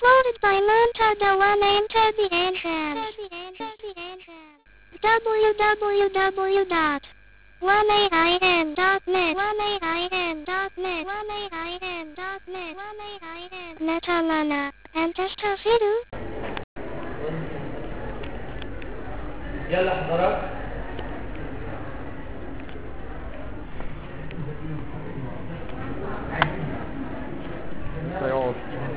Uploaded by Montada One Enter the entrance. www.1ain.net 1ain.net 1ain.net 1ain.net Netalana. And Testafidu. يلا حضرات سيقعد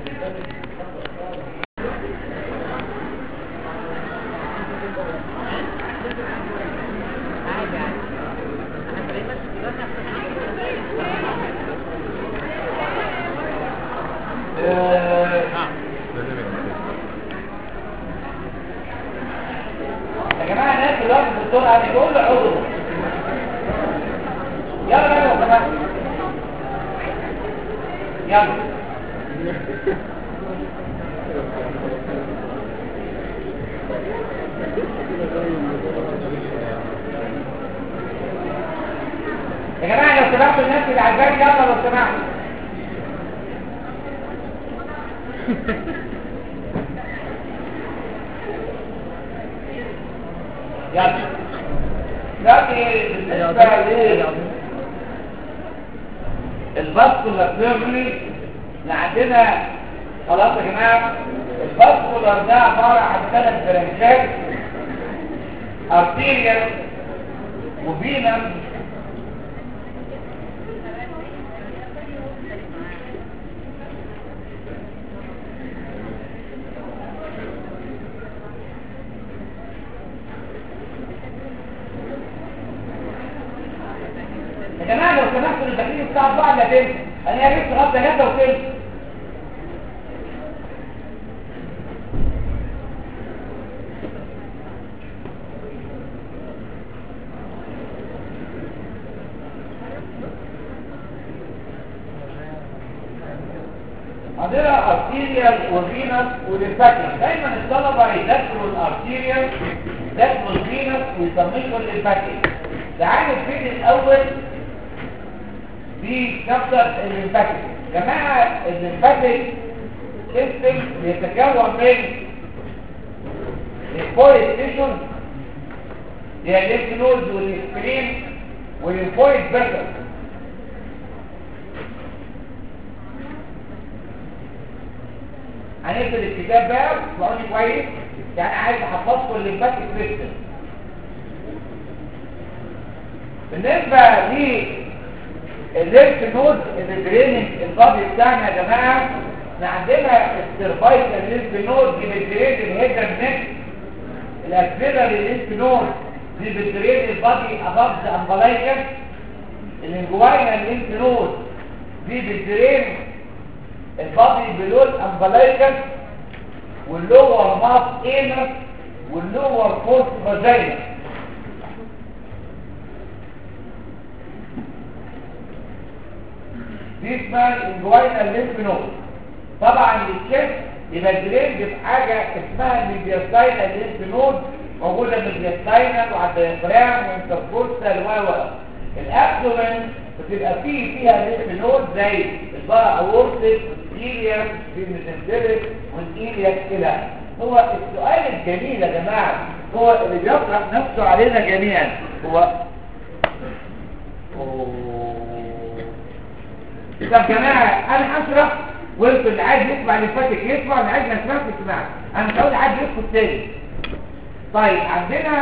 آه، يا جماعه الناس دلوقتي الدكتور علي كل عضو يلا يلا يا جماعه يلا يا جماعه لو سمحتوا الناس اللي على الباب يلا لو سمحتوا يلا دلوقتي بالنسبه لل الباسكولار نيرفلي اللي عندنا خلاص يا جماعه الباسكولار ده عباره عن ثلاث برانشات ارتيريال وفينم يا جماعه لو سمحتوا الداخلين الساعه 4 الا تلت انا جبت لغايه 3 وتلت عندنا ارتيريال وفينس وليمفاتيك دايما الطلبه يذاكروا الارتيريال يذاكروا الفينس ويطنشوا الليمفاتيك تعالوا نبتدي الاول في شابتر الليمفاتيك جماعه الليمفاتيك سيستم بيتكون من الفويد تيشن هي الليمف نودز والسبرين والفويد بيتر هنقفل الكتاب بقى واسمعوني كويس يعني عايز احفظكم الليمفاتيك سيستم بالنسبه للليمف نود اللي دريننج البادي بتاعنا يا جماعه احنا عندنا السيرفايكال ليمف نود دي بتدرين الهيد نيك الاكسيلري ليمف نود دي بتدرين البادي اباف ذا امبلايكس الانجواينال ليمف نود دي بتدرين البادي بلو الامبلايكس واللور ماس انس واللور فورس فاجينا دي اسمها الانجواينال ليمف نود طبعا الشيست يبقى درينج في حاجه اسمها الميدياستاينال ليمف نود موجوده في الميدياستاينال وعند الديافرام وانتركورسال و و الابدومن بتبقى فيه فيها ليمف نود زي البارا اورتيك والإيلياك في الميزنتريك والإيلياك كده هو السؤال الجميل يا جماعه هو اللي بيطرح نفسه علينا جميعا هو طب يا جماعه انا هشرح وانتوا اللي عايز يسمع اللي فاتك يسمع اللي عايز ما يسمعش يسمع انا مش عاوز حد يسكت تاني طيب عندنا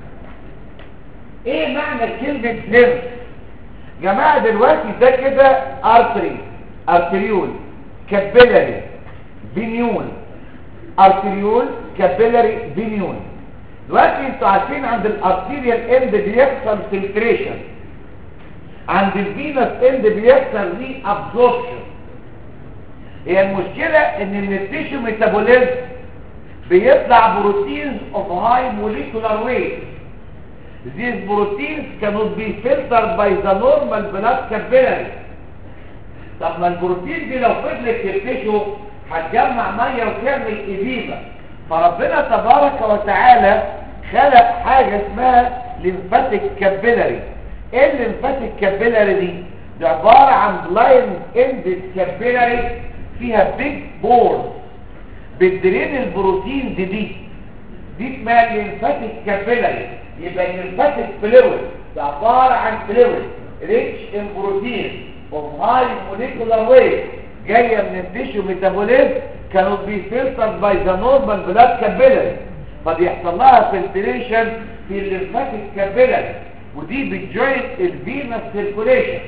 ايه معنى كلمه ليمف جماعه دلوقتي ده كده ارتري ارتريول كابيلاري فينيول ارتريول كابيلاري فينيول دلوقتي انتوا عارفين عند الارتيريال اند بيحصل فلتريشن عند الفينس اند بيحصل ري ابزوربشن هي المشكلة ان من التيشو ميتابوليزم بيطلع بروتينز اوف هاي موليكولار ويت These proteins cannot be filtered by the normal blood capillary طب ما البروتين دي لو فضلت في التيشو هتجمع ميه وتعمل اديمه فربنا تبارك وتعالى خلق حاجه اسمها ليمفاتيك كابيلاري ايه الليمفاتيك كابيلاري دي ده عباره عن بلايند اند كابيلاري فيها بيج بورز بتدرين البروتين دي دي دي اسمها الليمفاتيك كابيلاري يبقى الليمفاتيك فلويد ده عباره عن فلويد ريتش ان بروتين اوف هاي موليكولار ويت جايه من التيشو ميتابوليزم كانوا بيفلتر باي ذا نورمال بلاد كابيلاري فبيحصل لها فلتريشن في الليمفاتيك كابيلاري ودي بتجوين الفينس سيركوليشن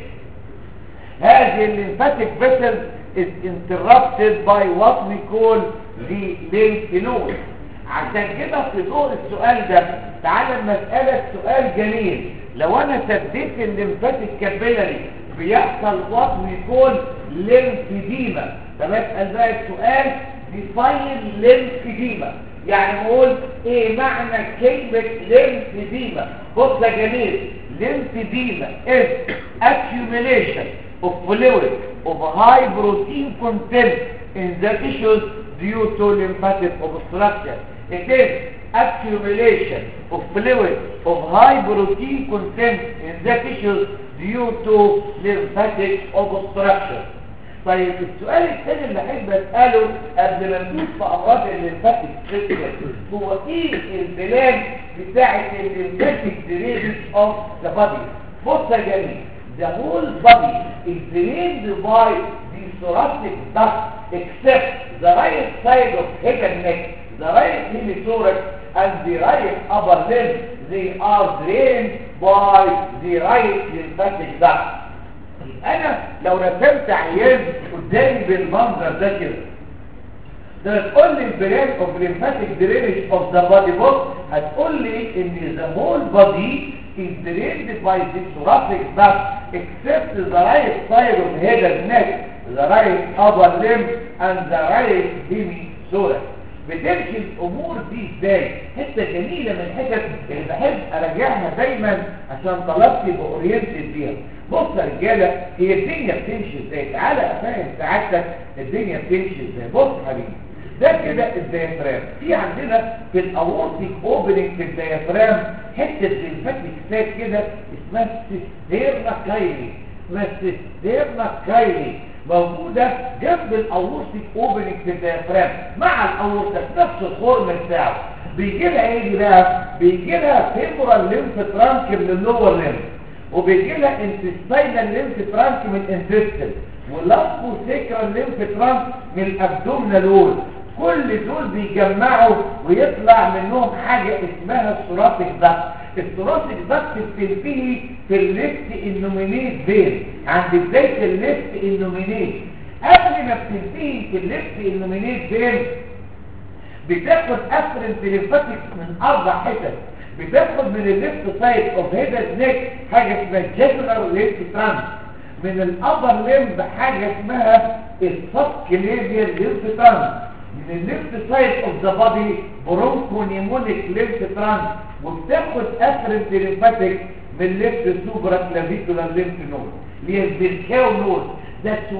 هذه الليمفاتيك vessels is interrupted by what we call the lymph node عشان كده في ضوء السؤال ده تعالى لما اسالك سؤال جميل لو انا سديت الليمفاتيك كابيلاري بيحصل وات ويكون ليمفيديما فبسال بقى السؤال ديفاين ليمفيديما يعني نقول ايه معنى كلمه ليمفيديما بص يا جميل ليمفيديما is accumulation of fluid of high protein content in the tissues due to lymphatic obstruction. It is accumulation of fluid of high protein content in the tissues due to lymphatic obstruction. طيب السؤال الثاني اللي احب اساله قبل ما ندوس في امراض الليمفاتيك سيستم هو ايه البلان بتاعه الليمفاتيك درينج اوف ذا بادي بص يا جميل the whole body is drained by the thoracic duct except the right side of head and neck, the right hemithorax and the right upper limb. They are drained by the right lymphatic duct. انا لو رسمت عيان قدامي بالمنظر ده كده ده تقول لي البرين اوف lymphatic drainage of the body بص هتقول لي ان the whole body is drained by the thoracic duct except the right side of head and neck, the right upper limb and the right hemispheric. بتمشي الامور دي ازاي حته جميله من الحتت اللي بحب اراجعها دايما عشان طلبتي يبقى اورينتد بيها بص يا رجاله هي الدنيا بتمشي ازاي تعالى افهم سعادتك الدنيا بتمشي ازاي بص حبيبي ده كده الديافرام في عندنا في الاورتيك اوبننج في الديافرام حته ليمفاتيك ساك كده اسمها سيستيرنا كايلي اسمها سيستيرنا كايلي موجوده جنب الاورتيك اوبننج في الديافرام مع الاورتا في نفس الخرم بتاعه بيجي لها ايه دي بقى بيجي لها فيمورال ليمف ترانك من اللور ليمف وبيجي لها انتستينال ليمف ترانك من الانتستين ولامبو سيكرال ليمف ترانك من الابدومينال وول كل دول بيجمعوا ويطلع منهم حاجة اسمها الثوراسيك دكت الثوراسيك دكت بتنتهي في الليفت النومينيت بين عند بداية الليفت النومينيت قبل ما بتنتهي في الليفت النومينيت بين بتاخد افرنت ليمفاتيك من اربع حتت بتاخد من الليفت سايد اوف هيد نيك حاجه اسمها جيفرال ليفت ترانس من الابر ليمب حاجه اسمها السبكليفيال ليمف ترانس من الليفت سايد اوف ذا بادي برونكونيمونيك ليمف ترانس وبتاخد افرنت ليمفاتيك من ليفت سوبرا كلافيكولار ليمف نود اللي هي البركاو نود That's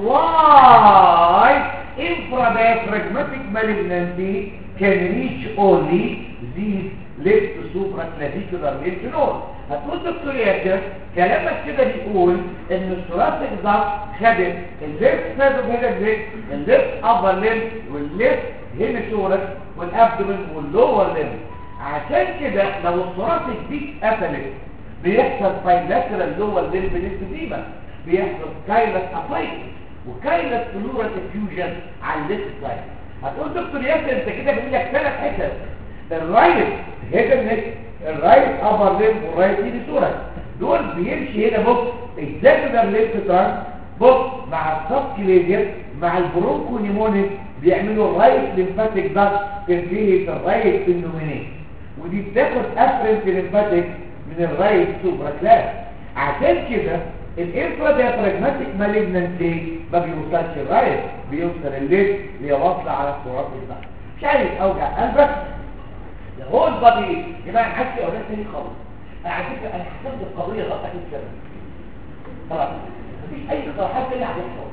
why infradiaphragmatic malignancy can reach only these left supraclavicular lymph node. هتقول دكتور ياسر كلامك كده بيقول ان الثوراسيك ضغط خدت الليفت سايد اوف هيد الليفت ابر ليمب والليفت هيميثوركس والابدومين واللور ليمب عشان كده لو الثوراسيك دي اتقفلت بيحصل بايلاترال لور ليمب ليمفيديما بيحصل كايلس افايتس وكايلس فلورال افيوجن على الليفت سايد هتقول دكتور ياسر انت كده بيقول لك ثلاث حتت الرايت هيد النك الرايت ابر ليمب والرايت ايدي صوره دول بيمشي هنا بص الزاكدر ليمف ترانس بص مع السبكليفير مع البرونكو نيمونيك بيعملوا الرايت ليمفاتيك داكت تنتهي في الرايت النومينيك ودي بتاخد افرنت ليمفاتيك من الرايت سوبرا كلاس عشان كده الانفرا ديافراجماتيك مالجنانسي ما بيوصلش الرايت بيوصل الليل اللي واصله على الصورات الضغط مش عايز اوجع قلبك هو البادي يا جماعه انا حاسس اولاد تاني خالص انا على فكره انا حسبت القضيه غلط اكيد كده خلاص مفيش اي اقتراحات تانية هتحصل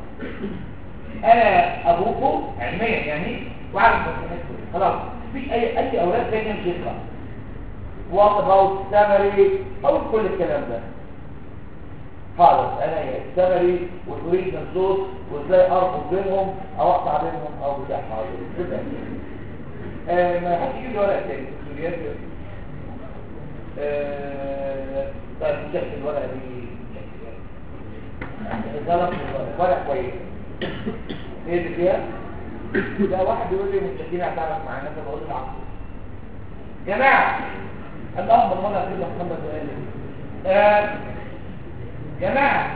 انا ابوكم علميا يعني وعارف مصلحتكم خلاص مفيش اي اي اولاد تانية مش هيطلع وات اباوت سامري او كل الكلام ده حاضر انا السمري والاوريجنال صوت وازاي اربط بينهم او اقطع بينهم او بتاع حاضر كده آه ما حدش يجيب لي ورقه تاني سوريات آه طيب نشوف الورقه دي غلط ورقه كويس ايه اللي فيها ده واحد يقول لي مستحيل اتعرف مع الناس بقول له العفو يا جماعه اللهم صل على سيدنا محمد وآله آه جماعة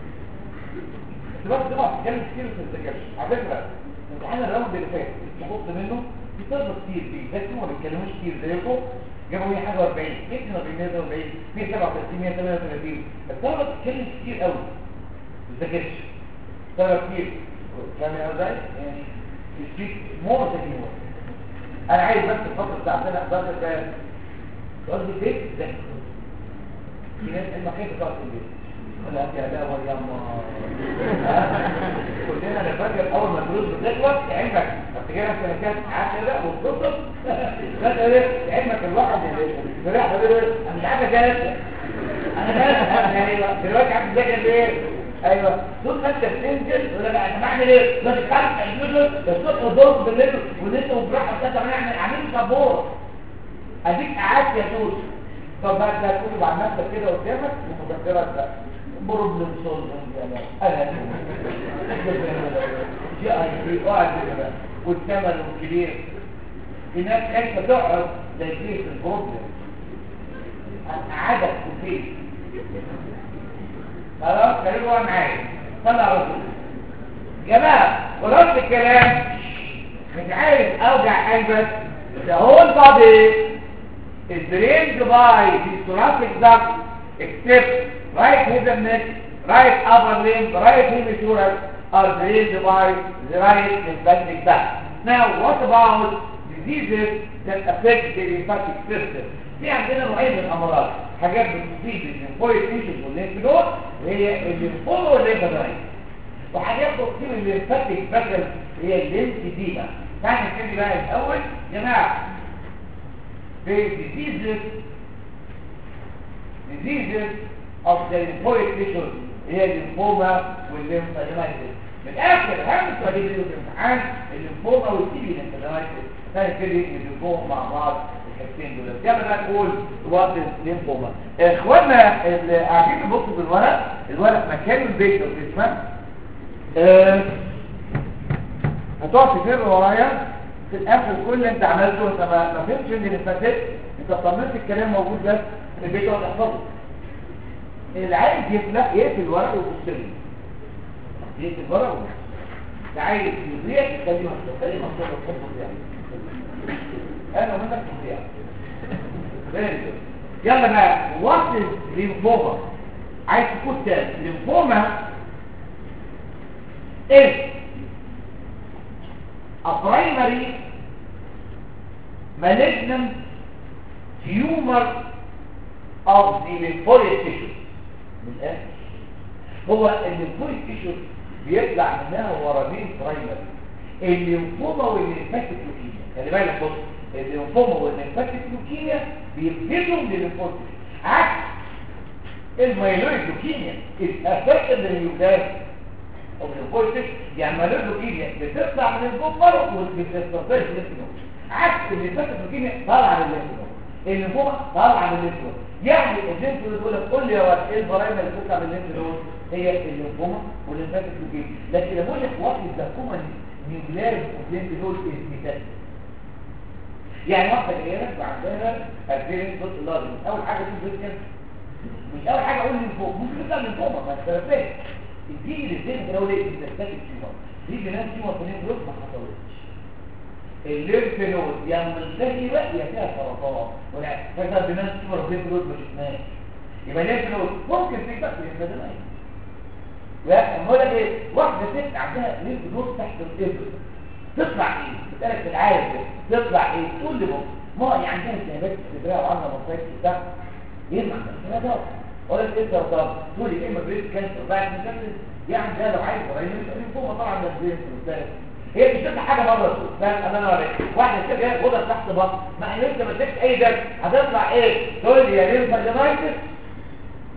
بس طبعا بتتكلم كتير في الذاكرة على فكرة امتحان الراوند اللي فات تحط منه بتقدر كتير فيه بس هم ما بيتكلموش كتير زيكم جابوا 100 حاجة 40 انت 140 137 138 الطلبة بتتكلم كتير قوي ما بتذاكرش طلبة كتير فاهم يا ازاي؟ يعني سبيك مور ذان يور انا عايز بس الفترة بتاعتنا 11 دقايق قصدي البيت ده في ناس المكان بتاعت البيت ولا يا لا ولا ما كلنا نفكر اول ما الفلوس بتخلص علمك افتكرها في مكان 10 وتصل ده ايه علمك الواحد اللي فرح ده انا مش عارف اجازه انا جالس يعني دلوقتي عارف تذاكر ليه ايوه طول ما انت بتنزل ولا لا انا بعمل ايه بس تعرف تنزل الصبح والظهر بالليل ولسه وبراحه كده كمان عاملين سبور اديك قعدت يا توت طب بعد ده تقول بعد نفسك كده قدامك ومذكرات بقى بروبلم سولفنج يا لا انا جاء اقعد كده والثمن الكبير الناس خايفه تقعد زي كده في البروبلم قعدك في البيت خلاص خلينا معايا صلى على رسول جماعه ورد الكلام مش عارف اوجع قلبك the whole body is drained by the thoracic duct except right hidden neck, right upper limb, right hemisphere are drained by the right lymphatic duct. Now what about diseases that affect the lymphatic system? في عندنا نوعين من الامراض حاجات بتصيب الليمفويد تيشوز والليمف نود وهي الليمفوما والليمفادرايت وحاجات بتصيب الليمفاتيك فاكل هي الليمفيديما تعالى نبتدي بقى الاول يا جماعه the diseases diseases of the lymphoid tissues هي الليمفوما والليمفادرايتس من الاخر اهم سؤالين اللي في الامتحان الليمفوما والتيبي ليمفادرايتس فنبتدي ندرسهم مع بعض الحاجتين دول يلا بقى نقول وات الليمفوما اخوانا اللي قاعدين يبصوا في الورق الورق مكان البيت لو تسمع أه هتقعد تفر ورايا في الاخر كل اللي انت عملته انت ما ما فهمتش ان اللي فاتت انت طمنت الكلام موجود بس في البيت ولا تحفظه اللي عايز يفلق يقفل الورق ويبص لي يقفل الورق ويبص اللي عايز يضيع يخليه مفتوح خليه مفتوح وتحبه يعني انا ومنك تضيع يلا بقى وات ليمفوما عايز تكون تاني ليمفوما ايه a primary malignant tumor of the lymphoid tissue من الاخر هو الليمفويد تيشو بيطلع منها ورمين برايمري الليمفوما والليمفاتيك لوكيميا خلي بالك بص الليمفوما والليمفاتيك لوكيميا بيبتدوا من الليمفويد عكس الميلويد لوكيميا اتأفكت بالنيوكلاس او الليمفويد تيشو يعني الميلويد لوكيميا بتطلع من الجمبر وبتستطيع الليمفويد عكس الليمفاتيك لوكيميا طالعه من الليمفويد الليمفوما طالعه من الليمفويد يعني الليمف نود يقول لك قول لي يا واد ايه البرايم اللي بتطلع من الليمف نود هي الليمفوما والليمفاتيك لوكيميا لكن لما اقول لك واحد الجلوكوما نيوكلير الليمف نود از يعني واحده جايه لك وعندها ادرينال بوت لارج اول حاجه تقول بيت كده مش اول حاجه اقول ليمفوما ممكن تطلع ليمفوما ما تفرقش تيجي للذهن كده اقول ايه انتستاتيك تيومر دي جنان تيومر في الليمف نود ما حصلتش الليمف نود يا ملتهبه يا فيها سرطان ولا فاكر بناس تيومر في الليمف نود ما شفناش يبقى الليمف نود ممكن في بس الليمفادينايت لا بقول لك ايه واحده ست عندها ليمف نود تحت الابر تطلع ايه بتقلك في العالم كده تطلع ايه تقول لي بص ما هي عندها التهابات في صدرها وعندها مصايب في الدم ايه معنى الكلام ده ولا انت سرطان تقول لي ايه بريد كانسر بعد مكمل يعني ده لو عايز قريب من فوق طبعا ده بريد كانسر هي مش تبقى حاجه بره السوق فاهم انا اوريك واحده كده جايه خدها تحت بطن مع ان انت ما اديتش اي درس هتطلع ايه تقول لي يا ليمفادينايتس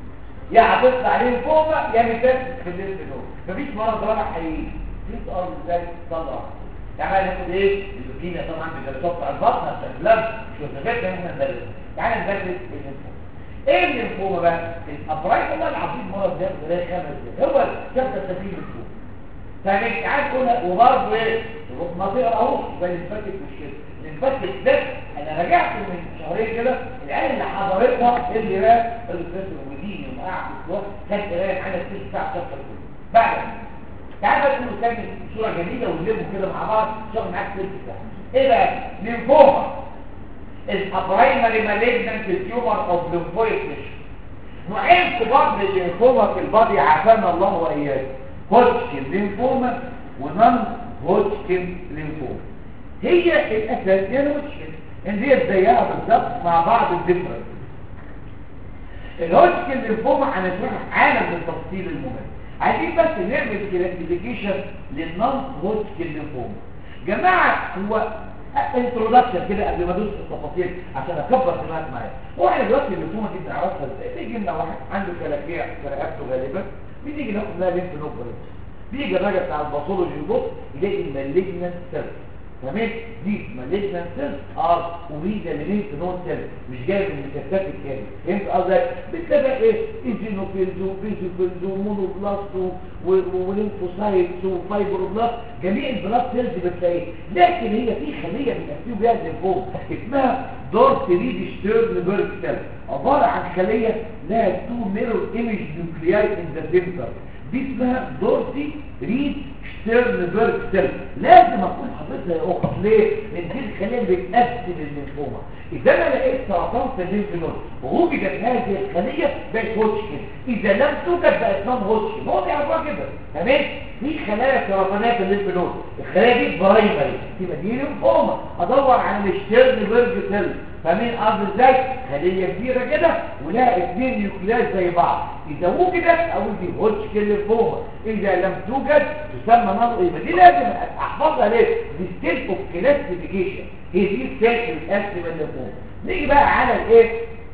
يا هتطلع لينفوما يا ميتاستس في الليمف نود مفيش مرض رابع حقيقي في سؤال ازاي تطلع تعالى ناخد ايه اللوكيميا طبعا بالدراسات بتاع البطن عشان البلاد مش وظيفتنا ان احنا ندرسها تعالى ندرس الليمفوما ايه الليمفوما بقى الابرايت والله العظيم مرض ده ده خمس دقايق. هو شابتر تسليم الليمفوما فاهمين تعال كلها وبرضه ايه ما تقرا اهو يبقى الليمفاتيك مش كده الليمفاتيك ده انا رجعت من شهرين كده العيال اللي حضرتها اللي بقى البروفيسور وديني وقاعد في الوقت خدت قرايه حاجه تلت ساعه شابتر كله بعد تعال بقى نقول كام صوره جميله ونلموا كده مع بعض شغل معاك تلت ساعه ايه بقى ليمفوما is a primary malignant tumor of lymphoid tissue نوعين كبار من الليمفوما في البادي عافانا الله واياكم هوتشكن ليمفوما ونون هوتشكن ليمفوما هي الاساس هي الهوتشكن ان هي زيها بالظبط مع بعض الديفرنس الهوتشكن ليمفوما هنشرحها عالم بالتفصيل المهم عايزين بس نعمل كلاسيفيكيشن للنون هوتشكن ليمفوما جماعه هو انترودكشن كده قبل ما ادوس في التفاصيل عشان اكبر دماغك معايا هو احنا دلوقتي الليمفوما دي بنعرفها ازاي بيجي لنا واحد عنده كلاكيع في رقبته غالبا بنيجي ناخد لها ليمف نود بيجي الراجل بتاع الباثولوجي يبص يلاقي مالجنت سيلز تمام دي مالجنت سيلز اه وريده لليمف نود سيلز مش جايه من المكثفات الكامل فهمت قصدي بتلاقي ايه ايزينوفيلز وبيزوفيلز ومونوبلاست وليمفوسايتس وفايبروبلاست جميع البلاست سيلز بتلاقيه لكن هي في خليه بنقسم بيها الليمفوم اسمها دورت ريد شتيرنبرج سيل عباره عن خليه لها تو ميرور ايمج نيوكلياي ان ذا سنتر دي اسمها دورتي ريد شتيرنبرج سيل لازم اكون حافظها يا اخت ليه؟ لان دي الخليه اللي بتقسم الليمفوما اذا انا لقيت سرطان في الليمف نود ووجدت هذه الخليه بقت هوتشكن اذا لم توجد بقت نون هوتشكن هو بيعرفوها كده تمام في خلايا سرطانيه في الليمف نود الخلايا دي برايمري تبقى دي ليمفوما ادور على الشتيرنبرج سيل فاهمين قصدي ازاي خليه كبيره كده ولها اثنين نيوكلياس زي بعض اذا وجدت اقول دي هوتشكن ليمفوما اذا لم توجد تسمى نون يبقى دي لازم احفظها ليه دي ستيل اوف كلاسيفيكيشن هي دي السيل بتقسم الليمفوما نيجي بقى على الايه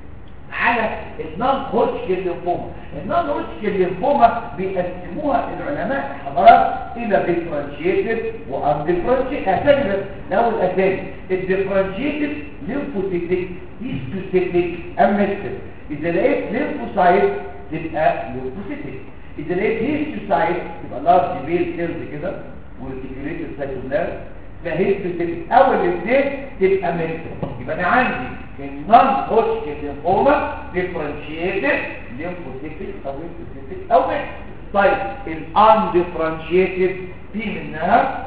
على النون هوتشكن ليمفوما النون هوتشكن ليمفوما بيقسموها العلماء حضرات الى ديفرنشيتد وانديفرنشيتد اسامي الاول اسامي الديفرنشيتد ليمفوسيتيك هيستوسيتيك امستر اذا لقيت ليمفوسايت تبقى ليمفوسيتيك اذا لقيت هيستوسايت تبقى لارج بيل سيلز كده والكيوريتد سايتوبلازم تبقى هيستوسيتيك اول الاثنين تبقى ميلتر يبقى انا عندي النون هوتشكن ليمفوما ديفرنشيتد ليمفوسيتيك او هيستوسيتيك او ميلتر طيب الانديفرنشيتد في منها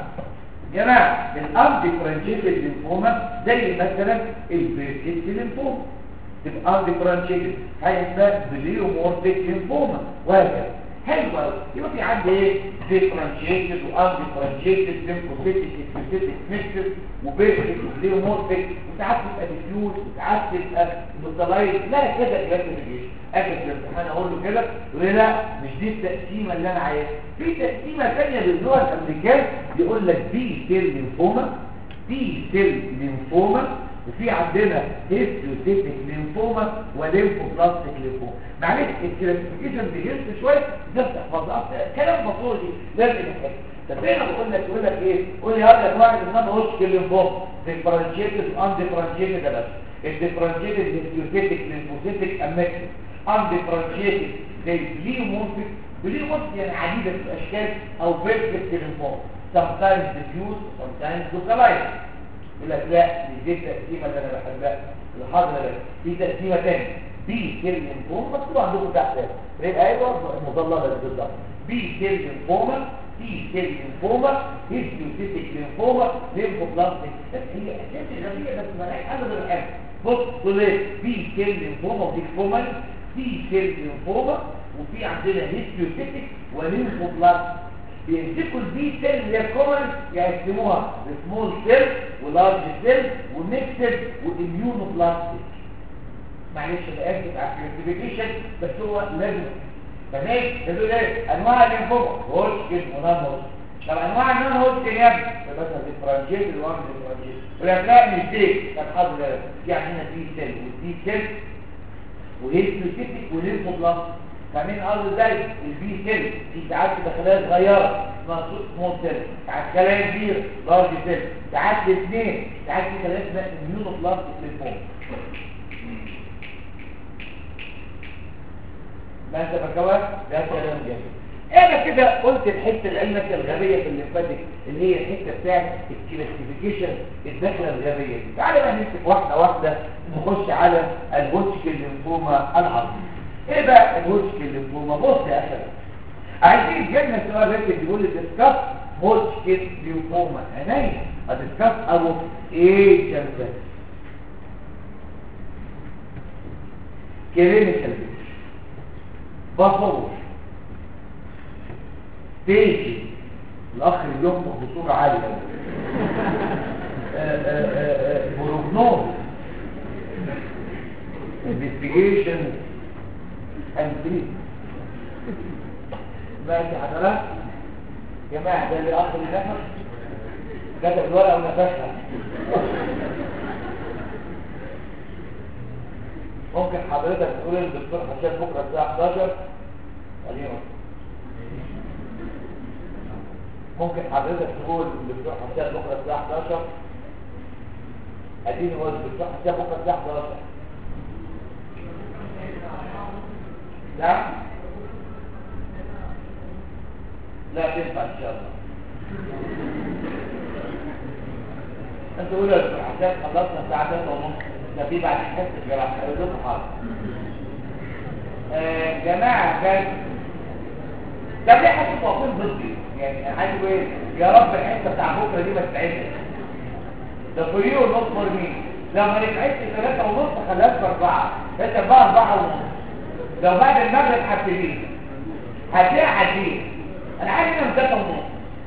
جماعة الانديفرنشيتد ليمفوما زي مثلا البيركيت ليمفوما تبقى انديفرنشيتد حاجه اسمها بليومورفيك ليمفوما وهكذا حلو قوي يبقى في عندي ايه ديفرنشيتد وانديفرنشيتد ليمفوسيتيك سبيسيفيك ميكسر وبيركيت وبليومورفيك وساعات تبقى ديفيوز وساعات تبقى نوتلايز لا كده كلاسيفيكيشن اجي في الامتحان اقول له كده يقول لي لا مش دي التقسيمه اللي انا عايزها في تقسيمه ثانيه باللغه الامريكان يقول لك بي سيل ليمفوما بي سيل ليمفوما وفي عندنا هيستوسيتيك ليمفوما وليمفوبلاستيك ليمفوما معلش الكلاسيفيكيشن بيهز شويه ده تحفظها كلام بطولي لازم يحفظ طب هنا بقول لك يقول لك ايه قول لي هقول لك واحد ان انا هوش ليمفوما ديفرنشيتد ان ديفرنشيتد ده بس الديفرنشيتد هيستوسيتيك ليمفوسيتيك اماكن undifferentiated زي بليومورفيك بليومورفيك يعني عديدة الأشكال أو بيرفكت ليمفوما sometimes diffuse sometimes localized يقول لك لا مش دي التقسيمة اللي أنا بحبها الحاضرة ده في تقسيمة تانية بي سيل ليمفوما مكتوب عندكم تحت يبقى ايوه المضللة دي بالظبط بي سيل ليمفوما تي سيل ليمفوما هيستيوسيتيك ليمفوما ليمفوبلاستيك هي اساس الغبيه بس مالهاش حل غير الحاجه بص تقول ايه بي سيل ليمفوما ودي فوما في سيل ليمفوما وفي عندنا هيستيوسيتيك وليمفوبلاست بيمسكوا البي سيل اللي هي كومن يقسموها لسمول سيل ولارج سيل وميكسد واميونوبلاستيك معلش انا اسف على الكلاسيفيكيشن بس هو لازم تمام يقول ايه انواع الليمفوما هوتشكن ونون هوتشكن طب انواع النون هوتشكن يا ابني مثلا ديفرنشيت الوان ديفرنشيت ولا مش دي طب حاضر في عندنا بي سيل والدي سيل وهيستوسيتيك وليمفوبلاست فاهمين قصدي ازاي البي سيل في ساعات كده خلايا صغيره اسمها سمول سيل ساعات خلايا كبيره لارج سيل ساعات الاثنين ساعات في خلايا اسمها اميونوبلاستيك ليمفوما ما انت بكوات ده كلام جميل انا كده قلت الحته العلميه الغبيه في الليمفاتيك اللي هي الحته بتاعت الكلاسيفيكيشن الداخله الغبيه دي تعالى بقى نمسك واحده واحده نخش على الهوتشكن ليمفوما العظيم ايه بقى الهوتشكن ليمفوما بص يا اخي عايزين جالنا سؤال ركز بيقول لي ديسكاس هوتشكن ليمفوما عينيا اديسكاس ابو ايه جنبك كلينيكال بصور تيجي الاخ اللي ينطق بصوره عاليه بروجنوز انفستيجيشن اند تريت ماشي حضرتك جماعه ده اللي اخر نفس كتب الورقه ونفسها ممكن حضرتك تقول للدكتور حسين بكره الساعه 11 خلينا ممكن حضرتك تقول للدكتور حسين بكره الساعه 11 اديني هو الدكتور حسين بكره الساعه 11 لا لا تنفع ان شاء الله انت قول يا دكتور حسين خلصنا الساعه 3 ونص ده في بعد حصه الجراحه هقول لكم حاضر آه جماعه كان طب ليه حاسس واقفين ضدي يعني عايز ايه يا رب الحته بتاع بكره دي ما تتعبش ده فريو نص مرمين لو ما نفعتش ثلاثة ونص خلاص بأربعة ثلاثة أربعة أربعة ونص لو بعد المغرب هبتدي هتلاقي هتجيب أنا عايز أنام ثلاثة ونص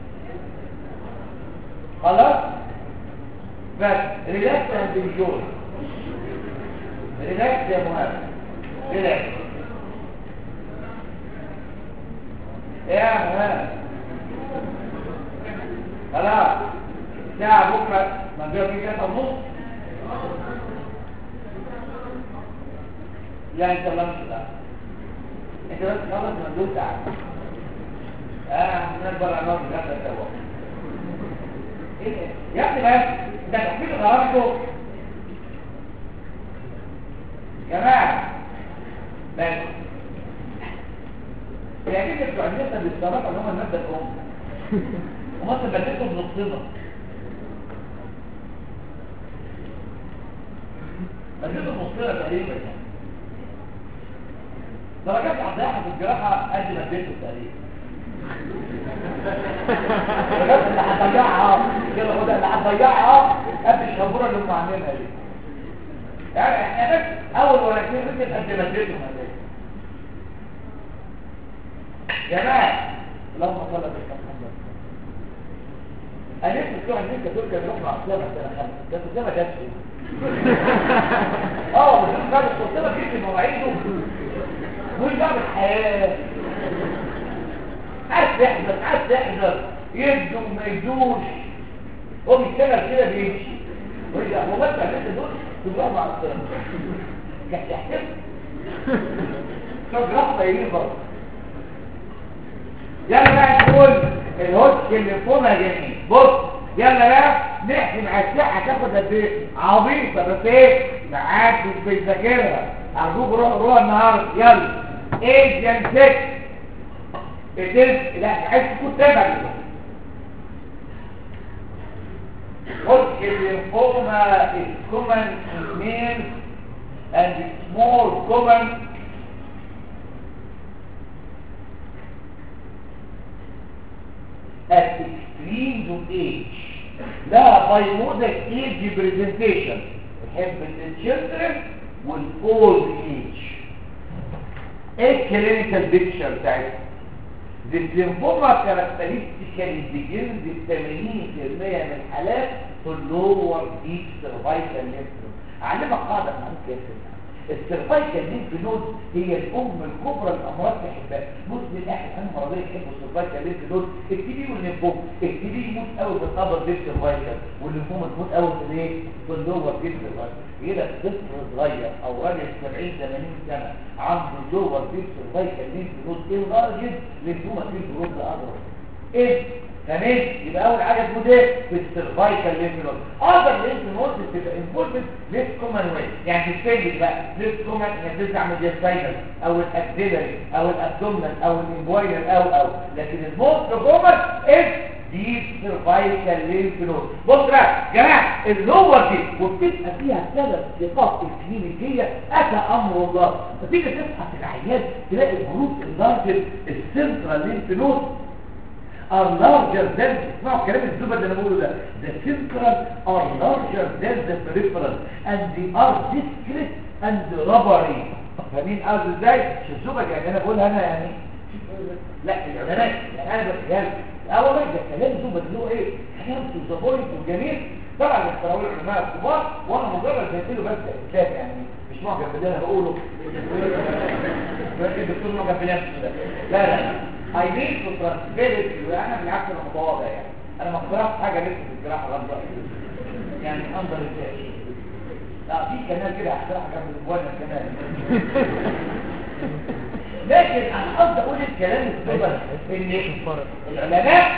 خلاص بس ريلاكس اند انجوي ريلاكس يا مهاب ريلاكس يا مهاب خلاص ساعة بكرة ما جاء في كده ونص لا انت لا مش لا انت بس خلص من دول ساعة اه نكبر على النار بجد سوا ايه يا ابني بس ده تحميل غرامته جماعة بس يعني كده بتوع الناس بالصراحة اللي هم المادة الأم ومصر بدلتهم نصنا بدلتهم نصنا تقريبا يعني درجات عضيحة في الجراحة قد ما اديته تقريبا درجات اللي هتضيعها كده هو ده اللي هتضيعها قد الشبورة اللي هم عاملينها دي يعني احنا بس اول ورقتين مثل قد ما اديتهم هذول جماعة اللهم صل على محمد أنا نفسي بتوع الناس دول كانوا يروحوا على السلامة سنة خمسة بس السلامة جاتش اه بس كان السلامة جيت في مواعيده مش بقى بالحياة عايز تحذر عايز تحذر يبدو ما يبدوش هو بيشتغل كده بيمشي ويرجع هو بس الناس دول بيروحوا على السلامة كان يحتفل شوف رحمة يمين برضه يلا بقى نقول الهوتش اللي فوقنا جميل بص يلا بقى نحسب على الساعه هتاخد قد ايه عبيطه بس ايه معاك مش بتذاكرها ارجوك روح روح النهارده يلا ايه جن 6 اتنين لا عايز تكون تابع هوتش اللي فوقنا is common in males and it's more common at extremes of age لا bimodal age presentation تحب الchildren والold age ايه الكلينيكال بيكتشر بتاعتها The lymphoma characteristically begins in 80% من الحالات في اللور ديب سيرفايكال ليمفوما اعلمك قاعده معاك كده السيرفايكال لينف نود هي الام الكبرى الامراض تحبها بص للاخر انا مرضيه يحبوا السيرفايكال لينف نود التي بي والليمفوم التي بي يموت قوي في القبر دي السيرفايكال والليمفوم تموت قوي في الايه في اللور دي السيرفايكال كده طفل صغير او راجل 70 80 سنه عنده اللور دي السيرفايكال لينف نود ايه راجل ليمفوما في الجروب الاضرب ايه تمام يبقى اول حاجه تموت ايه في السيرفايكال لينف نود اذر لينف نود بتبقى انفولد ليس كومن واي يعني تستنجد بقى ليس كومن انك ترجع من الجسايدل او الاكسيلري او الابدومنال او الانبوينال او او لكن الموست كومن از دي سيرفايكال لينف نود بص بقى يا جماعه اللور دي وبتبقى فيها ثلاث صفات الكلينيكيه اتى امر الله فتيجي تفحص العيان تلاقي الجروب اللارجر السنترال لينف نود are larger than اسمعوا كلام الزبد اللي انا بقوله ده the central are larger than the peripheral and they are discrete and rubbery فاهمين قصدي ازاي مش الزبد يعني انا بقولها انا يعني لا العلماء يعني انا بقولها اول ما ده كلام الزبد اللي هو ايه كلام تو ذا بوينت وجميل طبعا اختاروا العلماء الكبار وانا مجرد بديله بس كتاب يعني مش معجب باللي انا بقوله الدكتور معجب بنفسه ده لا لا I need to transfer it وانا بالعكس انا متواضع يعني انا ما اخترعتش حاجه لسه في الجراحه لغايه دلوقتي يعني انظر ازاي لا في كنال كده هخترعها جنب الموبايل كمان لكن انا قصدي اقول الكلام السبب ان العلماء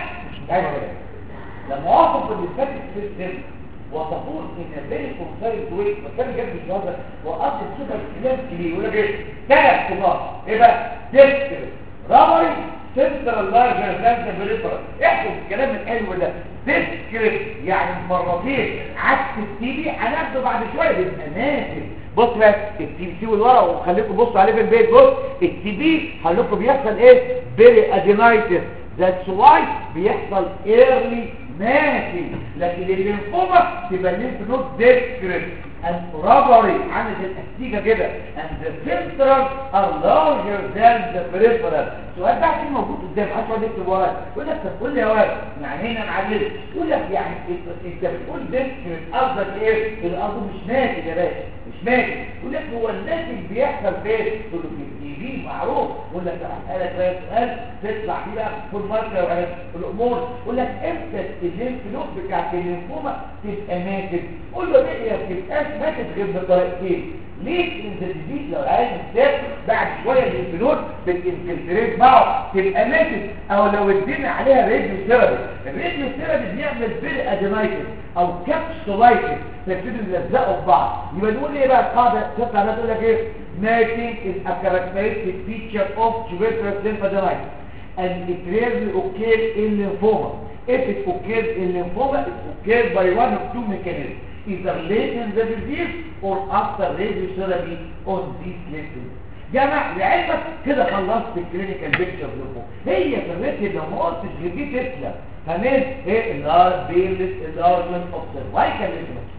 لما وصفوا الفاتك سيستم وصفوه ان فيري كونسايد ويت مكان جنب الجهاز وقضي السوبر كلام كبير يقول لك ايه ثلاث كبار ايه بقى ديسكر رابري سنترال لارجر ذان بريفرال احكم الكلام الحلو ده ديسكريت يعني مرتين عكس التي بي هناخده بعد شويه بيبقى ناتج بص بقى التي بي والورق وخليكم بصوا عليه في البيت بص التي بي هقول لكم بيحصل ايه بيري ادينايتس ذاتس واي بيحصل ايرلي ماشي لكن الليمفوما تبقى الليمف نود ديسكريت and rubbery عامل زي الاستيجه كده and the central are larger than the peripheral سؤال بقى في موجود قدام عشان نكتب ورا يقول لك طب قول لي يا ولد يعني هنا معلم يقول لك يعني انت بتقول ديسكريت قصدك ايه الارض مش ناتج يا باشا مش ناتج يقول لك هو الناتج بيحصل فين تقول له في التي في معروف يقول لك اسالك بقى سؤال تطلع فيه بقى في الماركه وعلى الامور يقول لك امتى الليمف نود بتاعت الليمفوما تبقى ناتج قول له ليه ما بتبقاش ناتج غير بطريقتين ليه ان الديزيز لو العيان الساب بعد شويه الليمف نود بتنفلتريت معه تبقى ناتج او لو ادينا عليها راديو ثيرابي الراديو ثيرابي بيعمل بير ادينايتس او كابسولايتس فيبتدوا يلزقوا في بعض يبقى نقول ايه بقى القاعده تطلع تقول لك ايه Mating is a characteristic feature of tuberculous lymphadenopathy and it rarely occurs in lymphoma. If it occurs in lymphoma, it occurs by one of two mechanisms, either late in the disease or after radiotherapy on these lymphomas. جمع لعلمك كده خلصت الكلينيكال بيكتشر للفوق هي في الريتم لو ما قلتش جديد تسلم تمام ايه الار بيلس الارجمنت اوف سيرفايكال ليجمنت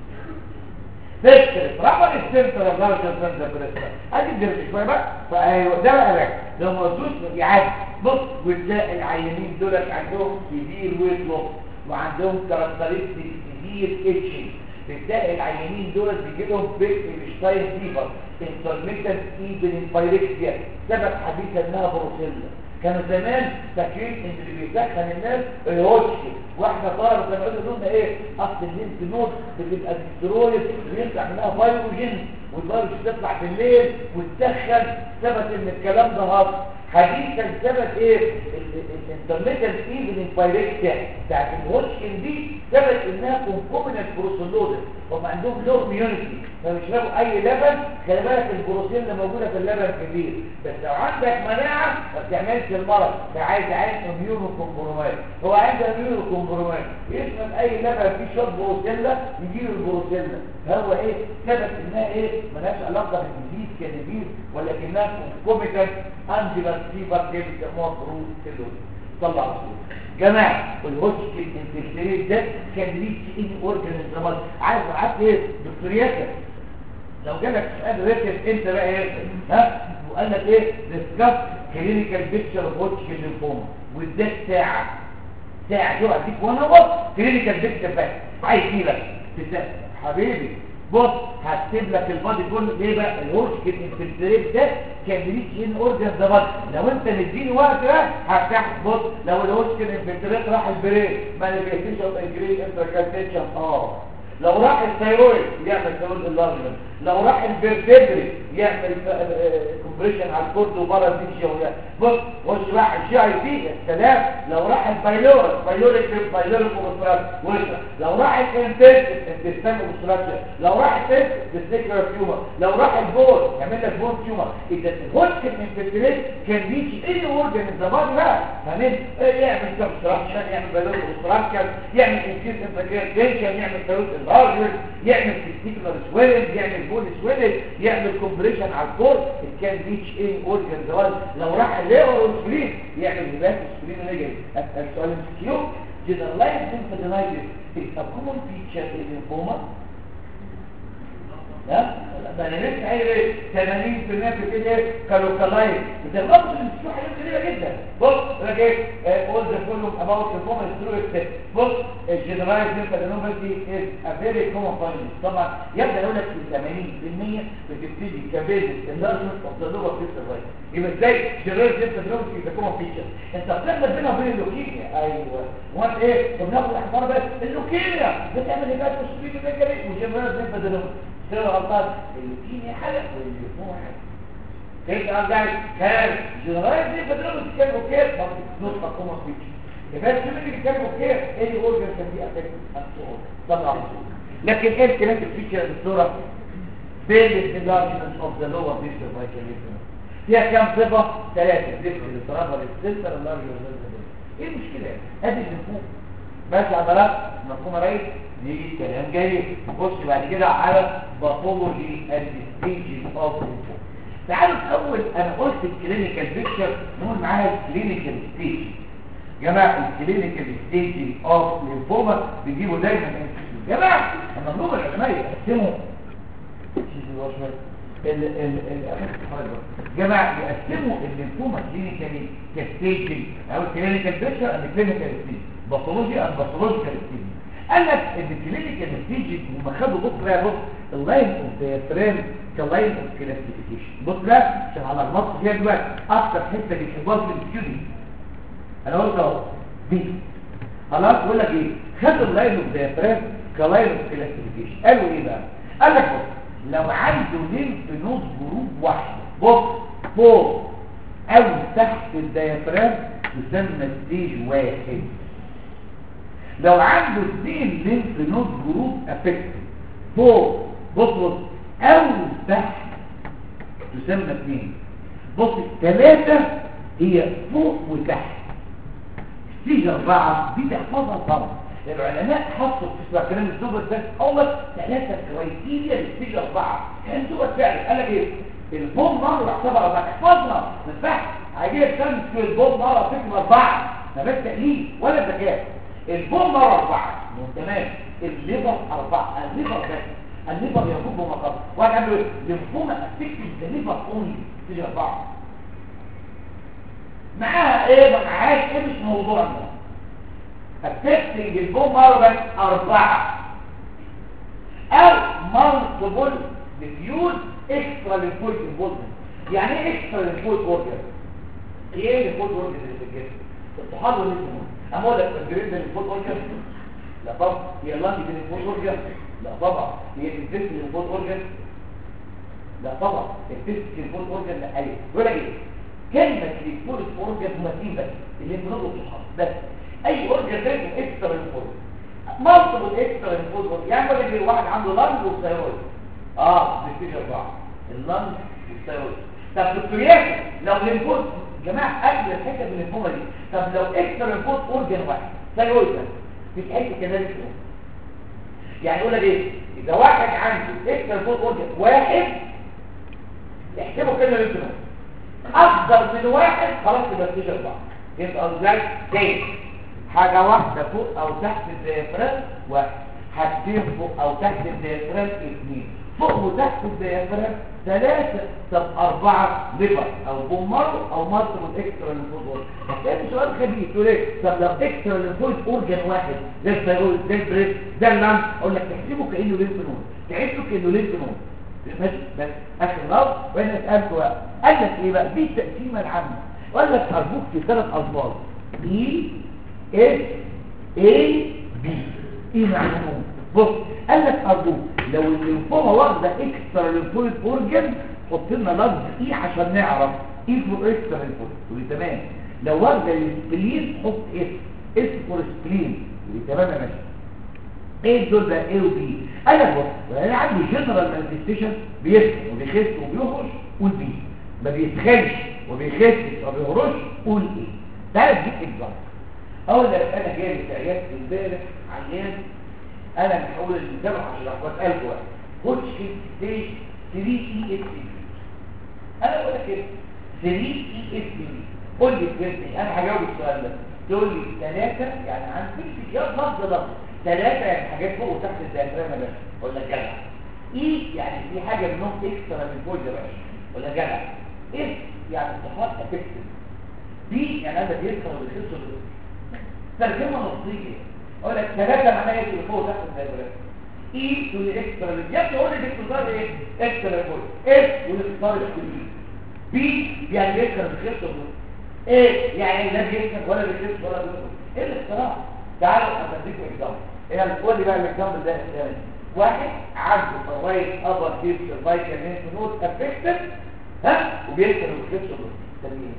تذكر رقم السنتر اوف لارجر سنتر بريستا ادي الدرس شويه بقى فايوه ده بقى بقى لو ما قلتوش يعدي بص وتلاقي العيانين دولت عندهم كبير ويت لوس وعندهم كاركترستيك كبير اتشنج بتلاقي العيانين دولت بيجي لهم بيك مشتاين فيفر انترميتنت ايبن بايركسيا سبب حديث انها بروسيلا كانوا زمان فاكرين ان اللي بيسخن الناس الهوتشي واحنا طالب كانوا يقولوا لنا ايه اصل الليمف نود بتبقى ديسترويد ويطلع منها فايروجين والفيروس تطلع بالليل وتسخن ثبت ان الكلام ده هاطل حديثا ثبت ايه الانترميتال ايفن بايركسيا بتاعت الهوتشكن دي ثبت انها كونكومينال بروسولوزس هم عندهم لو اميونيتي فبيشربوا اي لبن خلي بالك البروتين اللي موجوده في اللبن كبير بس لو عندك مناعه ما بتعملش المرض فعايز عين اميونو كومبرومايز هو عنده اميونو كومبرومايز يشرب اي لبن فيه شويه بروتيلا يجيله البروتيلا فهو ايه ثبت انها ايه مالهاش علاقه بالديزيز كديزيز ولكنها كونكومينال انجيبال فيبر كده بيسموها بروتيلوز طلع رسول جماعة والهوتشكين انفكتريت ده كان ريتش ان اورجانيزم عارف عارف ايه دكتور ياسر لو جالك سؤال ريتش انت بقى ياسر ها وقال لك ايه ديسكاس كلينيكال بيكتشر اوف هوتشكين ليمفوما واداك ساعة ساعة شو اديك وانا وقت كلينيكال بيكتشر بس عايز لك حبيبي بص هكتب لك البادي كله ليه بقى الهوشكن انفلتريت ده كان ليك ان اورجن ده بادي لو انت مديني وقت بقى هفتح بص لو الهوشكن انفلتريت راح البرين مانيفيستيشن اوف انجريد انتركالتيشن اه لو راح الثيرويد يعمل ثيرويد اللارجمنت لو راح الفيرتبري يعمل كومبريشن على الكورد وبارازيشيا بص وش راح الجي اي بي السلام لو راح البايلورس بايلوريك بايلوريك اوبستراكشن وش لو راح الانتست انتستان اوبستراكشن لو راح التست ديستيكولار تيومر لو راح البول يعمل لك بول تيومر اذا الهوتكن انفلتريت كان ريتش اي اورجن ان ذا بادي بقى فاهمين يعمل كونستراكشن يعمل بايلوريك اوبستراكشن يعمل انكيس انفلتريشن يعمل ثيرويد اللارجمنت يعمل تستيكولار سويلنج يعمل بول سويلنج يعمل كومبريشن على الكور كان ريتش اي اورجن ذا لو راح الليفر والسبلين يعمل هبات السبلين ونيجي اسال سؤال كيو generalized lymphadenopathy is a common feature in lymphoma لا ده انا لسه قايل ايه 80% في كده كالوكالايز بتغلط في حاجات كتيره جدا بص انا جاي اقول ده كله اباوت ليمفوما سترويد بص الجنرالايز ليمفادينوباثي از ا فيري كومن فايندنج طبعا يبدا يقول لك في 80% بتبتدي كبيزس اللارجمنت اوف ذا لور فيستر رايت يبقى ازاي جنرالايز ليمفادينوباثي ده كومن فيتشر انت بتخلط بينها وبين اللوكيميا ايوه وانت ايه بناخد احبار بس اللوكيميا بتعمل هبات وسبيد ميجري وجنرالايز ليمفادينوباثي سير غلطان اللوكيميا حاجه والليمفوما حاجه كيف عندك كان جنرالايز ليمفادينوباثي كان اوكي برضه نقطه كومن فيتشر يبقى السيمتري كان اوكي اي اورجن كان دي افكت طبعا لكن ايه الكلام الفيتشر الصوره بين الانلارجمنت اوف ذا لور ديستر فايكاليزم فيها كام صفه ثلاثه ديستر الترابل السنتر اللارجمنت ايه المشكله هذه المفهوم ماشي عضلات مفهوم رئيس دي كلام جاي نخش بعد كده على باثولوجي اند ستيجز اوف تعالوا الاول انا قلت الكلينيكال بيكتشر نقول معاها الكلينيكال ستيج جماعه الكلينيكال ستيج اوف ليمفوما بيجيبوا دايما جماعه المطلوب العلماء يقسموا ال ال ال جماعه يقسموا الليمفوما كلينيكالي كستيج او الكلينيكال بيكتشر اند كلينيكال ستيج باثولوجي اند باثولوجيكال ستيج قال لك ان الكلينيكال ستيج هم خدوا بص بقى بص اللاين اوف ديافرام كلاين اوف كلاسيفيكيشن بص بقى عشان على النص فيها دلوقتي اكتر حته بيحبوها في الستيودي انا قلت اهو دي خلاص بقول لك ايه خدوا اللاين اوف ديافرام كلاين اوف كلاسيفيكيشن قالوا ايه بقى قال لك بص لو عنده ليمف نود جروب واحده بص فوق او تحت الديافرام يسمى ستيج واحد لو عنده اثنين ليمف نود جروب افكت فوق بص بص او تحت تسمى اثنين بص الثلاثة هي فوق وتحت ستيج اربعة دي تحفظها طبعا العلماء حطوا تسمع كلام الزبر ده اول ثلاثة كرايتيريا لستيج اربعة كان زبر فعلا قال لك ايه البوم مرة اعتبر اربعة احفظها ما ينفعش هيجيلك شمس في البوم مرة فكرة اربعة ما بس تقليل ولا ذكاء البوم مرة أربعة تمام الليبر أربعة الليبر بس الليبر يكون بمقام وانا قبل ايه لمفهوم افكتد الليبر اونلي تيجي أربعة معاها ايه ما معاهاش ايه مش موضوعنا افكتنج البوم مرة بس أربعة أو مالتيبل ديفيوز اكسترا للفول انفولمنت يعني ايه اكسترا للفول اورجن ايه الفول اورجن اللي في الجسم الطحال والنسمون اما اقول لك الجريد ده الفول اورجن لا طبعا هي اللانج دي الفول اورجن لا طبعا هي الديسك الفول اورجن لا طبعا الديسك الفول اورجن لا ايوه يقول لك ايه كلمه الفول اورجن هما بس اللي بنقول الطحال بس اي اورجن تاني اكسترا الفول مالتيبل اكسترا الفول اورجن يعني بدل واحد عنده لانج وثايرويد اه بيستيج اربعه اللانج والثايرويد طب دكتوريات لو الانفوت جماعه قبل الحته من الفومه دي طب لو اكتر انفوت اورجن واحد ثايرويد مش حته كذلك يعني يقول لك ايه اذا واحد عنده اكتر انفوت اورجن واحد يحسبه كده للجنون اكثر من واحد خلاص يبقى ستيج اربعه يبقى ازاي تاني حاجه واحده فوق او تحت الديافرام واحد حاجتين فوق او تحت الديافرام اثنين فوق وتحت الديافرام ثلاثة طب أربعة ليفر أو بومارو أو مارتر والإكسترا للفوت هتلاقي سؤال خبيث تقول إيه طب لو إكسترا للفوت أورجن واحد ده الثيرويد ده البريس ده اللام أقول لك تحسبه كأنه لينف نود تحسبه كأنه لينف نود ماشي بس آخر لفظ وأنا سألته بقى قال لك إيه بقى دي التقسيمة العامة وقال لك أرجوك في ثلاث ألفاظ E S A B إيه معناهم بص قال لك أرجوك لو الليمفوما واخدة إكسترا ليمفويد أورجن حط لنا لفظ إيه عشان نعرف إيه فور إكسترا ليمفويد تقول لي تمام لو واخدة السبلين حط إس إس فور سبلين تقول لي تمام يا ماشي ايه دول بقى ايه وبي قال لك بص انا عندي جنرال مانيفستيشن بيسخن وبيخس وبيهرش قول بي ما بيسخنش وبيخسش وبيهرش قول ايه تعال اديك اكزامبل اقول لك انا جاي في عيادتي امبارح عيان انا مش هقول المتابع عشان اخبط قلب واحد هوتشكن ستيج 3 اي اس بي انا بقول لك كده 3 اي اس بي قول لي فهمتني انا هجاوب السؤال ده تقول لي ثلاثه يعني عن كل يا لفظ لفظ ثلاثه يعني حاجات فوق وتحت الديافرام يا باشا ولا جدع اي يعني في حاجه منهم اكسترا من فوق يا باشا ولا جدع اس يعني الصفات افكتيف بي يعني انا بيدخل وبيخش ترجمه نصيه اقول لك ثلاثه معناها ايه اللي فوق وتحت الديافرام اي تقول لي اكسترا يا ابني قول لي باختصار ايه اكسترا فوق اس والاختصار الكبير بي يعني بيدخل وبيخش ايه يعني لا بيدخل ولا بيخش ولا بيدخل ايه الاختراع تعالوا اديكم اكزامبل ايه القول لي بقى الاكزامبل ده الثاني واحد عنده فوايد ابر ديب سيرفايكال لينف نود افكتد ها وبيدخل وبيخش تمام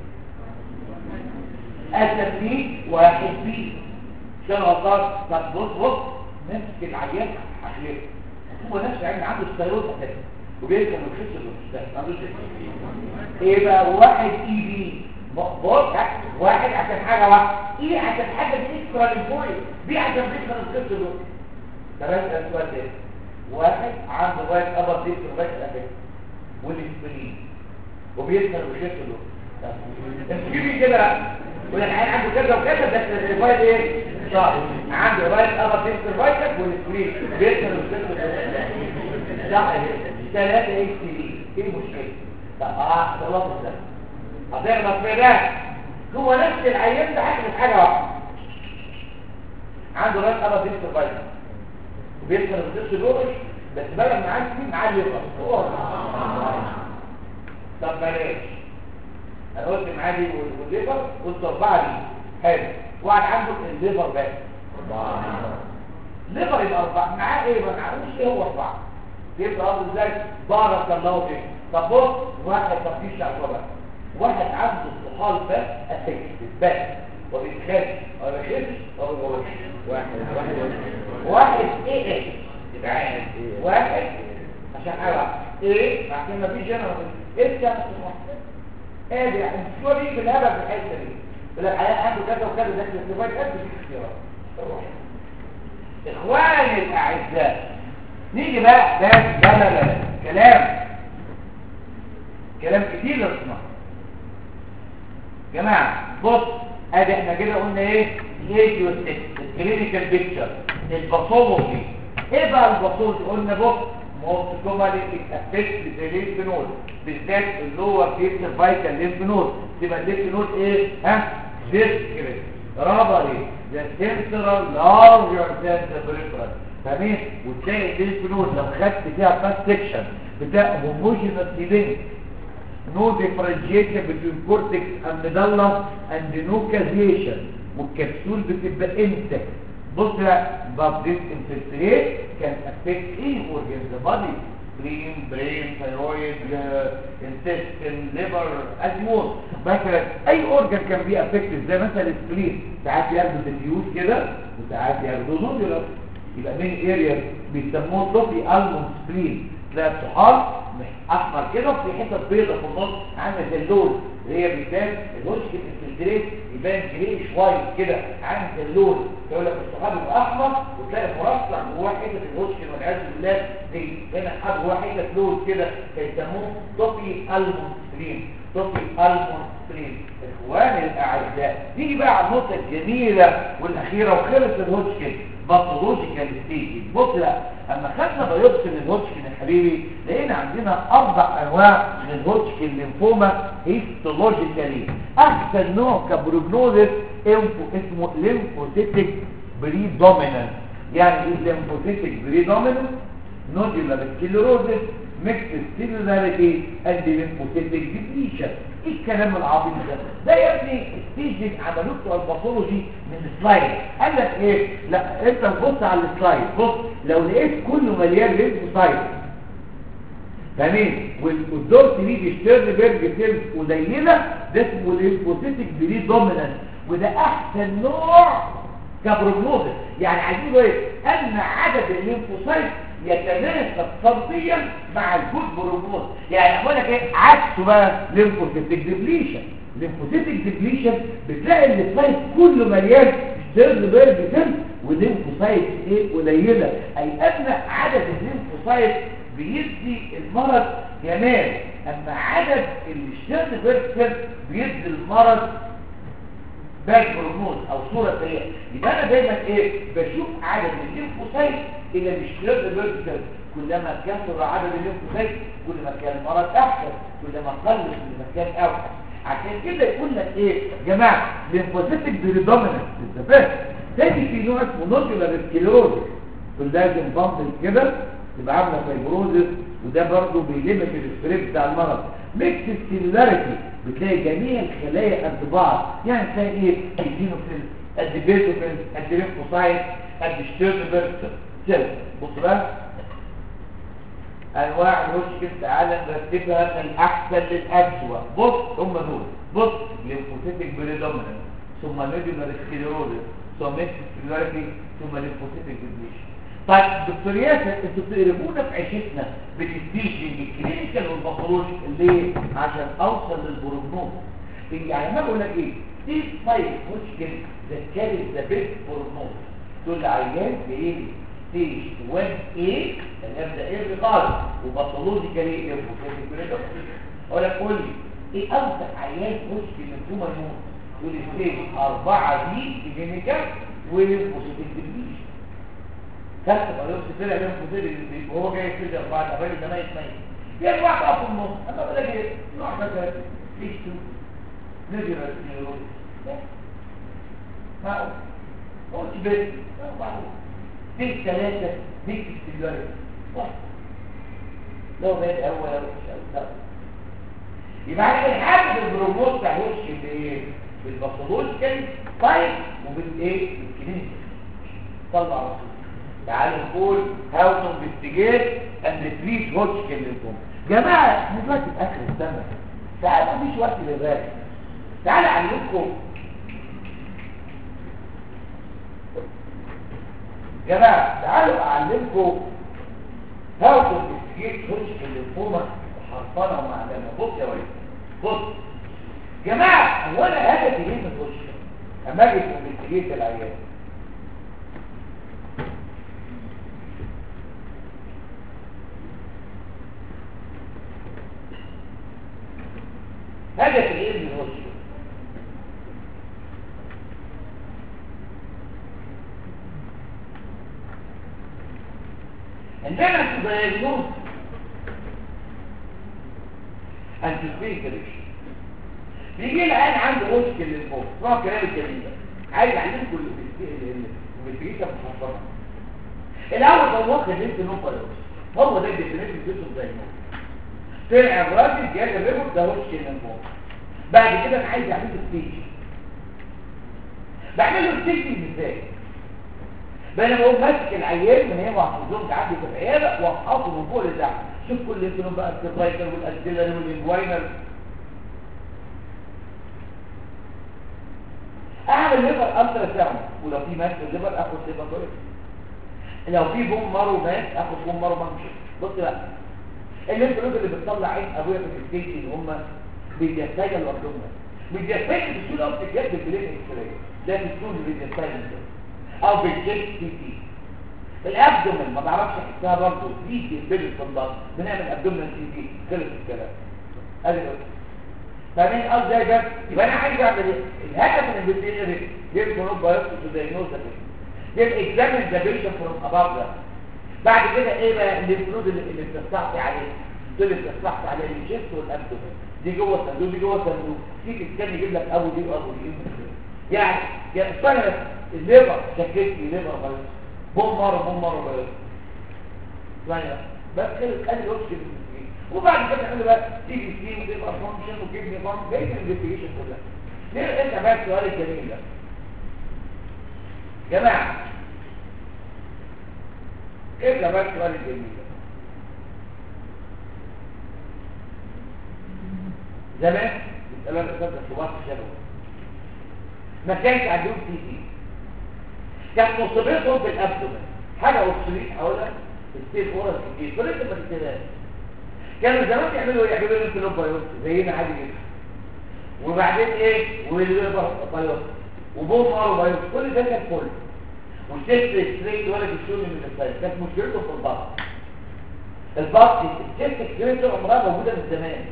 التمرين واحد بي عشان الله طب بص بص نمسك العيان هخليه هو نفسه يعني عنده ستيرويد اساسا وبيركب الخس اللي ما عندوش ايه بقى واحد اي بي بص واحد عشان حاجه واحده ايه عشان حاجه اكسترا للبوي بي عشان بيكسر الخس اللي تمام ده السؤال ده واحد عنده واحد ابر ديك بس اساسا والاسبرين وبيكسر الخس اللي تجيبي كده والعيال عنده كذا وكذا بس الريفايد ايه صح عنده رايت ابر ديسك رايتك والسكرين بيكسر السكر صح ثلاثة اكس دي ايه المشكلة طب اه خلاص ده هتغلط في ده هو نفس العيان ده حاجة حاجة واحدة عنده رايت ابر ديسك رايتك وبيكسر السكر دول بس بلغ معاه سنين معاه الليفر طب بلاش انا قلت معادي والليفر قلت اربعه دي حلو واحد عنده الليفر بس اربعه ليفر يبقى اربعه معاه ايه ما نعرفش ايه هو اربعه يبقى قصد ازاي بارك الله فيك طب بص واحد تفتيش على واحد عنده الطحال بس افكتد بس وبيتخش ما بيخش ما بيغرش واحد واحد واحد ايه ايه يبقى واحد عشان حاجه واحدة. ايه عشان ما فيش هنا ايه كان ادي يعني الصوره دي بالهبل في الحته دي يقول لك حياه عنده كذا وكذا ده الاستفاد قد في اختيارات اخواني الاعزاء نيجي بقى ده لا لا لا كلام كلام كتير للصناعه جماعه بص ادي احنا كده قلنا ايه الايديو الكلينيكال بيكتشر الباثولوجي ايه بقى الباثولوجي قلنا بص موست كومالي افكت للليمف نود بالذات اللور كيس فايتال ليمف نود تبقى الليمف نود ايه ها ديسكريت رابري ذا سنترال لارجر ذان ذا بريفرال تمام وتلاقي الليمف نود لو خدت فيها باس سيكشن بتاع هوموجينس لينك no differentiation between cortex and medulla and no causation والكبسول بتبقى انتك بص بقى but this infiltrate can affect any organ in the body spleen, brain, thyroid, uh, intestine, liver, as you want مثلا اي organ can be affected زي مثلا السبلين ساعات ياخدوا ديفيوز كده وساعات ياخدوا نودولار يبقى بين اريا بيسموه صوفي المون سبلين تلاقي الطحال احمر كده وفي حته بيضه في النص عامله زي اللون اللي هي بيبان الهوشكن انفلتريت يبان جريش وايت كده عامل زي اللون يقول لك الطحال يبقى احمر وتلاقي مرصع جواه حته الهوشكن والعياذ بالله دي هنا حد جواه حته لون كده فيسموه توبي المون ستريم توبي المون ستريم اخواني الاعزاء نيجي بقى على النقطه الجميله والاخيره وخلص الهوشكن باثولوجيكال ستيج بص لا اما خدنا بايوبسي للهوتشكن يا حبيبي لقينا عندنا اربع انواع من الهوتشكن ليمفوما هيستولوجيكالي احسن نوع كبروجنوزس اسمه ليمفوسيتك بريدومينانت يعني ايه ليمفوسيتك بريدومينانت نودولار سكليروزس ميكس سيلولاريتي اند ليمفوسيتك ديبليشن ايه الكلام العظيم ده ده يا ابني ستيج عملوه بتوع الباثولوجي من السلايد قال لك ايه لا انت بص على السلايد بص لو لقيت كله مليان ليمفوسايت تمام والدور تريد شتيرنبرج سيلز قليله ده اسمه ليمفوسيتك بري دومينانت وده احسن نوع كبروجنوزس يعني عايزين ايه ان عدد الليمفوسايت يتناسب فرديا مع الجود بروجنوز يعني اقول لك ايه عكسه بقى ليمفوسيتك ديبليشن ليمفوسيتك ديبليشن بتلاقي السلايد كله مليان شتيرنبرج سيلز والليمفوسايت ايه قليله اي ان عدد الليمفوسايت بيدي المرض جمال اما عدد الشتيرنبرج سيلز بيدي المرض باك هرمون او صورة سيئة يبقى انا دايما ايه بشوف عدد الليمفوسايت الى الاشتراك الفيرتيكال كلما كثر عدد الليمفوسايت كل ما كان المرض احسن كلما قل كل ما كان اوحش عشان كده يقول لك ايه يا جماعه ليمفوسيتك بريدومينانت انت فاهم تاني في نوع اسمه نودولار سكليروزس كل ده بامبل كده تبقى عامله فايبروزس وده برضه بيلمك السبريد بتاع المرض ميكس سيلولاريتي بتلاقي جميع الخلايا قد بعض يعني تلاقي ايه الدينوفيل قد بيتوفيل قد ليمفوسايت قد شتيرنبرج سيل بص بقى انواع الهوشكن تعالى نرتبها من الاحسن للاسوأ بص هم دول بص ليمفوسيتك بريدومينانت ثم نودولار سكليروزس ثم ميكس سيلولاريتي ثم ليمفوسيتك ديبليشن طيب دكتور ياسر انتوا بتقربونا في عيشتنا بتستيجي الكلينيكال والباثولوجي ليه؟ عشان اوصل للبروجنوز يعني ما بقول لك ايه؟ دي طيب مشكل ذا كاري ذا بيست بروجنوز تقول عيان بايه؟ ستيج 1 ايه اللي يبدا ايه خالص وباثولوجيكال ايه اقول لك قول لي ايه اكتر عيان مشكل للكوما يموت؟ تقول لي ستيج 4 دي كلينيكال وليمفوسيتك ديبليشن كانت بيوبسي طلع لهم كتير وهو جاي كده بعد الراجل ده ميت ميت في واحد في النص انا بقول لك ايه نوع مثلا ليش تو نجي راسيون معقول قلت بيت معقول دي ثلاثة دي استدلال لو بيت اول او مش اول يبقى عندنا الحاجة البروموت بتاع وش بايه بالباثولوجيكال طيب وبالايه بالكلينيكال طلع رسول تعالوا نقول how to investigate and treat Hodgkin lymphoma جماعة احنا دلوقتي في اخر السنة تعالوا مفيش وقت للراجع تعالوا اعلمكم جماعة تعالوا اعلمكم how to investigate Hodgkin lymphoma حرفانة ومعلمة بص يا وليد بص جماعة هو انا هدفي ايه من Hodgkin اما اجي investigate العيان هدف العلم الوصول عندما تدايجنوز انت سبيكرش بيجي العيان عنده مشكل للموت اسمعوا كلام الجميل عايز اعلمكم الانفستيجيشن محفظه الاول هو واخد انت نوبل هو ده الديفينيشن بتاعه دايجنوز طلع الراجل جاب الريبورت ده وش الانفوم بعد كده انا عايز اعمل له ستيج بعمل له ستيج ازاي بقى انا بقوم ماسك العيان من هي محفوظهم تعدي في العياده واحطه من فوق لتحت شوف كل الكلام بقى السيرفايكال والاسدلر والانجوينر اعمل ليفر الترا ساوند ولو في ماس في الليفر اخد ليفر كويس لو في بوم مارو ماس اخد بوم مارو مانش بص بقى الليمف نود اللي بتطلع عين ابويا في الستيج اللي هم بيديستايل الابدومن بيديستايل بسهوله قوي بتتجاب بالبلين اكس ده بتكون بيديستايل او بالجيك سي تي الابدومن ما بعرفش احسها برضه دي تنبلي في الضغط بنعمل ابدومن سي تي خلص الكلام ادي بس فاهمين قصدي يا جماعه يبقى انا عايز اعمل ايه الهدف من الانفستيجيشن جيب فروم بايوبسي تو دايجنوز جيب اكزامين ذا بيشن فروم اباف ده بعد كده ايه بقى الانفلود اللي, اللي بتستعطي عليه دول اللي بتستعطي عليه الجيست والابدومن دي جوه الصندوق دي جوه الصندوق تيجي تسكن يجيب لك ابو دي وابو دي يعني يا استنى الليفر شكيت لي ليفر بايوبسي بوم مره بوم مره بايوبسي ثانيه بس خلص ادي الاوبشن وبعد كده نعمل بقى تيجي سكين وتبقى فانكشن وكيدني فانكشن جاي الانفستيجيشن كلها ليه انت بقى السؤال الجميل ده جماعه ايه بقى السؤال الجميل ده زمان الكلام ده كان صباح الشباب ما كانش عندهم سي تي كان مصيبتهم في الابدومن حاجه اوبسوليت هقولها الستيل اورال كتير كل انت ما تنساهاش كانوا زمان يعملوا ايه يعملوا انتلوب بايوبسي زينا عادي جدا وبعدين ايه والليفر بايوبسي وبوم مارو بايوبسي كل ده كان فل والتست ستريت ولا بيشون من السايد كانت مشكلته في الضغط الضغط التست ستريت عمرها موجوده من زمان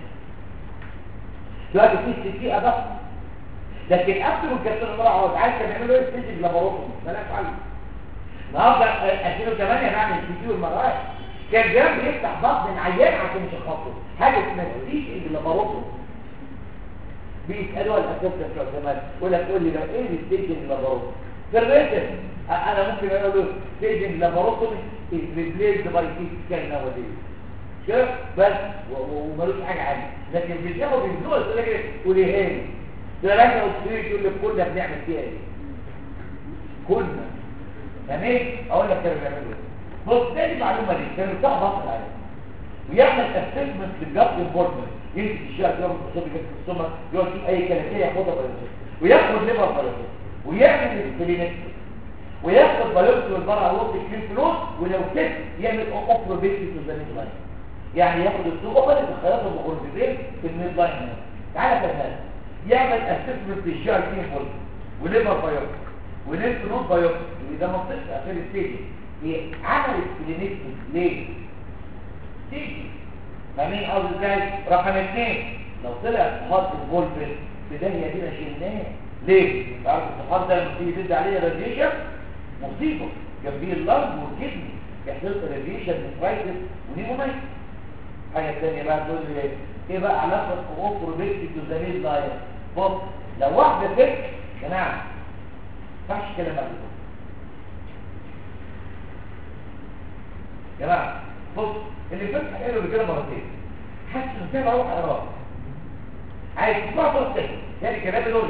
دلوقتي في سي تي ادق لكن قبل ما كانت المرأة عايز كانوا يعملوا ايه ستيج لاباروتومي مالهاش علاقه النهارده 2008 نعمل السي تي والمرأة كان جاب بيفتح بطن العيان عشان يشخصه حاجه اسمها ستيج لاباروتومي بيسالوها الاساتذه بتوع زمان يقول لك قول لي بقى ايه الستيج لاباروتومي في الريتم انا ممكن اقول له ستيج لاباروتومي از ريبليسد باي سي سكان ناوديز كده بس ومالوش حاجه عنه لكن بيجيبوا بيبنوها يقول لك ايه قولي هاني ده راجع وتشتري يقول لك كنا بنعمل فيها ايه كنا تمام اقول لك كانوا بيعملوا ايه بص تاني معلومه دي كانوا بتاع بطل عليه ويعمل اسسمنت للجاب امبورتمنت يمسك الشارع كده بالصوت كده في السمك يقعد يشوف اي كلاميه ياخدها بايوبسي وياخد ليفر بايوبسي ويعمل الكلينكس وياخد بايوبسي والبرع وسط الكلين فلوس ولو كده يعمل اوبرو بيكسي تو ذا لاين يعني ياخد السوق اوبر الخياطه المغربين في الميد لاين هنا تعالى كمان يعمل اسسمنت للشارع كلين فلوس وليفر بايوبسي ونفس نوت بايوبسي وده منطقه اخر الستيج عمل الكلينكس ليه؟ تيجي فاهمين قصدي ازاي رقم اثنين لو طلع صفات الفولفن في داهيه دي شلناه ليه تعرف الصفات ده لما تيجي تدي عليه راديشن مصيبه جنبيه اللنج والكدني يحصل راديشن نفرايتس ونيمونايت حاجه ثانيه بقى تقول لي ايه بقى علاقه اوفر بيكتي تو ذا ميد لاين بص لو واحده ست يا جماعه ما ينفعش كده بقى يا جماعه بص اللي فتح قاله كده مرتين حاسس ان ده بروح اقراه عايز تسمع صوت تاني يعني كلام دول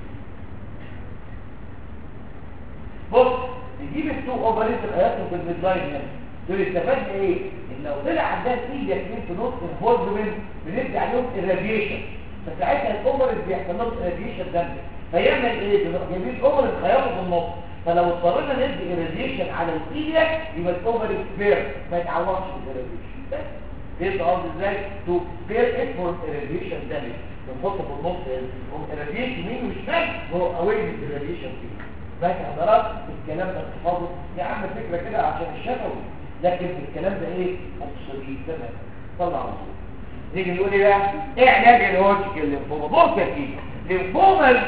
بص نجيب السوق اوفريت هياخده في الميد لاين هنا دول استفدنا ايه ان لو طلع عندها سيل يكون في نص انفولفمنت بندي عليهم الراديشن فساعتها الاوفريت بيحصل لهم الراديشن ده فيعمل ايه جايبين الاوفريت خياطه في النص فلو اضطرينا ندي الراديشن على السيليا يبقى الاوفريت سبير ما يتعوضش بالراديشن بس فهمت قصدي ازاي تو سبير ات فور الراديشن دامج بنحطه في النص الراديشن يمين وشمال هو اوي من الراديشن فيه بس حضرات الكلام ده تحفظه يا عم فكره كده عشان الشفوي لكن الكلام ده ايه مقصودي تمام طلع مقصود نيجي نقول ايه بقى ايه علاج الهوتشك الليمفوما بص يا سيدي الليمفوما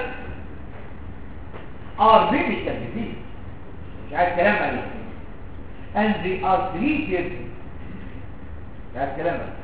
ار مش تنفيذ مش عايز كلام عليه and they are treated مش عايز كلام عليه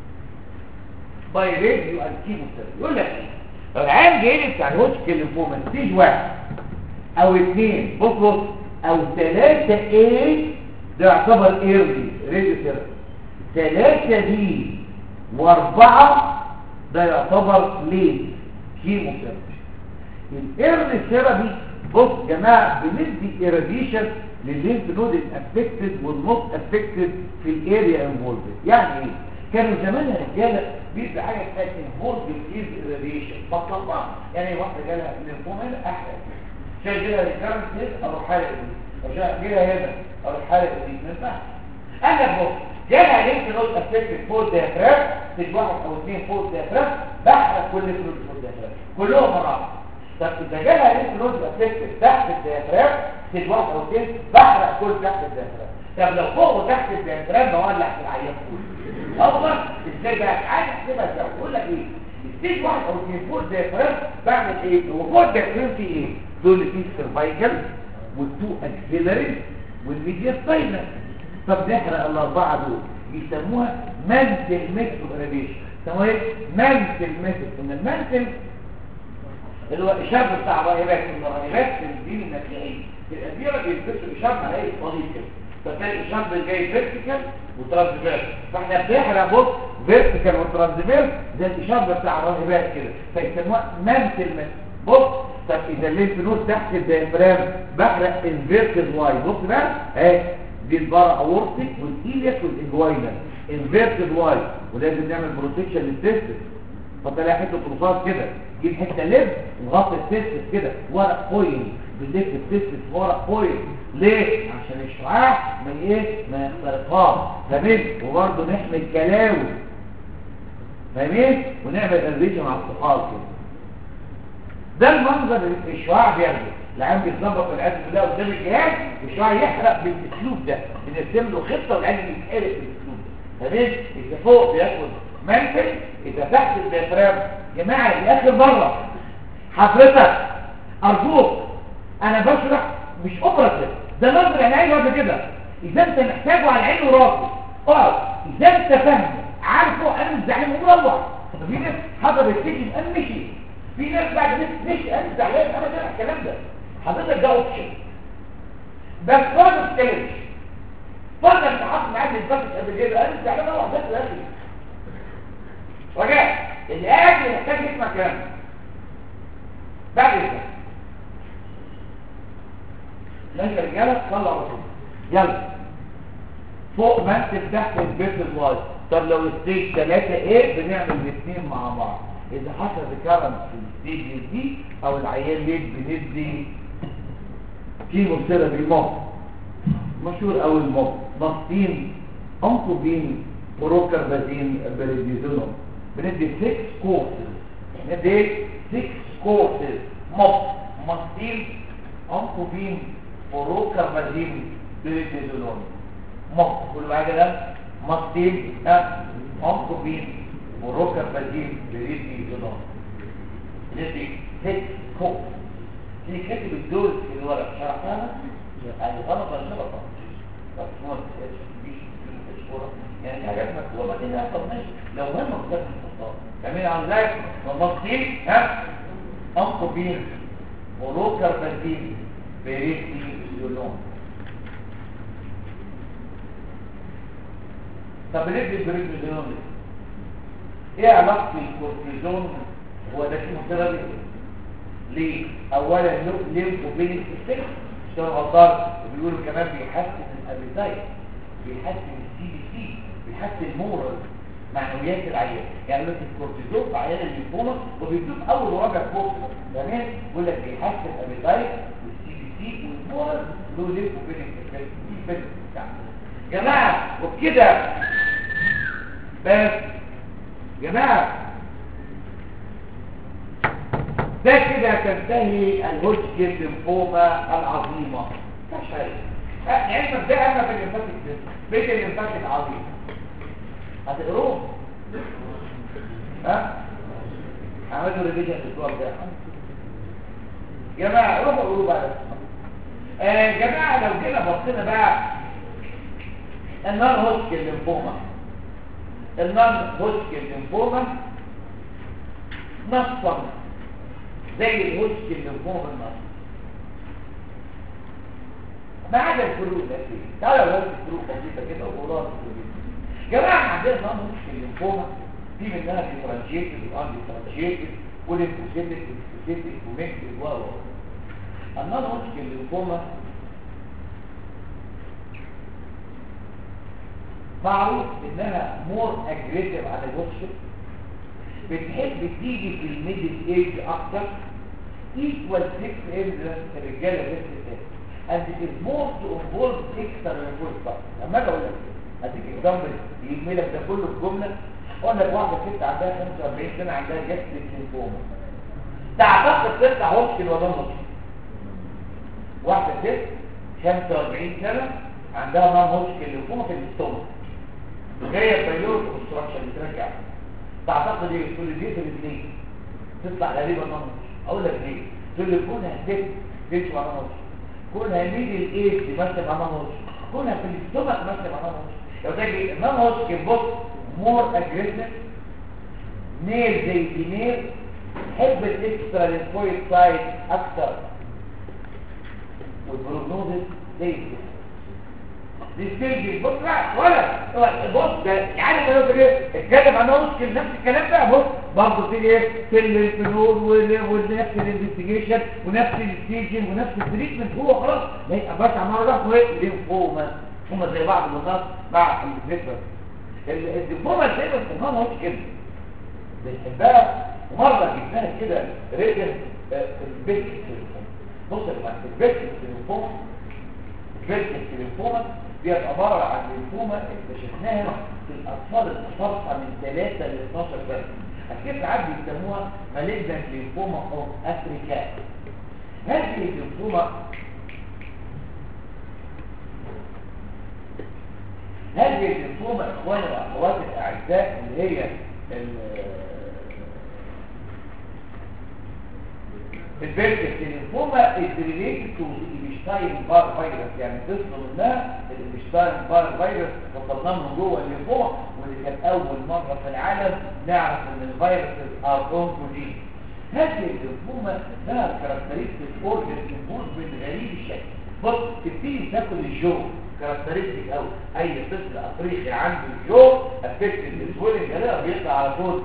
by radio and chemotherapy يقول لك ايه العام جاي بتاع الهوتشك الليمفوما ستيج واحد او اثنين بص بص او ثلاثة ايه ده يعتبر ايرلي راديو ثيرابي ثلاثة دي واربعة ده يعتبر ليت كيمو ثيرابي الايرلي ثيرابي بص يا جماعة بندي ايراديشن للليمف نود الافكتد والنوت افكتد في الاريا انفولد يعني ايه كانوا زمان الرجاله بيبقى حاجه اسمها انفولد از ايراديشن بطلبها يعني واحده جالها ليمفوما احلى شايف كده ريكارنت اروح حالق دي وشايف كده هنا اروح حالق دي ما ينفعش قال لك بص جالها لينك نوت افكتد فور ديافراجم ستيج واحد او اثنين فور ديافراجم بحرق كل فلوس فور ديافراجم كلهم مره واحده طب اذا جالها لينك نوت افكتد تحت الديافراجم ستيج واحد او اثنين بحرق كل تحت الديافراجم طب لو فوق وتحت الديافراجم بولع في العيان كله الله ازاي بقى عايز احسبها ازاي بقول لك ايه ستيج واحد او اثنين فور ديافراجم بعمل ايه هو فور ديافراجم فيه ايه دول اللي فيه السيرفايكل والتو اكسيلري والميديا سباينال طب نحرق الاربعه دول يسموها منتل ميثود راديشن يسموها ايه منتل ميثود ان المنتل اللي هو اشاره بتاع الراهبات ان الراهبات في الدين النسائي في الاديره بيلبسوا اشاره على ايه صليب كده فتلاقي الاشاره جاي فيرتيكال وترانسفيرس فاحنا بنحرق بص فيرتيكال وترانسفيرس زي الاشاره بتاع الراهبات كده فيسموها منتل ميثود بص طب اذا الليمف نود تحت الديافرام بحرق انفيرتد واي بص بقى اهي دي البارا اورتيك والايليك والاجوينال انفيرتد واي ولازم نعمل بروتكشن للتستس فتلاقي حته رصاص كده جيب حته لب وغطي التستس كده ورق فويل بنلف التستس ورق فويل ليه عشان الشعاع ما ايه ما يخترقهاش فاهمين وبرضه نحمي الكلاوي فاهمين ونعمل اريجن مع الصحاب كده ده المنظر اللي الشعاع بياخده العيان بيتظبط العيان بالله قدام الجهاز والشعاع يحرق بالاسلوب ده بنرسم له خطه والعيان يتحرق بالاسلوب ده تمام اذا فوق بياخد منفل اذا تحت الديافرام جماعه دي اخر مره حضرتك ارجوك انا بشرح مش اوبراتيف ده نظر عيني وقت كده اذا انت محتاجه على عينه وراسه اقعد اذا انت فاهمه عارفه انا مش زعلان ومروح في ناس حضرت تيجي انا مشي في ناس بعد ناس مشي انا زعلان انا سامع الكلام ده حضرتك ده اوبشن بس ما تتكلمش فرضا انت حاطط معاك الباكت قبل كده انا زعلان اروح بس الاخر رجاء اللي قاعد محتاج يسمع كلام بعد كده ماشي يا رجاله صلوا على طول يلا فوق ما انت تحت البيت الواي طب لو ستيج 3 ايه بنعمل الاثنين مع بعض اذا حصل ريكارنس في الستيج دي او العيان ليه بندي كيمو ثيرابي موب مشهور قوي الموب نصين انكوبين بروكربازين بريديزونوم بندي 6 كورسز ندي 6 كورسز موب مصين انكوبين بروكربازين بريديزونوم موب كل معايا كده مصين ها انكوبين بروكربازين بريديزونوم ندي 6 كورسز اللي كاتب الدول في الورق شرحناها يعني غلط ولا غلط بس ما تسالش يعني حاجات مكتوبه كده طب ماشي لو هم مكتوبه في الخطاب تعمل على ذلك مبسطين ها انقبين وروكر بنزين بريتي يولون طب ليه البريتي يولون ايه علاقه الكورتيزون هو ده كيمو ثيرابي ليه اولا ليمفوبينيك افكت اشتغل غلطان وبيقولوا كمان بيحسن الابيتايت بيحسن السي بي سي بيحسن المورال معنويات العيان يعني مثل الكورتيزون في عيان الليمفوما وبيدوك اول ورابع فوق تمام يقول لك بيحسن الابيتايت والسي بي سي والمورال له ليمفوبينيك افكت دي افكت جماعه وبكده بس جماعه ده كده تنتهي الهوجكن ليمفوما العظيمه مش حاجه علمك ده اهم في الليمفاتيك بيت الليمفاتيك العظيم هتقروه ها عملوا ريفيجن الاسبوع ده جماعه روحوا قولوا بقى آه جماعه لو جينا بصينا بقى النون هوجكن ليمفوما النون هوجكن ليمفوما نصا زي الهوشك اللي فوق النص ما عدا الفلوس ده فيه تعالوا لو الفلوس بسيطه كده وقولها جماعه عندنا نظام هوشك اللي فوق في منها ديفرنشيتد وان ديفرنشيتد وليمفوسيتك وسبيسيتك وميكس و و النظام هوشك اللي فوق معروف انها مور اجريسيف على الهوشك بتحب تيجي في الميدل ايج اكتر equal sex age الرجاله بس and it is more to involve extra resource لما اجي اقول لك اديك اكزامبل يجمل لك ده كله في جمله اقول لك واحده ست عندها 45 سنه عندها جاستريك ليمفوما تعتقد تطلع هوسكن ولا هوسكن واحده ست 45 سنه عندها نون هوسكن ليمفوما في الاستومك جايه بيلور كونستراكشن بترجع تعتقد ايه تقول لي دي في الاثنين تطلع غريبه نون اقول لك ليه تقول لي كونها ست تمشي مع نون هوسكن كونها ميدل ايج تمثل مع نون هوسكن كونها في الاستومك تمثل مع نون هوسكن لو تجي النون هوسكن بص مور اجريسيف ميل زي فيميل حب الاكسترا ليمفويد سايت اكثر والبروجنوزس زي كده دي ستيج بص لا ولا بص ده يعني ما يقول ايه اتكلم عن ممكن نفس الكلام ده بص برضه تيجي ايه في الفنون ونفس الانفستيجيشن ونفس الستيجنج ونفس التريتمنت هو خلاص ما يبقاش عمال راح وايه ليمفوما هما زي بعض بالظبط مع الفكره الليمفوما دايما في الهرم مش كده بنحبها ومره جبناها كده ريجن في البيت بص يا جماعه البيت التليفون البيت التليفون دي عباره عن ليمفوما اكتشفناها في الاطفال المتوسطه من 3 ل 12 سنه اكيد ساعات بيسموها مالجنت ليمفوما اوف افريكا هذه الليمفوما هذه الليمفوما اخواني واخواتي الاعزاء اللي هي البيرك الليمفوما is related to الابشتاين بار فيروس يعني تصل منها الابشتاين بار فيروس وصلنا من جوه الليمفوما واللي كان اول مره في العالم نعرف ان الفيروس ار اونكوجين هذه الليمفوما لها كاركترستيك اورجن انفولفمنت غريب الشكل بص تبتدي تاكل الجو كاركترستيك قوي اي طفل افريقي عنده الجو افكت السويلنج ده بيطلع على طول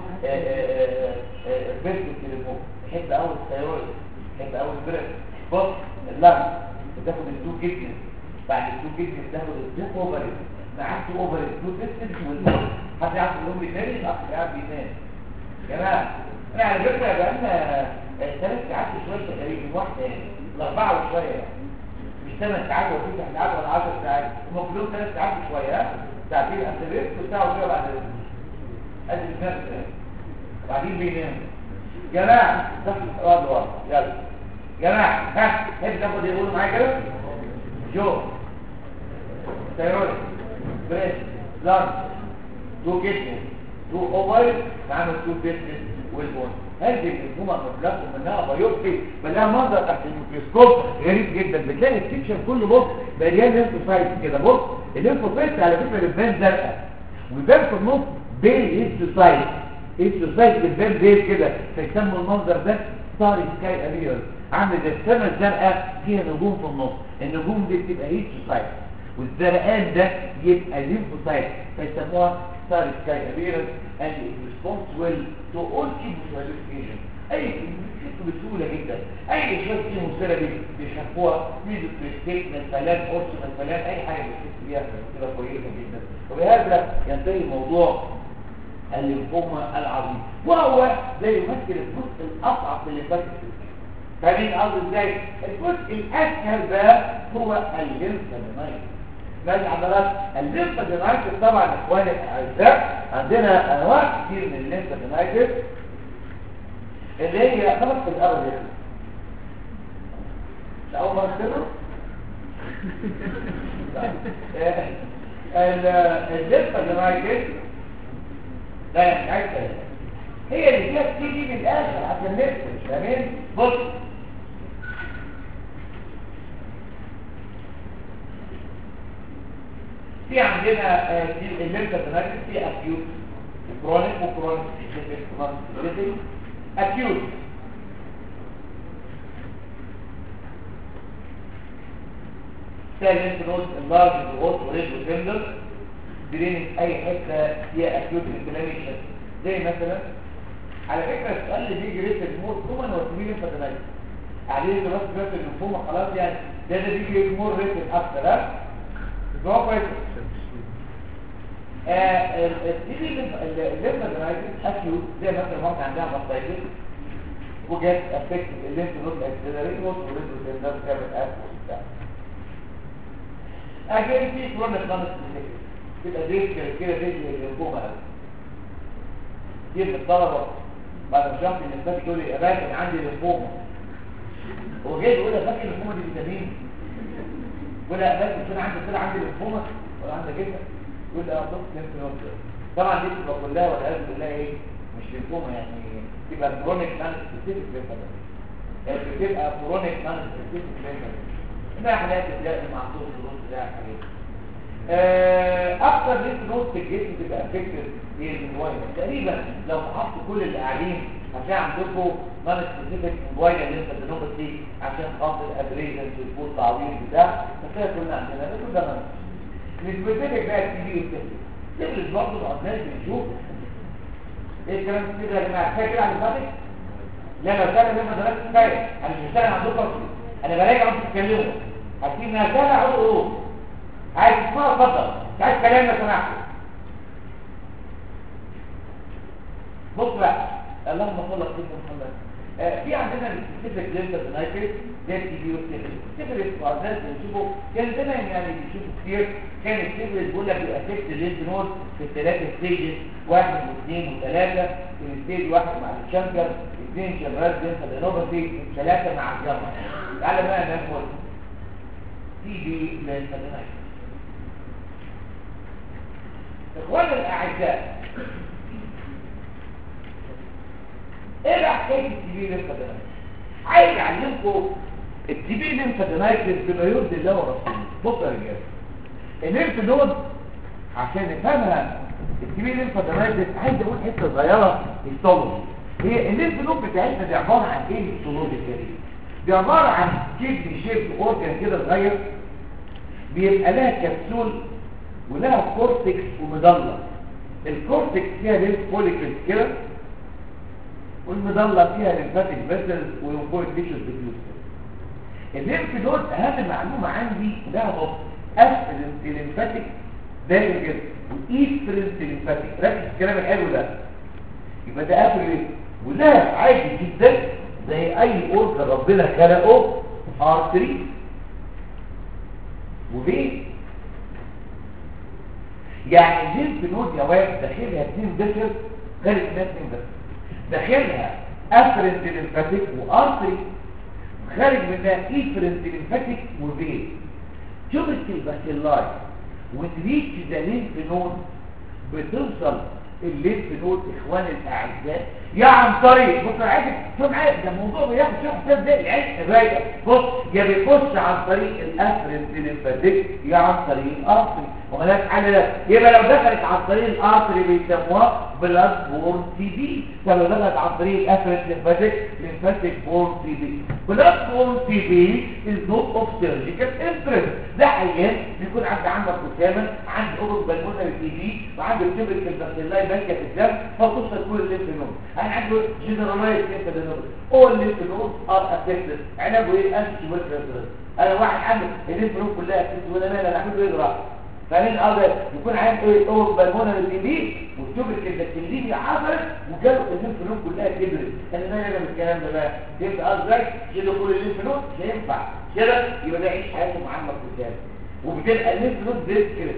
بيرك الليمفوما يحب اول الثيرويد يحب اول البرد بص اللنج بتاخد التو كيدنس بعد التو كيدنس تاخد التو اوفرز معاك تو اوفرز تو تيستس والموت حد يعرف الام الثاني الاخ قاعد بينام يا جماعه احنا على فكره بقى لنا ثلاث ساعات وشويه تقريبا واحده يعني الاربعه وشويه يعني مش ثمان ساعات ولا تسع ساعات ولا 10 ساعات هم كلهم ثلاث ساعات وشويه ها ساعتين قبل الريست وساعه وشويه بعد الريست ادي الناس بعدين بيناموا جماعة تحت الأرض ورا يلا جماعة ها تحب تاخد يقولوا معايا كده جو ستيرويد بريس لانس تو كيدنس تو اوفر معانا تو بيتنس والبون هذه المنظومه مطلقه منها بايوبسي بلاها منظر تحت الميكروسكوب غريب جدا بتلاقي السكشن كله بص مليان ليمفوسايت كده بص الليمفوسايت على فكره بتبان زرقاء ويبان في النص بيل هيستوسايت هيستوسايت بتبان بيل كده فيسموا المنظر ده ستار سكاي ابيرز عامل زي السماء الزرقاء فيها نجوم في النص النجوم دي بتبقى هيستوسايت والزرقان ده يبقى ليمفوسايت فيسموها ستار سكاي ابيرز and it responds well to all chemotherapy agents اي بتحسوا بسهوله جدا اي شويه كيموثيرابي بيشوفوها ميزو بريستيك مثلا اورسو مثلا اي حاجه بتحس بيها بتبقى كويسه جدا وبهذا ينتهي موضوع الليمفوما العظيم وهو لا يمثل الجزء الاصعب من الليمفاتيك فاهمين قصدي ازاي الجزء الاسهل بقى هو الليمفادينايت ماشي حضرتك الليمفادينايت طبعا اخواني الاعزاء عندنا انواع كتير من الليمفادينايت اللي هي خلاص في الارض يعني مش اول مره كده الليمفادينايت لا يعني عايز كده هي اللي فيها بتيجي من الاخر عشان نفهم فاهمين بص في عندنا في الليمفادينايت في اكيوت كرونيك وكرونيك كرونيك اكيوت ثالث نوت اللارج الغوط وريد وتندر درينج اي حته فيها اكيوت انفلاميشن زي مثلا على فكره السؤال اللي بيجي ريت الموت كومن هو سمين انفلاميشن عليه بس بس الليمفوما خلاص يعني ده ده بيجي مور ريت اكتر ها هو كويس الليمفادينايتس اكيوت زي مثلا واحد عندها ماستايتس وجت افكت الليمف نود اكسلريت وريد وتندر كابت اكل وبتاع اجين في كرونيك نون سبيسيفيك تبقى ديسك كده ديسك الليمفوما قوي كتير من الطلبه بعد ما شرحت الليمفات يقول لي يا باشا انا عندي ليمفوما هو جاي يقول لي فاكر الليمفوما دي فيتامين ولا يا باشا مش انا عندي كده عندي ليمفوما ولا عندك كده يقول لي اه بص ليمف نود طبعا دي بتبقى كلها والعياذ بالله ايه مش ليمفوما يعني تبقى كرونيك نان سبيسيفيك ليمفوما بتبقى كرونيك نان سبيسيفيك ليمفوما ده حالات بتلاقي معصوص الرز ده حاجات اكتر ليمف نود في الجسم بتبقى افكتد هي الموبايل تقريبا لو فحصت كل اللي قاعدين هتلاقي عندكم نان سبيسيفيك موبايل اللي انت بنوبه فيه عشان خاطر ادريجنس والفول تعويض بتاع فكده كلنا عندنا ده كل ده نان السبيسيفيك بقى التي بي والتسليم تدرس برضه الأبناء بنشوف ايه الكلام كده يا جماعه كفايه كده على الفاتح لا لو كان لما درست كفايه انا مش بشتغل عندكم انا براجع وانتوا بتتكلموا هتسيب ناس انا اقول اقول عايز تسمع اتفضل مش عايز كلام لو سمحت بص بقى اللهم صل على سيدنا محمد آه في عندنا السبيسيفيك لينتر نايتريت ده التي بي والسيفلس السيفلس وعندنا بنشوفه كان زمان يعني بنشوفه كتير كان السيفلس بيقول لك بيأفكت اللينت نود في الثلاثه ستيجز واحد واثنين وثلاثه في الستيج واحد مع الشنكر اثنين شمرات لينتر انوباسي ثلاثه مع الجمع تعالى بقى ناخد تي بي لينتر نايتريت اخوانا الاعزاء ايه بقى حكايه التي بي ليمفادينايتس عايز اعلمكم التي بي ليمفادينايتس بما يرضي الله ورسوله بصوا يا رجاله الليمف نود عشان نفهمها التي بي ليمفادينايتس عايز اقول حته صغيره هيستولوجي هي الليمف نود بتاعتنا دي عباره عن ايه هيستولوجي كريم دي عباره عن كيدني شيب اورجن كده صغير بيبقى لها كبسول ولها كورتكس ومضله الكورتكس فيها ليمف فوليكلز كده والمضله فيها ليمفاتيك فيسلز وليمفويد تيشوز ديفيوز الليمف نود اهم معلومه عندي ده اهو افرنت ليمفاتيك داخل كده وايسترنت ليمفاتيك ركز الكلام الحلو ده يبقى ده افرنت وده عادي جدا زي اي اورجن ربنا خلقه ارتري وفين يعني الليمف نود يا واد داخلها اثنين بشر خارج منها اثنين بشر داخلها افرنت ليمفاتيك وارتري خارج منها ايفرنت ليمفاتيك وفين شبكه الباسيلاي وتريتش ذا ليمف نود بتوصل الليمف نود اخوان الاعزاء يا عن طريق بص عايز شوف معايا ده الموضوع بياخد شوف حساب ده العيش الرايقه بص يا بيخش عن طريق الافرنت ليمفاتيك يا عن طريق الارتري وملاش حل ده يبقى لو دخلت عن طريق الارتري بيسموها بلاد بورن تي بي طب لو دخلت عن طريق الافرنت ليمفاتيك ليمفاتيك بورن تي بي بلاد بورن تي بي از نوت اوف سيرجيكال انترست ده عيان بيكون عند عندك اسامه عند اوروب بالمونري تي بي وعنده تبرك البكتيريا ماشيه في الدم فتوصل كل الليمف نود انا عنده جنرالايز ليمف نود اول ليمف نود ار افكتد علاجه ايه انتي ويترس انا واحد عنده الليمف نود كلها افكتد ولا مال انا اعمل له اجراء فمن قادر يكون عين ايه اول بالمونري تي بي والتبرك البكتيريا حصلت وجاله الليمف نود كلها كبرت انا ما انا بالكلام ده بقى يبقى قصدك شيلوا كل الليمف نود مش هينفع كده يبقى ده يعيش حياته معمق في الجهاز وبتبقى الليمف نود ديسكريت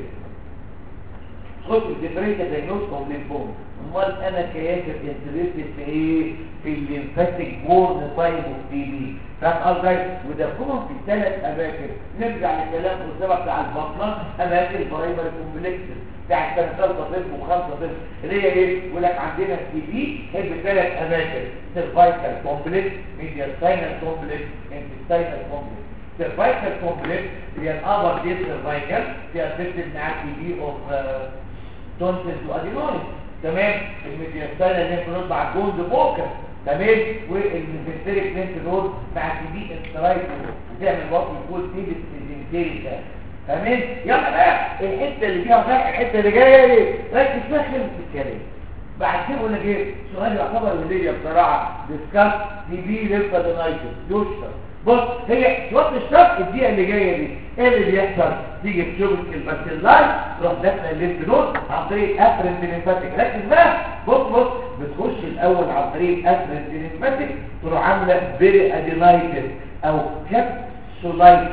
خد الديفرنشال دايجنوز اوف ليمفوما امال انا كياسر انترستد في ايه في الليمفاتيك بورن تايب اوف تي بي فاهم قصدي وده كلهم في ثلاث اماكن نرجع لكلام السبب بتاع البطنه اماكن برايمري كومبلكسز بتاع سنه ثالثه طب وخمسه طب اللي هي ايه يقول لك عندنا التي بي هي بثلاث اماكن سيرفايكال كومبلكس ميديال ساينال كومبلكس انتستاينال كومبلكس سيرفايكال كومبلكس هي الابر دي سيرفايكال فيها افكتد مع تي بي اوف تونسلز وادينويد تمام الميدياستاينال ليمف نود مع الجولد فوكس تمام والميزنتريك ليمف نود مع تي بي انسترايتو بتعمل وقت يقول تي بي تمام يلا بقى الحته اللي فيها فرق الحته اللي جايه دي ركز فيها خلص الكلام بعد كده اقول لك ايه سؤال يعتبر وليه بصراحه ديسكاس تي بي ليمفادينايتس يشرب بص هي شوط الشرط الدقيقه اللي جايه دي ايه اللي بيحصل تيجي تشوف الباسيلاي تروح داخله الليمف نود عن طريق افرنت ليمفاتيك ركز بقى بص بص بتخش الاول عن طريق افرنت ليمفاتيك تروح عامله بيري ادينايتس او كابسولايتس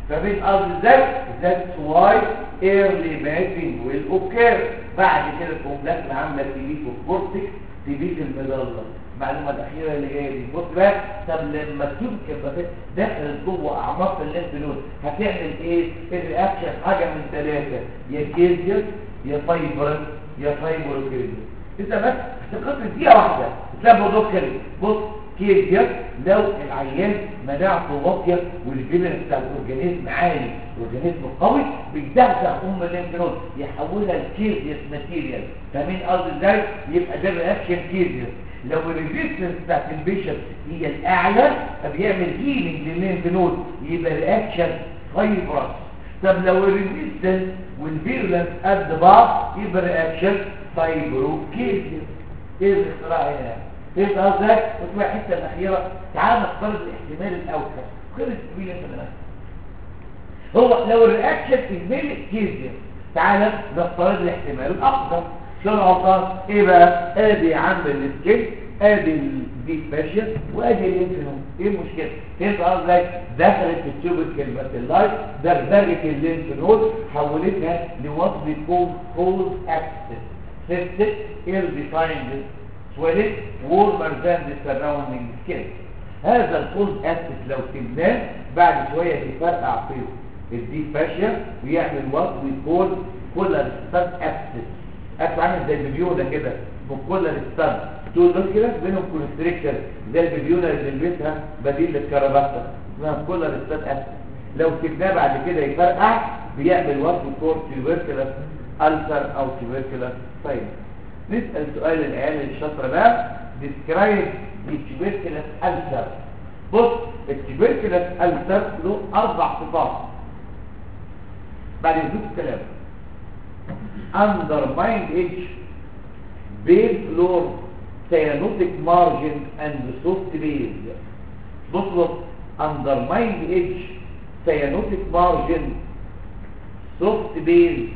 فمين قصدي ازاي ذاتس واي ايرلي ماتنج ويل اوكير بعد كده تقوم داخله عامله تيبيت والكورتكس تيبيت المظله المعلومه الاخيره اللي جايه دي بص بقى طب لما تشوف الكباتات دخلت جوه اعماق الليمف نود هتعمل ايه الرياكشن حاجه من ثلاثه يا كيزيوس يا فايبرس يا فايبروكيزيوس انت بس هتقصد دقيقه واحده تلاقي الموضوع كده بص كيزيوس لو العيان مناعته واطيه والفيلنس بتاع الاورجانيزم عالي الاورجانيزم قوي بيدغدغ ام الليمف نود يحولها لكيزيوس ماتيريال فاهمين قصدي ازاي يبقى ده رياكشن كيزيوس لو الريزيستنس بتاعت البيشنت هي الاعلى فبيعمل هيلينج للليمف نود يبقى رياكشن فايبرس طب لو الريزيستنس والفيرلنس قد بعض يبقى رياكشن فايبروكيزيوس ايه الاختراع هنا فهمت قصدي وتبقى الحته الاخيره تعال نفترض الاحتمال الاوسع خلص كبير انت هو لو الرياكشن في الميل كيزيوس تعال نفترض الاحتمال الاقصى شو الغلطان ايه بقى ادي يا عم السكيل ادي الديب فاشيا وادي الليمفنود ايه المشكله فهمت قصدي دخلت في التيوب كلمه اللايت دغدغت الليمفنود حولتها لوات بيكون كولد اكسس سيستم اير ديفايند swelling warmer than the surrounding skin هذا الكولد اكسس لو سبناه بعد شويه بيفرقع في الديب فاشيا ويعمل وات بيكون كولر ستان اكسس اكس عامل زي البيبيونه كده بكل الستان دول دول كده بينهم كونستريكتور زي البيبيونه اللي بنلبسها بديل للكرافته اسمها كل الستان اكس لو سيبناه بعد كده يفرقع بيعمل وات كور تيوبركلس السر او تيوبركلس طيب نسال سؤال العيال الشاطره بقى ديسكرايب التيوبركلس السر بص التيوبركلس السر له اربع صفات بعد يزيد الكلام undermined edge, base floor, cyanotic margin, and soft base. بص بص undermined edge, cyanotic margin, soft base,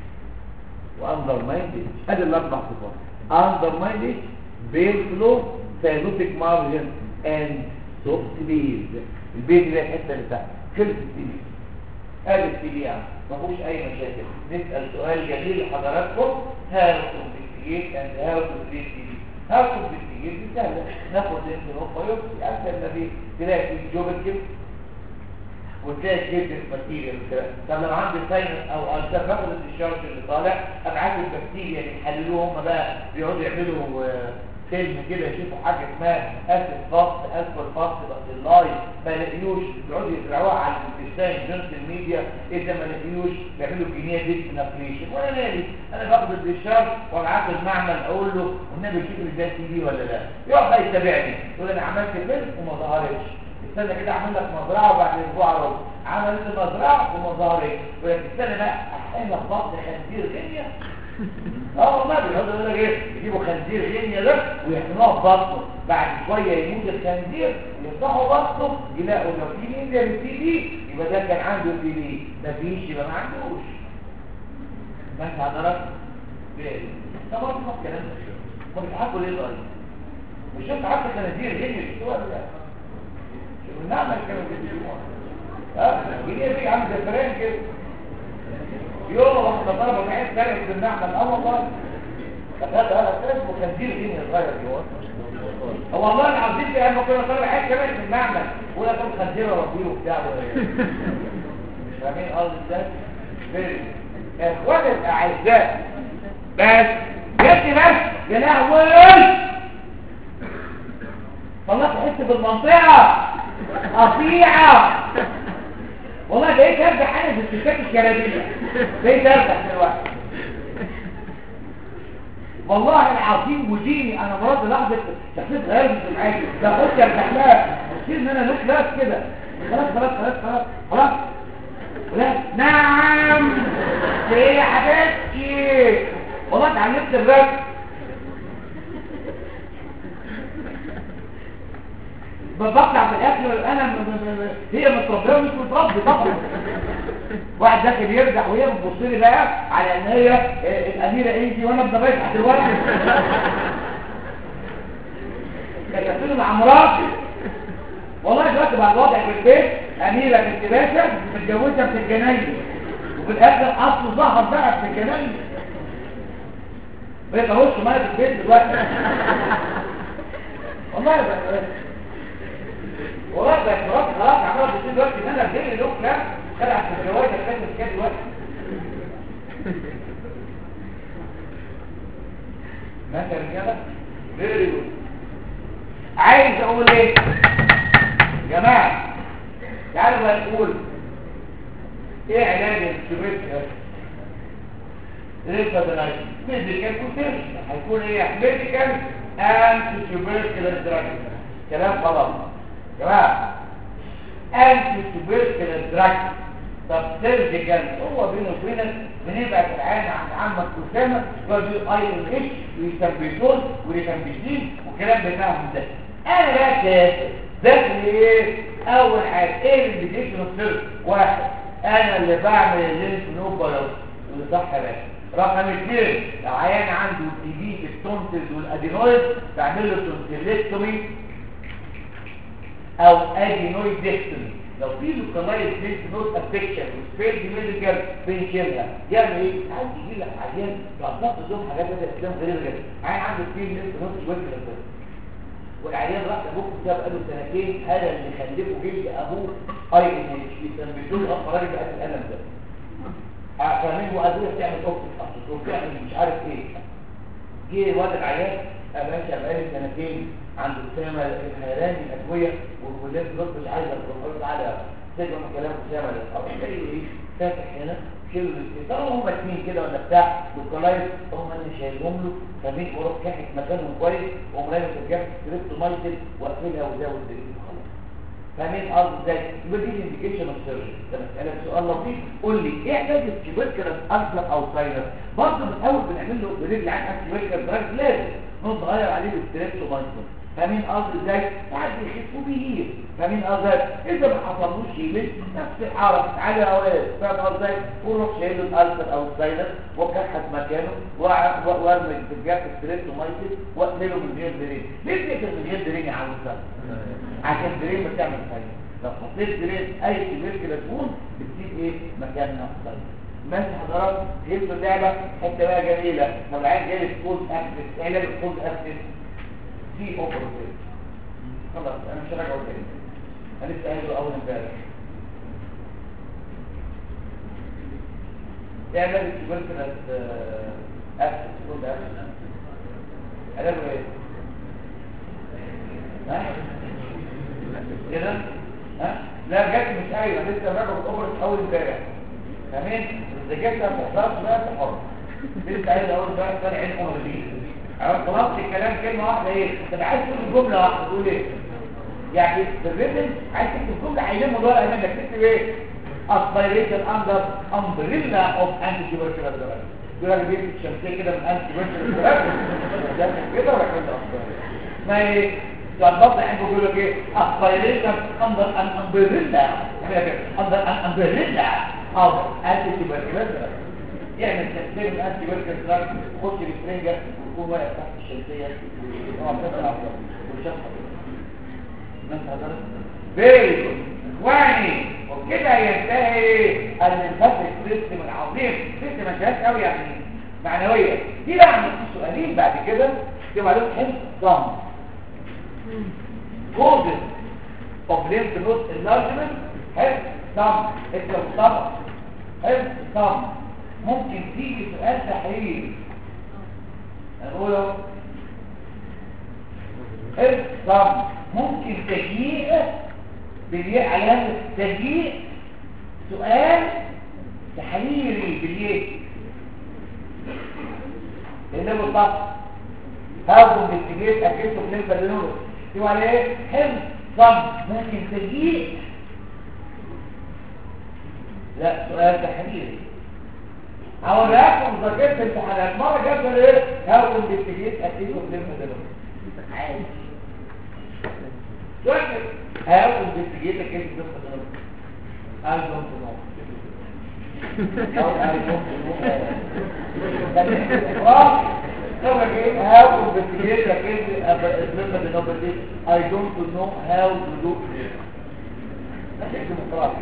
وundermined edge. هذه الأربع صفات. undermined edge, base floor, cyanotic margin, and soft base. البيز ده الحته اللي تحت. خلص السي قال السي يعني. ما فيهوش اي مشاكل نسال سؤال جميل لحضراتكم هاو تو انفستيجيت اند هاو تو تريت دي هاو تو انفستيجيت دي سهله ناخد لينفنود بايوبسي اسهل ما فيه تلاقي في جوبل وتلاقي كيس ماتيريال وكده طب لو عندي ساينس او السر باخد الديشارج اللي طالع ابعت البكتيريا اللي يحللوه هم بقى بيقعدوا يعملوا فيلم كده يشوفوا حاجه اسمها اسيد فاست اسفل فاست بس اللاي ما لقيوش بيقعدوا يزرعوها على الانتستين جنس الميديا اذا ما لقيوش بيعملوا جينيه ديسك نابليشن وانا مالي انا باخد الديشارج وابعت المعمل اقول له والنبي شوف لي ده سي دي ولا لا يقعد بقى يتابعني يقول انا عملت فيلم وما ظهرتش استنى كده اعمل لك مزرعه وبعد اسبوع اروح عمل لي مزرعه وما ظهرتش ولكن استنى بقى احقن لك بطن خنزير غنيه اه والله بيقعدوا يقول لك ايه يجيبوا خنزير غنيه ده ويحطوه في بطنه بعد شويه يموت الخنزير يفتحوا بطنه يلاقوا لو في مين ده في دي يبقى ده كان عنده في دي مفيش يبقى ما عندوش ما انت حضرتك ليه طب ما الكلام ده ما بتحبوا ليه طيب مش انت عارف خنازير غنيه شفتوها ولا لا نعمل كانوا بيجيبوها اه جنيه دي عامل زي فران كده يوم واحدة ضربة معين كانت بالنعمة اه والله فهذا هذا اسمه خنزير غني صغير جوه هو والله العظيم في انه كنا طالع حاجه كمان في المعمل ولا كان خنزير ربيه وبتاع مش فاهمين قصدي ازاي يا اخواني الاعزاء بس جبت بس يا لهوي طلعت حته بالمنطقه قطيعه والله بقيت ارجع انا في الستات الشرابيه بقيت ارجع دلوقتي والله العظيم وديني انا مرات لحظه شخصيه غير مش معايا ده خش ارجع لها تصير ان انا لوك لاس كده خلاص خلاص خلاص خلاص خلاص لا نعم ايه يا حبيبتي والله اتعلمت الرسم بطلع في الاكل انا م- م- م- هي متربيه مش متربي طبعا واحد داخل يرجع وهي بتبص لي بقى على ان هي آه، الاميره انجي وانا ابدا بفتح دلوقتي كانت بتقول مع مراتي قلت لها نعم ايه يا حبيبتي قالت لي والله العظيم ثلاث مرات ثلاث مرات خلاص ولكن استنى بقى احقنها بطن بعد شويه يموت الخنزير يفتحوا بطنه والله دلوقتي بعد الوضع في البيت اميره بنت باشا متجوزه في الجناين وفي الاخر اصله ظهر بقى في الجناين بقيت اهوش معايا في البيت دلوقتي والله بقى والله بقى خلاص خلاص عمال بتصير دلوقتي ان انا بدي له لا خدع في الجواز كان كده دلوقتي ماشي يا رجاله فيري جود عايز اقول ايه يا جماعه تعالوا بقى نقول ايه علاج الكبريت ريفادرايت ميديكال كوتير هيكون ايه ميديكال انتي تيوبركلوز دراج كلام خلاص يا جماعه انتي تيوبركلوز دراج طب سيرجيكال هو بينه وبينك بنبعت العين عند عمك اسامه يقعد اي ال اتش ويثبتون وريكامبيسين والكلام بتاعهم ده انا بقى كافر داخل ايه اول حاجه ايه الانديكيشن اوف سيرج واحد انا اللي بعمل اللينس نوب بايوس واللي صح يا باشا رقم اثنين لو عيان عنده تي بي في التونسلز والادينويد بعمل له تونسيلكتومي او ادينويد ديكتومي لو في لوكالايز لينس نود افكشن وسبيل ميديكال بنشيلها يعمل ايه؟ عايز يجي لك عيان تعطف لهم حاجات كده اسلام غريبه جدا عيان عنده في لينس نود ويكل والعيان راح لابوه بسبب قاله سنتين هذا اللي خلفه جلد ابوه اي ان اتش بيسميتوه الاخراني بقى الالم ده فاهمين وادويه بتعمل اوبتيك اصلا وبتعمل مش عارف ايه جه واد العيان باشا بقالي سنتين عند اسامه الهيراني الادويه والولاد دول مش عايزه تروح على سجن كلام اسامه ده او جاي ايه فاتح هنا شيلوا طالما هم اتنين كده ولا بتاع لوكالايز هم اللي شايلهم له فمين وروح كاحت مكانهم كويس وقوم راجل في الجبهه ستريبتومايسيس واقفلها وزود الدليل وخلاص فاهمين قصدي ازاي يبقى دي الانديكيشن اوف سيرجري ده مساله سؤال لطيف قول لي ايه علاج التيوبركلس السر او ساينس برضه من اول بنعمل له برجل عن التيوبركلس دراج لازم نغير عليه الستريبتومايسيس فاهمين قصدي ازاي ساعات بيخف وبيهيل فاهمين قصدي اذا ما حصلوش شيء نفس الحركه على اوقات فاهم قصدي وروح شايل الالسر او الساينس وكحت مكانه وارمي في الجاف الستريبتومايسيس واقتله من غير درين ليه بتقتل من غير درين يا عم عشان درين بتعمل ساينس لو حطيت درين اي كبير كده تكون بتسيب ايه مكانها ساينس ماشي حضرات جبتوا اللعبه حته بقى جميله طب العيال جالي سكول اكسس علاج السكول اكسس في اوبر خلاص انا مش راجع تاني انا لسه قايله اول امبارح اعمل التوبركلس اكسس سكول اكسس علاجه ايه؟ ها؟ كده؟ ها؟ لا بجد مش ايوه لسه راجع الاوبر اول امبارح تمام اذا جبت هتحضرش بقى انت حر لسه قايل اول امبارح طالع عين عمر دي انا طلبت الكلام كلمه واحده ايه انت عايز تقول جمله واحده تقول ايه يعني في الريتم عايز تكتب جمله هيلم الورقه منك تكتب ايه aspiration under umbrella of anti-tubercular drug يقول لك بيت الشمسيه كده من anti-tubercular drug ده كده ولا كده ما ايه تنبض عنده بيقول لك ايه aspiration under an umbrella under an umbrella of anti-tubercular drug يعمل تسليم الانتي-tubercular drug خش بالسرنجه ويكون واقف تحت الشمسيه ويقعد تطلع والشمس فيري جود اخواني وبكده ينتهي الفاتك سيستم العظيم سيستم ما فيهاش قوي يعني معنويه دي بقى عندنا سؤالين بعد كده يبقى عليهم حفظ ضم causes of lymph node enlargement حفظ ضم اكتب طبعا حفظ ضم ممكن تيجي سؤال تحريري نقوله حفظ ضم ممكن تجيء بالياء على هذا تجيء سؤال تحريري بالياء لانه بالضبط هاخد بالتجيء اكيده بالنسبه للنور يبقى على ايه حفظ ضم ممكن تجيء لا سؤال تحريري هوريكم ذاكرت امتحانات مره جت ايه هاخد بالتجيء اكيده بالنسبه للنور عادي واحد هياخد بنتيجيتك انت تبقى تنام قال دون تنام او قال دون تنام طب ايه هاخد investigate the case of lymphadenopathy I don't know how to do it ده شيء ديمقراطي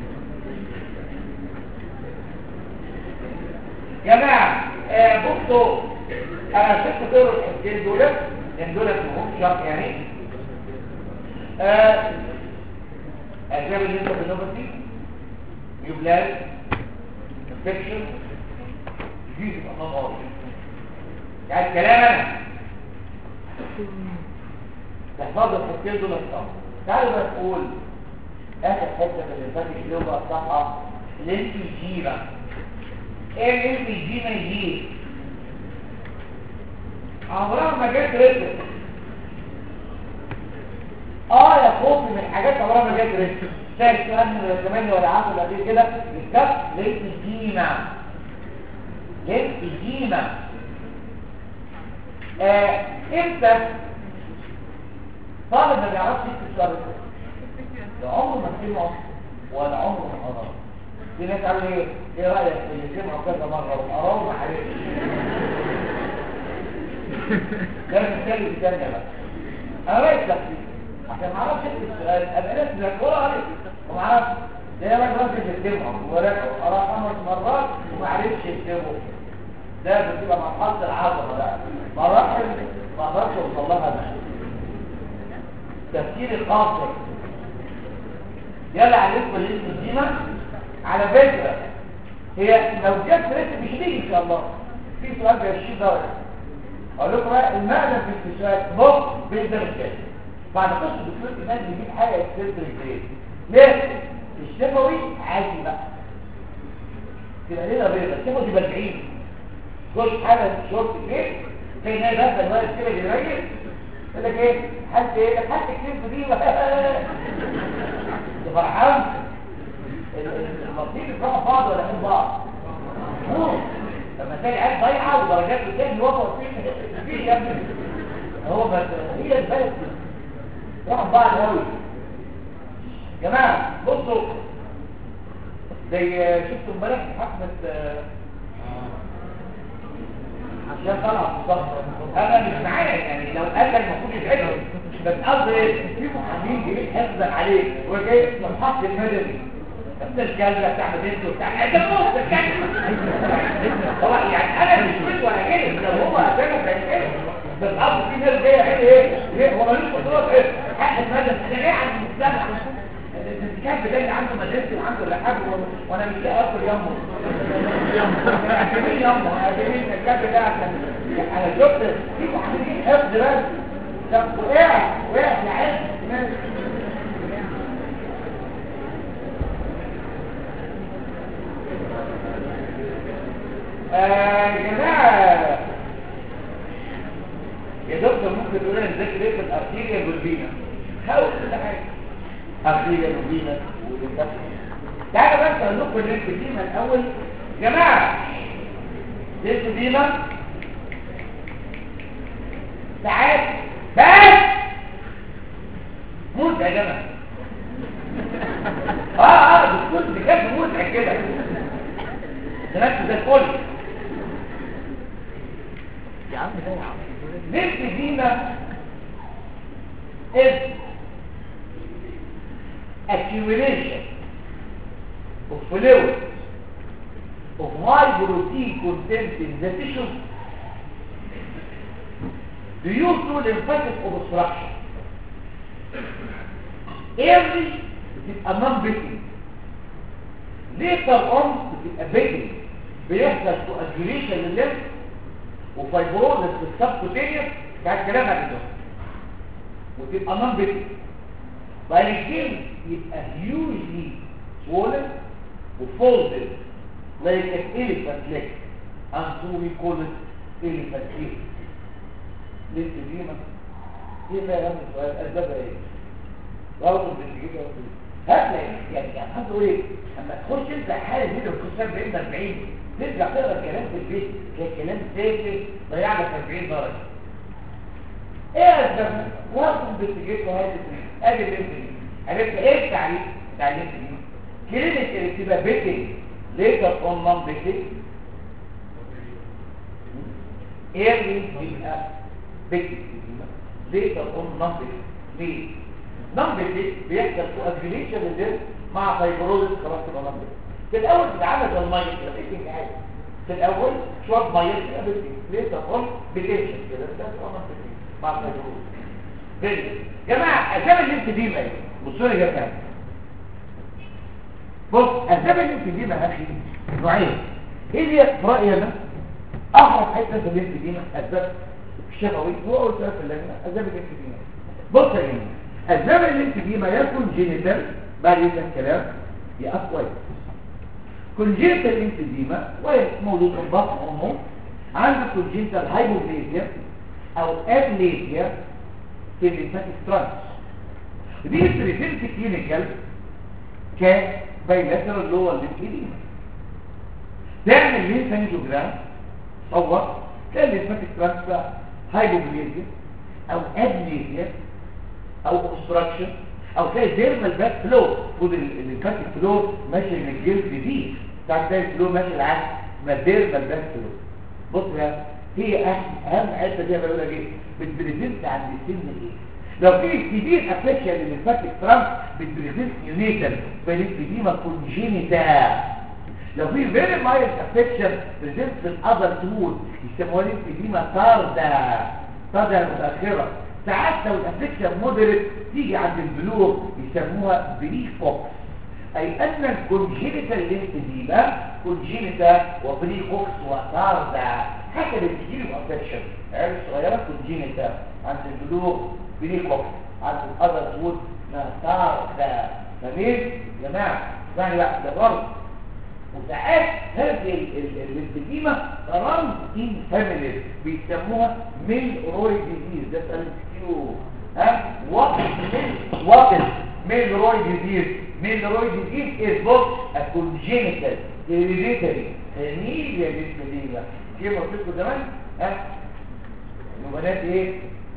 جماعة آه بصوا انا شفت دور الحسين دول لان دول مهم شرط يعني آه اسباب الليمفادينوباثي نيوبلاز انفكشن ديزيز امام اورج يعني الكلام انا تحفظوا الحسين دول الصم تعالوا بقى نقول اخر حته في الليمفاتيك اللي هو الصفحه ليمفيجيما ايه الليمفيجيما يجيب عمرها ما جت رزق اه يا خوفي من حاجات عمرها ما جت رزق شايف سؤال من 8 ولا 10 ولا قد كده الكف ليمفيجيما ليمفيجيما آه امتى طالب ما بيعرفش يكتب السؤال ده ده عمره ما سمعه ولا عمره ما قراه في ناس قالوا ايه ايه رايك في اللي سمعوا كذا مره وقراه وما عرفش ده مثال الثانيه بقى انا رايك تفسير عشان ما اعرفش اكتب السؤال ابقى ناس بيقولوا عليه وما اعرفش ده يا راجل راجل يكتبها وراجع وقراه خمس مرات وما عرفش يكتبه ده بتبقى مرحله العظمه بقى مراحل ما اقدرش اوصل لها بقى تفكير القاصر يلا عليكم الاسم الديمة على فكرة هي لو جت ريت مش هتيجي ان شاء الله في سؤال ب 20 درجة اقول لكم بقى المعنى في الاستشهاد نص بيقدر الجاي بعد قصة الدكتور ايمان يجيب حاجة يكسر الجاي ليه؟ الشفوي عادي بقى تبقى ليلة بيضة الشفوي تبقى 40 كل حاجة شورت كده زي ما يبقى الوقت كده بيريح يقول لك ايه حد ايه لك حد كتير دي فرحان المصير يفرحوا بعض ولا من بعض لما تلاقي عيال ضايعه ودرجات قدام يوقفوا فيه فيه يا ابني هو بس هي البلد يفرحوا بعض قوي جماعه بصوا زي شفتوا امبارح حفله عشان طلع في الصف انا مش معايا يعني لو قال لك المفروض يتعدل بس قصدي في محامين جايين حفظا عليك وجاي مصحف المدني نفس الكلمه بتاع بنته بتاع ده موت هو يعني انا مش مش ولا كده لو هو اساسا زي كده بس قصدي في ناس جايه هنا ايه ليه هو ملوش قدرات ايه حق المدني انا جاي عند المجتمع الكتاب ده اللي عنده مدرسه وعنده ولا حاجه وانا مش لاقي اكل يمه اعتبرني يمه اعتبرني الكتاب ده عشان انا شفت في محامين حفظ بس طب وقع وقع يا عم يا جماعه يا دكتور ممكن تقول لنا ازاي ليه الارتيريا والفينا حاول كل حاجه ارتيريا والفينا والكف تعالوا بس اقول لكم الليمفيديما الاول يا جماعه الليمفيديما ساعات بس موت يا جماعه اه اه دكتور بجد متعب كده تنفس زي الفل يا عم ده يا عم ليمفيديما is accumulation of fluid of high protein content in the tissue due to lymphatic obstruction early بتبقى non-beating later on بتبقى beating بيحصل coagulation للليمف وفايبروزس في السبكوتينيوس بتاع الكلام هكذا وتبقى non-beating بعد كده يبقى hugely swollen وfolded like an elephant leg and so we call it elephant leg ليه ديما ايه بقى يا عم السؤال اسبابها ايه برضه بتجيب هتلاقي يعني يعني هتقول ايه اما تخش انت حاله كده وتكسر بعيد 40 ترجع تقرا كلام في البيت تلاقي كلام تافه ضيع لك 40 درجه ايه اسبابها واصل بتجيب هذه ادي البنت دي عرفت ايه التعريف بتاع البنت دي كلمه اللي بتبقى بيتنج ليتر اون نون بيتنج ايه اللي بيبقى بيك اكزيما ليه تكون نمبر ليه نمبر دي بيحصل كواجيليشن للدم مع فايبروزس خلاص تبقى نمبر في الاول بتتعامل زي الميه كده بيكنج عادي في الاول شويه ميه كده بيكنج ليه تكون بتنشن كده ده تبقى نمبر مع الفايبروزس جميل جماعه اسباب الانفديما ايه بصوا لي يا جماعه بص اسباب الانفديما يا اخي نوعين ايه هي في رايي انا احرف حته في الانفديما اسباب الشفوي هو اول سؤال في اللجنه اسباب الانفديما بص يا جماعه اسباب الانفديما يكون جينيتال بعد هذا الكلام يا اكويس كونجينيتال انفديما وهي موجود في بطن امه عنده كونجينيتال هايبوبليزيا او ابليزيا في الليمفاتيك ترانس دي بريزنت كلينيكال كبايلاترال لور ليمفيديما تعمل ليمفانجيوجرام صور تلاقي الليمفاتيك ترانس بقى هايبوبليزيا او ابليزيا او اوبستراكشن او تلاقي ديرمال باك فلو خد الليمفاتيك فلو ماشي من الجلد دي بتاع تلاقي الفلو ماشي العكس ما ديرمال باك فلو بص يا هي أهم- اهم حته دي بقول لك ايه بتبريزنت عند السن ايه لو في كبير افكشن للفاتيك ترانس بتبريزنت يونيتال فالانفيديما كونجينيتا لو في فيري مايلد افكشن بريزنت في الادلت مود يسموها الانفيديما تاردا تاردا متاخره ساعات لو الافكشن مودريت تيجي عند البلوغ يسموها بري فوكس اي ان الكونجينيتال ليمفيديما كونجينيتا وبري فوكس وتاردا حسب الكتير افكشن عيال صغيره كونجينيتا عند البلوغ بري فوكس عند الادلت مود تاردا فمين يا جماعه يعني بقى ده برضه وساعات هذه الانفديمة رمز ان فاميلي بيسموها ميل روي ديزيز ده سؤال كيو ها وات ميل وات ميل روي ديزيز ميل روي ديزيز از بوث ا كونجينيتال هيريديتري فاميليا للانفديمة كيف قلت لكم زمان ها البنات ايه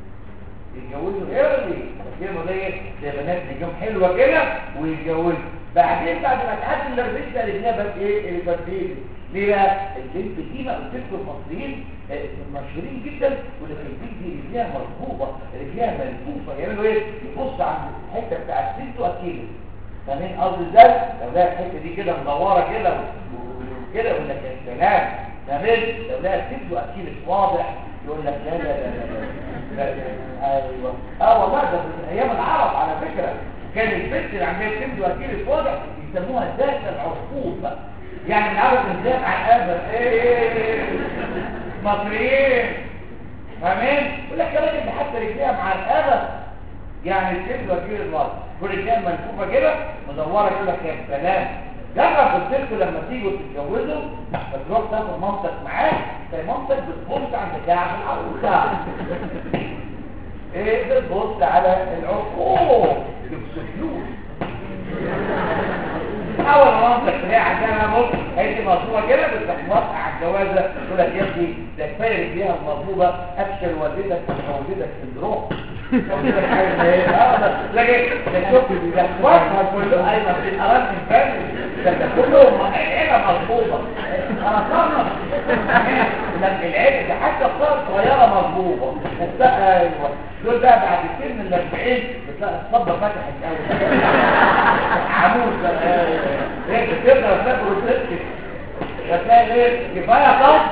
يتجوزوا ايرلي كده ده ايه ده بنات نجوم حلوه كده ويتجوزوا بعدين بعد ما تعدي الاربيت ده اللي بس ايه اللي بديل ليه بقى البنت دي بقى قلت لكم المصريين آه، مشهورين جدا ولكن البنت دي رجليها مربوبه رجليها ملفوفه يعملوا ايه يبص عند الحته بتاعت بنته اكيد فاهمين قصدي ازاي لو لقى الحته دي كده مدوره كده و- وكده يقول لك يا سلام فاهمين لو لقى بنته اكيد مش واضح يقول لك لا لا لا لا, لا, لا. ايوه اه والله ده في ايام العرب على فكره كان البنت اللي عندها تمد وكيل الواضح يسموها ذات العقوب بقى يعني العرب ازاي على الابد ايه مصريين فاهمين يقول لك يا راجل ده حتى رجليها مع الابد يعني التمد وكيل الواضح ورجليها ملفوفه كده مدوره كده يا سلام جرب قلت لكم لما تيجوا تتجوزوا بتروح تاخد مامتك معاك تلاقي مامتك بتبص عند كعب العروسه ايه بتبص على العقوق يبص فلوس اول ما مامتك تلاقي عندها بص هي مطلوبه كده بتروح موافقه على الجوازه تقول لك يا ابني ده كفايه رجليها المطلوبه افشل والدتك ووالدتك سندروم والدتك عايزه ايه اه ده لكن ده شوف ده وقتها كله ايوه في الارض من فن ده ده كله عيله مطلوبه انا صرنا لكن العيله ده حتى الصور صغيره مطلوبه بس ايوه دول بقى بعد سن ال 40 بتلاقي الصبه فتحت قوي عمود بقى ايه بتقدر تاكل وتسكت هتلاقي ايه كفايه طب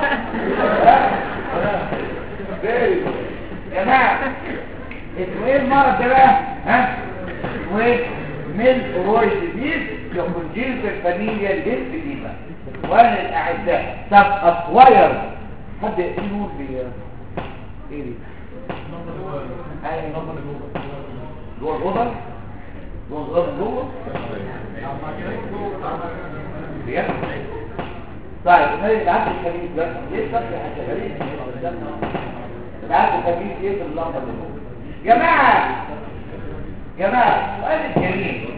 يا جماعه اسمه ايه المرض ده بقى ها اسمه ايه ميل روي ديزيز يكون في الفاميليا الانفيديما وانا الاعزاء طب اكواير حد يقول لي ايه دي اي نمبر جوه الاوضه جوه الاوضه جوه بجد طيب هذه العبد الخبيث ده ليه صدق حاجه غريبه العبد الخبيث ايه في اللمبه اللي جوه جماعه جماعه سؤال الجميل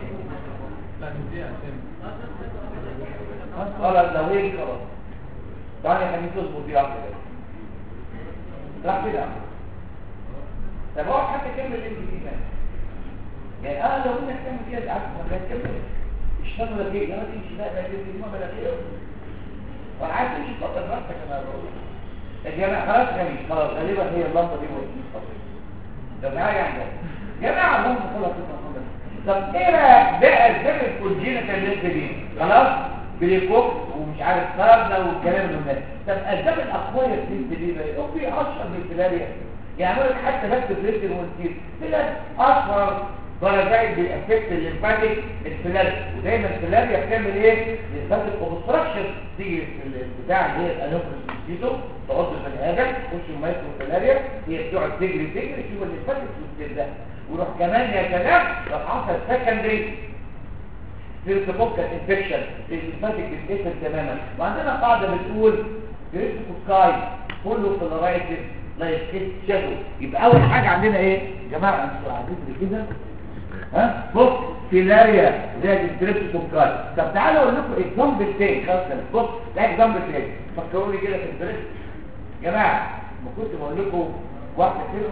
خلاص لو هيك خلاص طبعا يا خميس اصبر دي واحده كده راح كده طب هو حتى كمل اللي انت فيه كمان يعني اه لو انك تعمل كده عارف ما تكمل اشتغل لك ايه يا تمشي بقى بقى دي ما بلا خير وعايز تمشي تفضل نفسك انا بقول يا جماعه خلاص جميل خلاص غالبا هي اللمبه دي موجودة. طب تعالى يعني يا جماعه اللمبه كلها بتبقى طب ايه بقى ده اسباب الكونجينيتال ليمف دي خلاص بريكوك ومش عارف سارنا والكلام ده طب اسباب الاقويه ليمف دي بقى ايه في اشهر من الفلاريا يعني أقول لك حتى بس بريتر والتير فلان اشهر درجات بيأفكت الليمفاتيك الفلاريا ودايما الفلاريا بتعمل ايه الليمفاتيك اوبستراكشن تيجي في البتاع اللي هي الانوفرس ميسكيتو تقعد البني ادم تخش المايكرو فلاريا هي بتقعد تجري تجري تشوف الليمفاتيك سيستم ده وروح كمان يا كلام لو حصل سكندري سيرتوكوكال انفكشن الليمفاتيك بتقفل تماما وعندنا قاعده بتقول كريستوكاي كله في الرايت لا يسكت شافه يبقى اول حاجه عندنا ايه يا جماعه انتوا قاعدين كده ها بص فيلاريا زي الستريبتوكاي طب تعالوا اقول لكم اكزامبل تاني خلاص كده بص ده اكزامبل تاني فكروني كده في البريست يا جماعه ما كنت بقول لكم واحده كده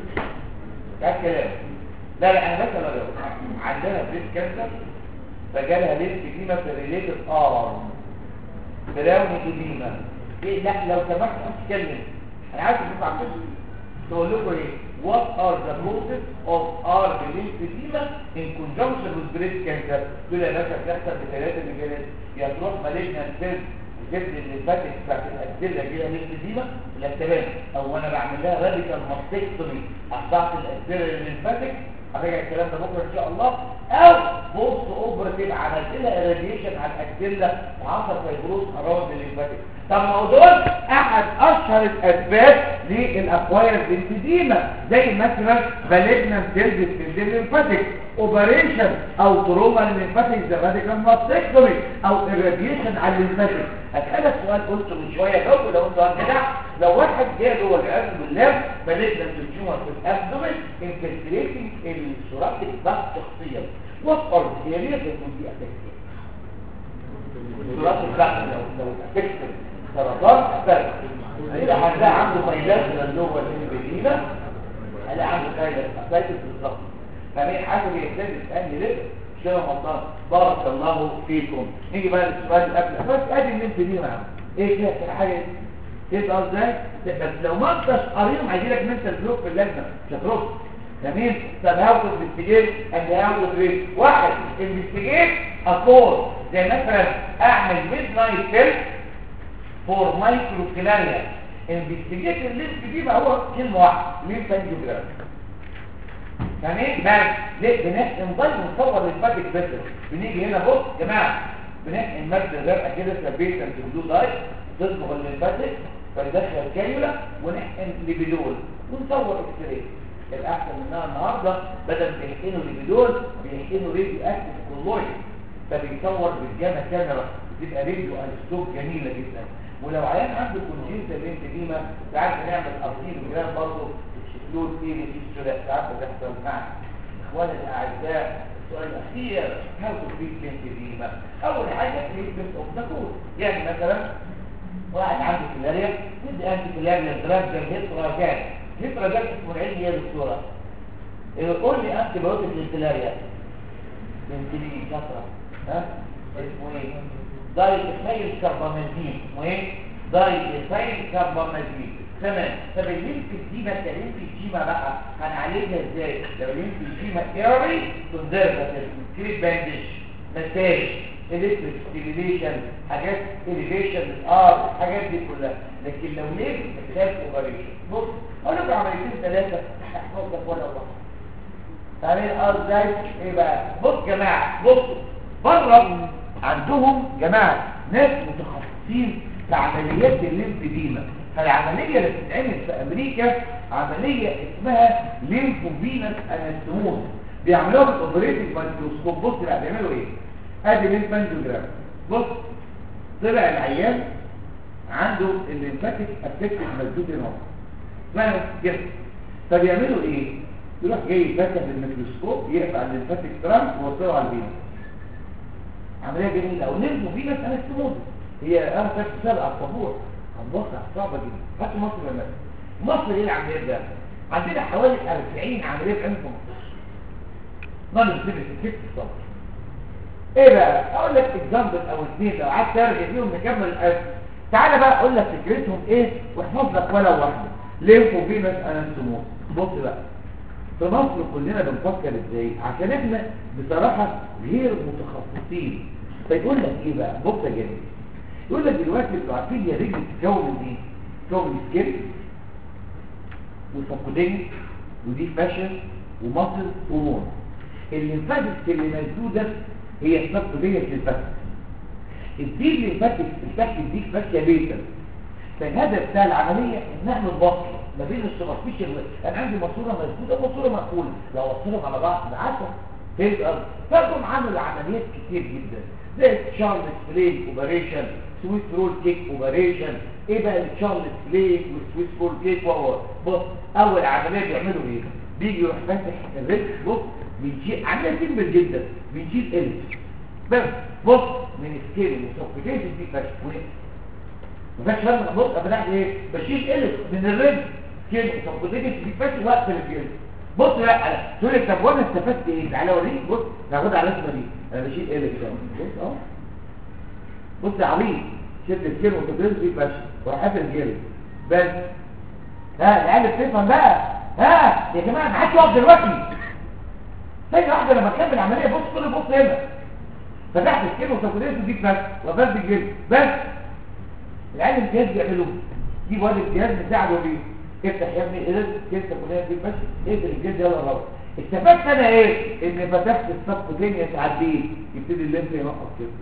ده كلام لا لا انا بس انا بقول. عندنا بريست كانسر فجالها ليست ديما في ريليتد ارم براوني اديما ايه لا لو سمحت اتكلم انا عايز اشوف عم تقول لكم ايه what are the causes of our lymphedema in conjunction with breast cancer دول يا باشا بتحصل بثلاثه مجالات يا تروح malignant cells وتبني الليمفاتيك بتاعت الاكسده كده ليمفيديما لا تمام او انا بعمل لها راديكال ماستكتومي احضرت الاكسده الليمفاتيك هراجع الكلام ده بكره ان شاء الله او بوست اوبرتيف عملت لها راديشن على الاكسده وحصل فيبروز اراوند الليمفاتيك طب ما هو دول احد اشهر الاسباب للاكواير ليمفيديما زي مثلا باليجنان سيلز في الليمفاتيك اوبريشن او تروما للليمفاتيك زي راديكال ماستكتومي او الراديشن على الليمفاتيك هسألك سؤال قلته من شويه جاوبه لو انت كده لو واحد جه جوه العياذ بالله باليجنان تيومر في الابدومين انفلتريتنج السوراتيك ضغط شخصيا وات ار ذا ارياز ذات ويل بي افكتد سوراتيك ضغط لو لو افكتد سرطان فرق إذا هتلاقي عنده فيلات من اللغة الإنجليزية هلاقي عنده فيلات أفلاكس بالظبط فمين حسب يحتاج يسألني ليه شيخ رمضان بارك الله فيكم نيجي بقى للسؤال اللي قبل بس ادي اللي انت دي معاهم ايه كده في حاجه تبقى ازاي بس لو ما انتش قريهم هيجي لك منتال بلوك في اللجنه مش هترد جميل طب هاخد انفستيجيت اند هاخد ريت واحد انفستيجيت افور زي مثلا اعمل ميد نايت تيست فور مايكرو كلاريا انفستيجيت الليمف دي بقى هو كلمه واحده ليمف انجيوجرام يعني ايه بقى ليه بنحقن ضي ونصور للفاتك بس بنيجي هنا بص يا جماعه بنحقن ماده زرقاء كده ثبيتا في بلو داي تصبغ الليمفاتيك فيدخل كانيولا ونحقن ليبيدول ونصور اكس راي الاحسن منها النهارده بدل بيحقنوا ليبيدول بيحقنوا راديو اكتف كولويد فبيصور بالجاما كاميرا بتبقى راديو انستوب جميله جدا ولو عيان عنده كونجنتال ليمفيديما ساعات بنعمل ارتيلوجرام برضه شكلون ايه في السلاح ساعات بتحصل معنا اخواني الاعزاء السؤال الاخير هاو تو تريت ليمفيديما اول حاجه تريتمنت اوف ذا كوز يعني مثلا واحد عنده فيلاريا ندي انتي فيلاريا دراج زي الهيتراجان الهيتراجان اسمه العلمي يا دكتوره قول لي انتي بايوتيك للفيلاريا بنتلين شاطره ها اسمه ايه دايت خيل كربامازين اسمه ايه دايت خيل كربامازين تمام طب الليمف الديما كليمف الديما بقى هنعالجها ازاي لو الليمف الديما ايري كونزرفاتيف كريت باندج مساج الكتريك ستيميليشن حاجات اليفيشن الار الحاجات دي كلها لكن لو ليه محتاج اوبريشن بص اقول لكم عمليتين ثلاثه هحفظ لك ولا واحد تعالى الار ازاي ايه بقى بص يا جماعه بصوا بره عندهم جماعه ناس متخصصين في عمليات الليمفديما فالعملية اللي بتتعمل في أمريكا عملية اسمها ليمفوفينس انستموز بيعملوها بالاوبريتنج مايكروسكوب بص بقى بيعملوا ايه ادي ليمفانجوجرام بص طلع العيان عنده الليمفاتيك افكتد مسدود النار اسمها كده فبيعملوا ايه يروح جاي فاتح بالميكروسكوب يقطع الليمفاتيك ترانس ويوصله على الفينس عمليه جميله او ليمفوفينس انستموز هي انا فاكر سابقه على الطابور مصر صعبة جدا حتى مصر لما مصر ايه العمليات ده عندنا حوالي 40 عملية في مصر نون سيرفيس ست صبر ايه بقى اقول لك اكزامبل او اثنين لو قعدت ارجع فيهم نكمل الألف تعالى بقى اقول لك فكرتهم ايه واحفظ لك ولو واحده ليمفو فينس انستوموس بص بقى في مصر كلنا بنفكر ازاي عشان احنا بصراحه غير متخصصين فيقول لك ايه بقى بص يا جميل يقول لك دلوقتي انتوا عارفين يا رجل تتكون من ايه تتكون من سكيل وسبكودين ودي فاشل ومصل ومون الليمفاتكس اللي مسدوده هي السبكوديه للفاتكس الدي الليمفاتكس الفك دي فاشيه بيتا فالهدف بتاع العمليه ان نعمل وصل ما بين السوبرفيشال انا عندي ماسوره مسدوده وماسوره مقفوله لو وصلهم على بعض بالعسل تبقى فاهم عملوا عمليات كتير جدا زي تشارلز فليك اوبريشن سويس رول كيك اوبريشن ايه بقى التشارلز فليك والسويس رول كيك وهو بص اول عمليه بيعملوا ايه بيجي يروح فاتح الرجل بص بيجي عمليه سيمبل جدا بيجيب الف بس بص من سكيل وسوفيكيشن دي فاشل مفيش فرق بص انا بعمل ايه بشيل الف من الرجل سكيل وسوفيكيشن دي فاشل وقت الفيل بص لا تقول لي طب وانا استفدت ايه تعالى اوريك بص ناخد على الرسمه دي انا بشيل الف بص اهو بص يا عبيد شد الكلمة وتدرس فيه فشل وراحات الجلد بس ها العيال بتفهم بقى ها يا جماعه ما حدش يقف دلوقتي ثانيه واحده لما تكمل العمليه بص كل بص هنا فتحت الكلمة وتدرس فيه فشل وفرد الجلد بس العيال الجهاز بيعملوه جيب واد الجهاز بتاعه بيه افتح يا ابني قدرت كده كلها دي بس اقفل الجلد يلا غلط استفدت انا ايه ان فتحت الصف تاني تعديه يبتدي الليمف ينقص كده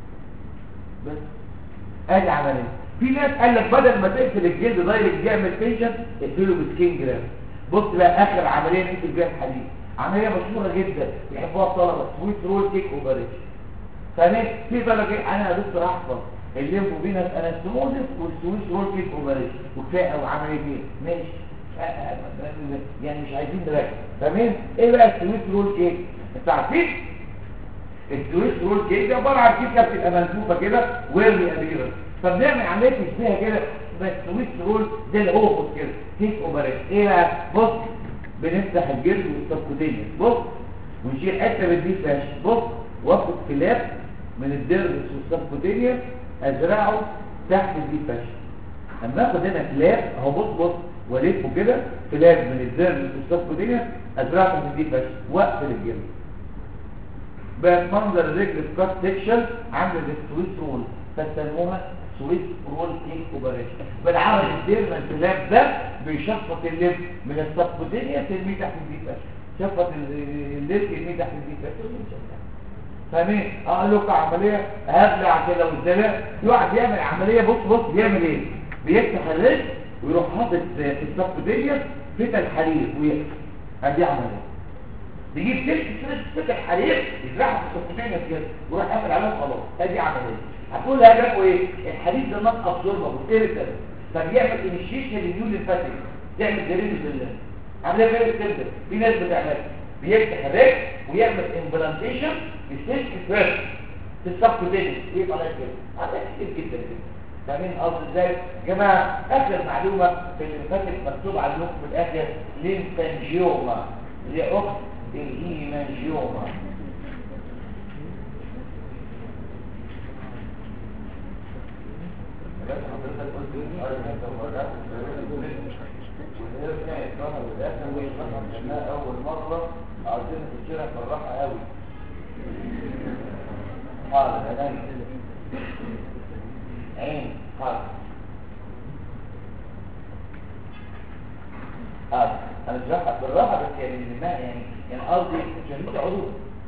بس ادي عمليه في ناس قال لك بدل ما تقفل الجلد دايركت يعمل بيشن اقفله بسكين جرام بص بقى اخر عمليه نقفل بيها الحديد عمليه مشهوره جدا بيحبوها الطلبه سويت رول كيك اوبريشن ثاني في درجه انا يا دكتور احفظ الليمفو فينس انستموزس والسويت رول كيك اوبريشن وكفايه او عمليه دي ماشي يعني مش عايزين نركز تمام ايه بقى السويت رول كيك انت عارفين السويس رول كيك ده عباره عن كيكه بتبقى ملفوفه كده ويرمي ابيرا فبنعمل عمليه تشبيهها كده بس سويس رول زي الهوفوس كده كيك اوبريت ايه بقى بص بنفتح الجلد والسبكوتينيا بص ونشيل حته من دي فاش بص واخد كلاب من الدرس والسبكوتينيا ازرعه تحت دي فاش اما اخد هنا كلاب اهو بص بص والفه كده كلاب من الدرس والسبكوتينيا ازرعه من دي فاش واقفل الجلد بقت منظر الرجل في كات سيكشن عامله زي السويس رول فسموها سويس رول كيك اوبريشن بالعربي الدير من الكلاب ده بيشفط اللب من السبكوتينيا ترميه تحت الديفاش شفط اللب يرميه تحت الديفاش فاهمين اقول لكم عمليه هبله عشان لو الزلاء في واحد بيعمل عمليه بص بص بيعمل ايه بيفتح الرجل ويروح حاطط في السبكوتينيا فتل حليب ويقفل ادي عمليه بيجيب تلك سلسلة فتح حليب يزرعها في السبكوتينيا كده ويروح قافل عليها خلاص ادي عمليه هتقول هدفه ايه الحديد ده نقص ابسوربه وإيريتال فبيعمل انيشيشن للنيول للفاتك تعمل درينج بالله عمليه غير السلسله في ناس بتعملها بيفتح الرجل ويعمل امبلانتيشن بسلك فريش في السبكوتينيا يبقى عليها كده عمليه كتير جدا جدا فاهمين قصدي ازاي يا جماعه اخر معلومه في الليمفاتيك مكتوب عليكم في الاخر ليمفانجيوما اللي هي اخت الهيمانجيوما اول مره عايزين تشيرها بالراحه قوي حاضر عين عين حاضر اه انا شرحت بالراحه بس يعني ما يعني يعني قصدي عشان تقعدوا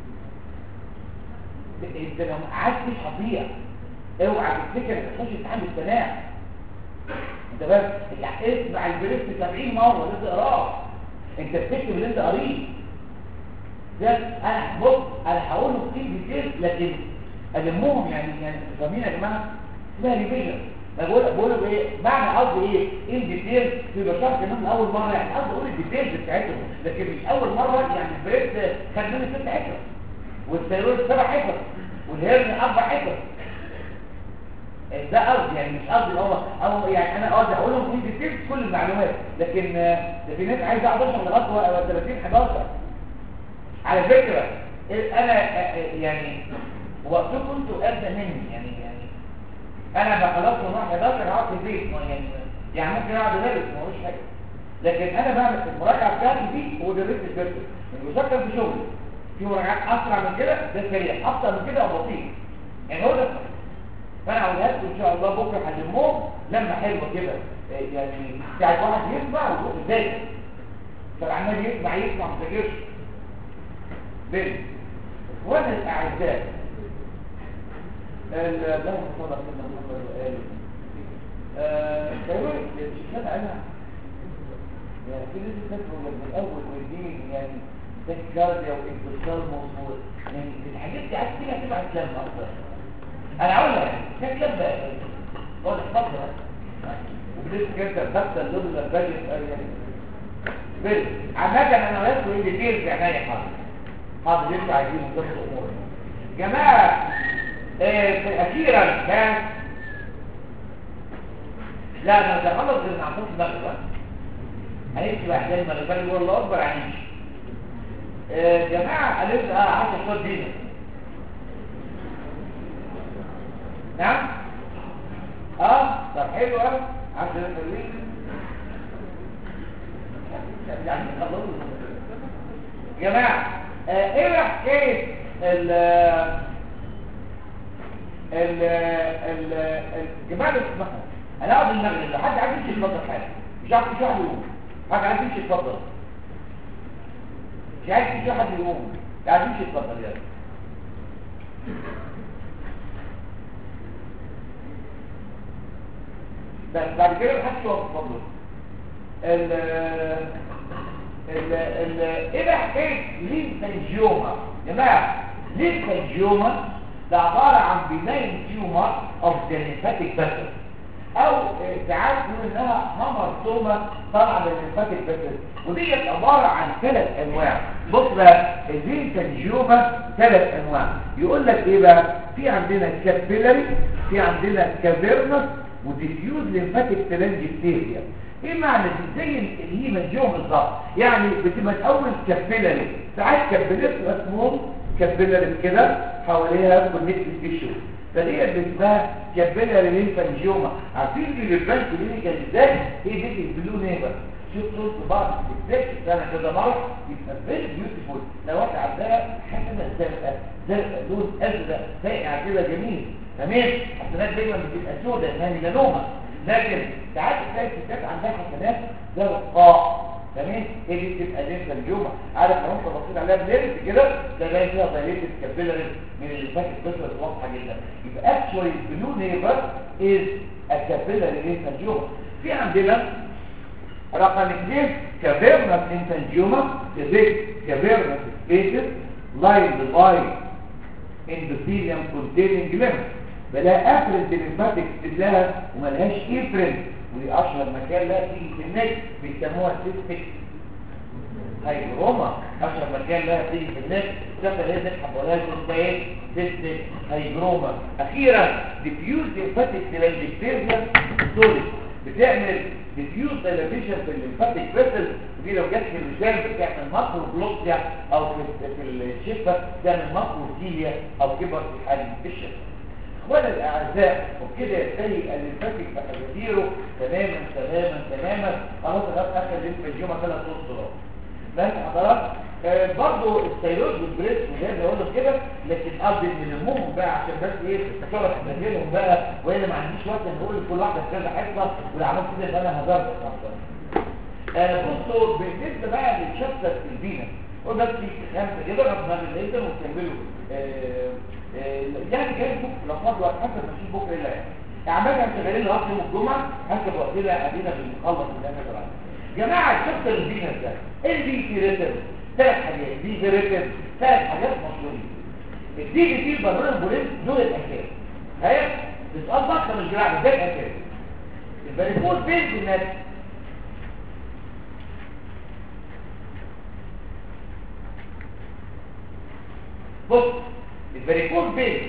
انت لو قعدت مش هتضيع اوعى تفتكر انك تخش امتحان بالسنه انت بس يعني اسمع البريست 70 مره لازم تقراه انت بتكتب اللي انت قريه ده انا بص انا هقول له كتير كتير لكن المهم يعني يعني فاهمين يا جماعه اسمها ريفيجن انا بقول بقول ايه معنى قصدي ايه ايه الديتيل في بشرح كمان من اول مره يعني قصدي اقول الديتيلز بتاعتهم لكن مش اول مره يعني البريد خد مني ست حتت والثيرويد سبع حتت والهرن اربع حتت ده قصدي يعني مش قصدي هو او يعني انا قصدي اقول لهم في ديتيلز كل المعلومات لكن ده في ناس عايزه 11 لغايه 30 11 على فكره انا يعني وقتكم انتوا ادنى مني يعني يعني انا بقى خلاص من 11 هقعد في البيت ما يعني يعني ممكن اقعد ادرس ما هوش حاجه لكن انا بعمل المراجعه بتاعتي دي ودرست الدرس المذاكره في شغلي في مراجعات اسرع من كده ده سريع ابطا من كده او بطيء يعني هو ده الصح. فانا عاوزها لكم ان شاء الله بكره هلمهم لما حلوه كده إيه يعني ساعه واحد يسمع ويروح يذاكر فالعمال يسمع يسمع ما يذاكرش بين وانا الاعزاء اللهم صل على سيدنا محمد وآله خيرون الشيخان أنا يعني في ناس فاكروا من الأول والدين يعني تكارديا وانتصال موصول يعني الحاجات دي عايز فيها تبعت لم أكتر أنا أقول لك كيف لم بقى قول احفظها وبليس كده بس اللون الباجي يعني بل عامة أنا لازم اللي دير في عناية حاضر حاضر لسه عايزين نظبط الأمور جماعة آه، أخيرا كان لا انا ده خلص ان عطوك المغرب بقى هنمشي بقى زي ما المغرب يقول الله اكبر هنمشي آه جماعه قالت اه 10 صوت دينا نعم اه طب حلو قوي 10 حلوين يعني خلصوا جماعه آه ايه بقى حكايه ال ال ال الجماعه اللي اسمها انا اقعد المغرب لو حد عايز يمشي يتفضل حاجه مش عارف مش واحد يقوم حد عايز يمشي يتفضل مش عايز يمشي حد يقوم عايز يمشي يتفضل يلا بس بعد كده محدش يقف يتفضل ال ال ال ايه بقى حكايه لينفانجيوما يا جماعه لينفانجيوما ده عباره عن بناين تيومر اوف ذا ليمفاتيك فاسل او ساعات نقول انها هامرتوما طالعه من الليمفاتيك فاسل وديت عباره عن ثلاث انواع بص بقى الفينتانجيوما ثلاث انواع يقول لك ايه بقى في عندنا كابيلاري في عندنا كافيرنس وديفيوز ليمفاتيك تلانجستيريا ايه معنى دي زي الهيمانجيوم بالظبط يعني بتبقى الاول كابيلاري ساعات كابيلاري اسمهم كابيلاري كده حواليها كونكتيف تيشو فدي اسمها كابيلاري ليمفانجيوما عارفين دي البنك كلينيكال ازاي هي دي البلو نيفر شوف صوت بعض الستات انا كده مره يبقى فيري بيوتيفول لو واحد عندها حاجه زرقاء زرقاء لون ازرق ساقع كده جميل تمام حسنات دايما بتبقى سوداء اسمها ميلانوما لكن ساعات تلاقي الستات عندها حسنات زرقاء تمام هي دي بتبقى لينفا اليوم عارف لو انت بصيت عليها بلينس كده تلاقي فيها دايليتد كابيلاري من اللي فاتت بس واضحه جدا يبقى اكشوالي البلو نيفر از الكابيلاري لينفا اليوم في عندنا رقم اثنين كافيرنس انفانجيوما تزيد كافيرنس سبيسز لاين باي اندوثيليوم كونتيننج ليمف بلاقي افرنت الليمفاتيك تلاقيها وملهاش افرنت ودي اشهر مكان لها تيجي في النك بيسموها سيستيك هيجروما اشهر مكان لها تيجي في النك تفضل هي تسحب ولا اسمها ايه سيستيك هيجروما اخيرا ديفيوز ليمفاتيك تلانجكتيريا سوري بتعمل ديفيوز دايلاتيشن في الليمفاتيك فيسل ودي لو جت في الرجال بتعمل ماكرو بلوكيا او في في الشفه بتعمل ماكرو كيليا او كبر في حجم الشفه اخوانا الاعزاء وبكده ينتهي الليمفاتيك بحذافيره تماما تماما تماما خلاص لغايه اخر الليمفانجيوما ثلاث اسطر ماشي حضرتك آه برضه الثيرويد والبريس وزي ما بقول كده لكن قصدي نلمهم بقى عشان بس ايه تعرف تنزلهم بقى وانا ما عنديش وقت ان اقول لكل واحده كذا حصه ولو عملت كده يبقى انا هزرت اصلا آه بصوا بالنسبه بقى للشابتر الفينا قول بس في خمسه كده رقم الليزر وتكملوا آه يعني جاي بكره لو فاضي وقت حسب ما نشوف بكره ايه يعني اعمال احنا شغالين لغايه يوم الجمعه حسب وقتنا قاعدين بنخلص اللي احنا طبعا جماعه الشابتر الفينا ده ايه دي في ريتم ثلاث حاجات دي في ريتم ثلاث حاجات مشهورين الدي في تي بالون بولين دول الاساس هي بتسال اكتر من الجراحه ده الاساس الفاريكوز بين الناس بص الفاريكوز بين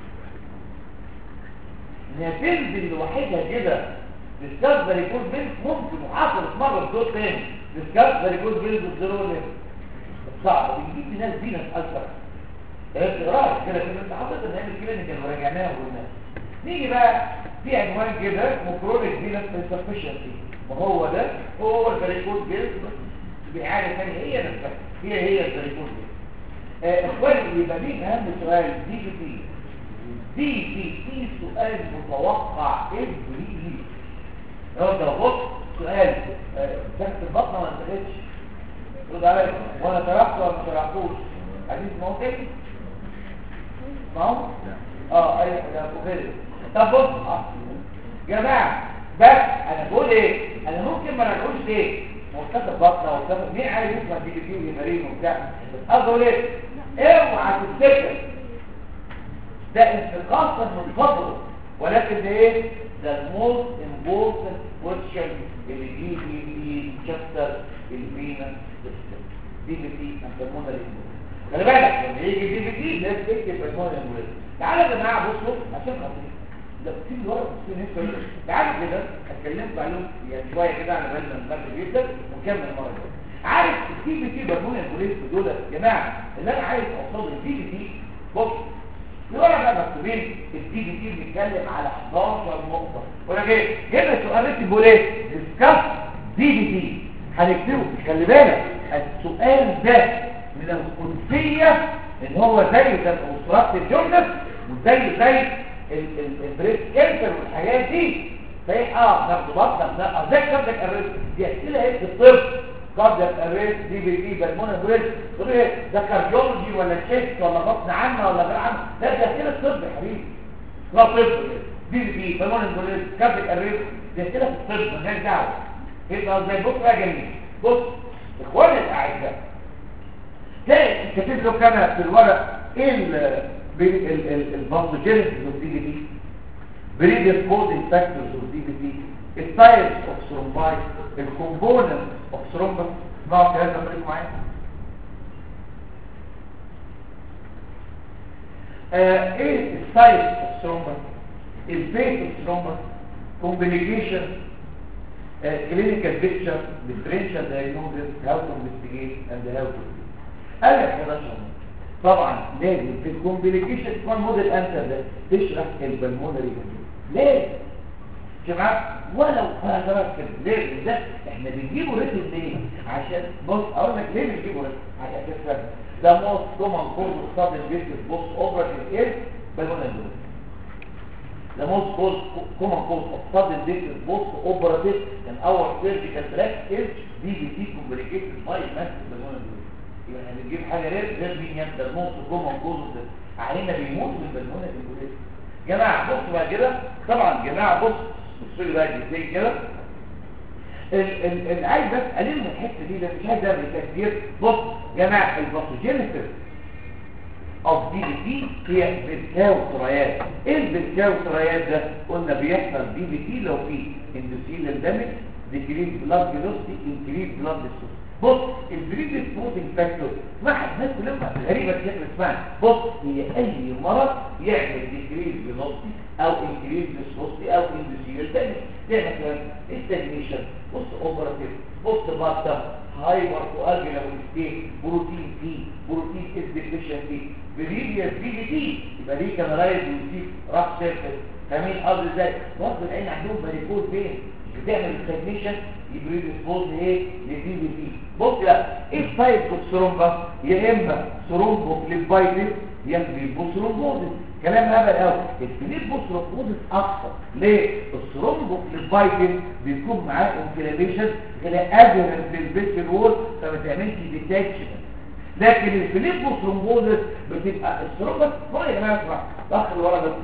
انها تنزل لوحدها كده ديسكاس فاريكوز بين ممكن وحصلت مره بدور تاني ديسكاس فاريكوز بين بالزرون صعب بنجيب ناس دي ناس اكثر بس رايك كده كده انت حاطط ان هي كلينيكال وراجعناها وقلنا نيجي بقى في عنوان كده مكرونيك فينس انسفشنسي وهو ده هو الفاريكوز جيل بإعادة ثانية هي نفسها هي هي الفاريكوز جيل آه، اخواني يبقى مين اهم سؤال دي في دي دي دي دي سؤال متوقع ابريلي لو ده بص سؤال آه، تحت البطنه ما انتهتش رد عليا وانا شرحت ولا ما شرحتوش عايزين تسمعوا تاني اسمعوا اه ايوه يا ابو خالد طب بص آه. جماعه بس انا بقول ايه انا ممكن ما نقولش ليه مرتبط بطنه مرتبط مين عارف يسمع دي بي ويمارين وبتاع بس اقول ايه اوعى تفتكر ده انتقاصا من فضله ولكن ده ايه ده الموست امبورتنت كويشن اللي بيجي في شابتر الفينا دي بي تي هنسموها الامبورت خلي بالك لما يجي دي بي تي لازم تكتب عنوان الامبورت تعالى يا جماعه بصوا عشان خاطر ده في ورق في نفس تعالوا كده اتكلمت عليهم يعني شويه كده على بال ما نبدا جدا ونكمل المره الجايه عارف الدي بي تي برمون البوليس دول يا جماعه اللي انا عايز اوصله الدي بي تي بص في ورقه مكتوبين الدي بي تي بيتكلم على 11 نقطه ولا ايه هنا سؤال اسمه ايه ديسكاس دي بي تي هنكتبه خلي بالك السؤال ده من القدسيه ان هو زي زي الاسرات الجمله وزي زي البريك كانسر والحاجات دي فايه اه ناخد بطنه لا زي كاردياك اريست دي اسئله ايه في الطب كاردياك اريست دي بي تي بالمونر بريس تقول ايه ده كارديولوجي ولا تشيست ولا بطن عامه ولا غير عامه لا ده اسئله طب يا حبيبي لا طب دي بي تي بالمونر بريس كاردياك اريست دي اسئله في الطب مالهاش دعوه يبقى زي بص يا جميل بص اخواني الاعزاء تلاقي كاتب له كان في الورق ايه الباثوجينيسيس اوف دي بي تي predisposing factors of DBT التايبس اوف ثرومبايت الكومبوننت اوف ثرومبس نقعد في هذا الطريق معايا آه، ايه التايبس اوف ثرومبس البيت اوف ثرومبس كومبليكيشن clinical picture differential diagnosis how to investigate and how to قال لك 11 طبعا لازم في الكومبليكيشن تكون موديل انسر ده تشرح البلمونري ليه جماعه ولو فاهمك ليه ده احنا بنجيبه ريتم ليه عشان بص اقول لك ليه بنجيبه ريتم عشان تفهم ده موست كومن كوز اوف سادن بيسس بوست اوبراتيف ايه بالمونري The most cause, common cause of sudden death is post-operative and our surgical track is DVT complicated by massive pulmonary يبقى احنا بنجيب حاجه غير غير مين يبدا الموت كومن كوز علينا بيموت من بالمونه الجلوس جماعه بصوا بقى كده طبعا جماعه بص بصوا لي بقى ازاي كده ال- ال- ال- عايز بس الم الحته دي ده مش عايز اعمل تكبير بص جماعه الباثوجينيسيس اوف دي بي تي هي بالكاوتريات ايه البالكاوتريات ده قلنا بيحصل دي بي تي لو في اندوثيليال دامج ديكريز بلاد فيلوسيتي انكريز بلاد ديسوس بص البريد سموثينج فاكتور واحد الناس كلها غريبه كده اسمها بص هي اي مرض يعمل ديكريز فيلوسيتي او انكريز ديسوسيتي او اندوثيليال دامج زي مثلا استجنيشن بص اوبراتيف بص بارتم هايبر كواجولا ستيت بروتين تي بروتين اس ديفيشنسي بريفيوس بي دي تي يبقى دي كان رايز يوسيف راح سيرفس فاهمين قصدي ازاي برضه العين عندهم باريكوز فين بتعمل استجنيشن يبريد سبوز ايه لدي بي تي بص بقى ايه التايب اوف ثرومبا يا اما ثرومبوفليبايتس يا بيبوثرومبوزيس كلام هبل قوي البيبوثرومبوزيس اكثر ليه الثرومبوفليبايتس بيكون معاه انفلاميشن الى ادهرنت للبيت وول فما تعملش ديتاتشمنت لكن الفليبوثرومبوزيس بتبقى الثرومبا هو يا جماعه اسمع دخل ورا بس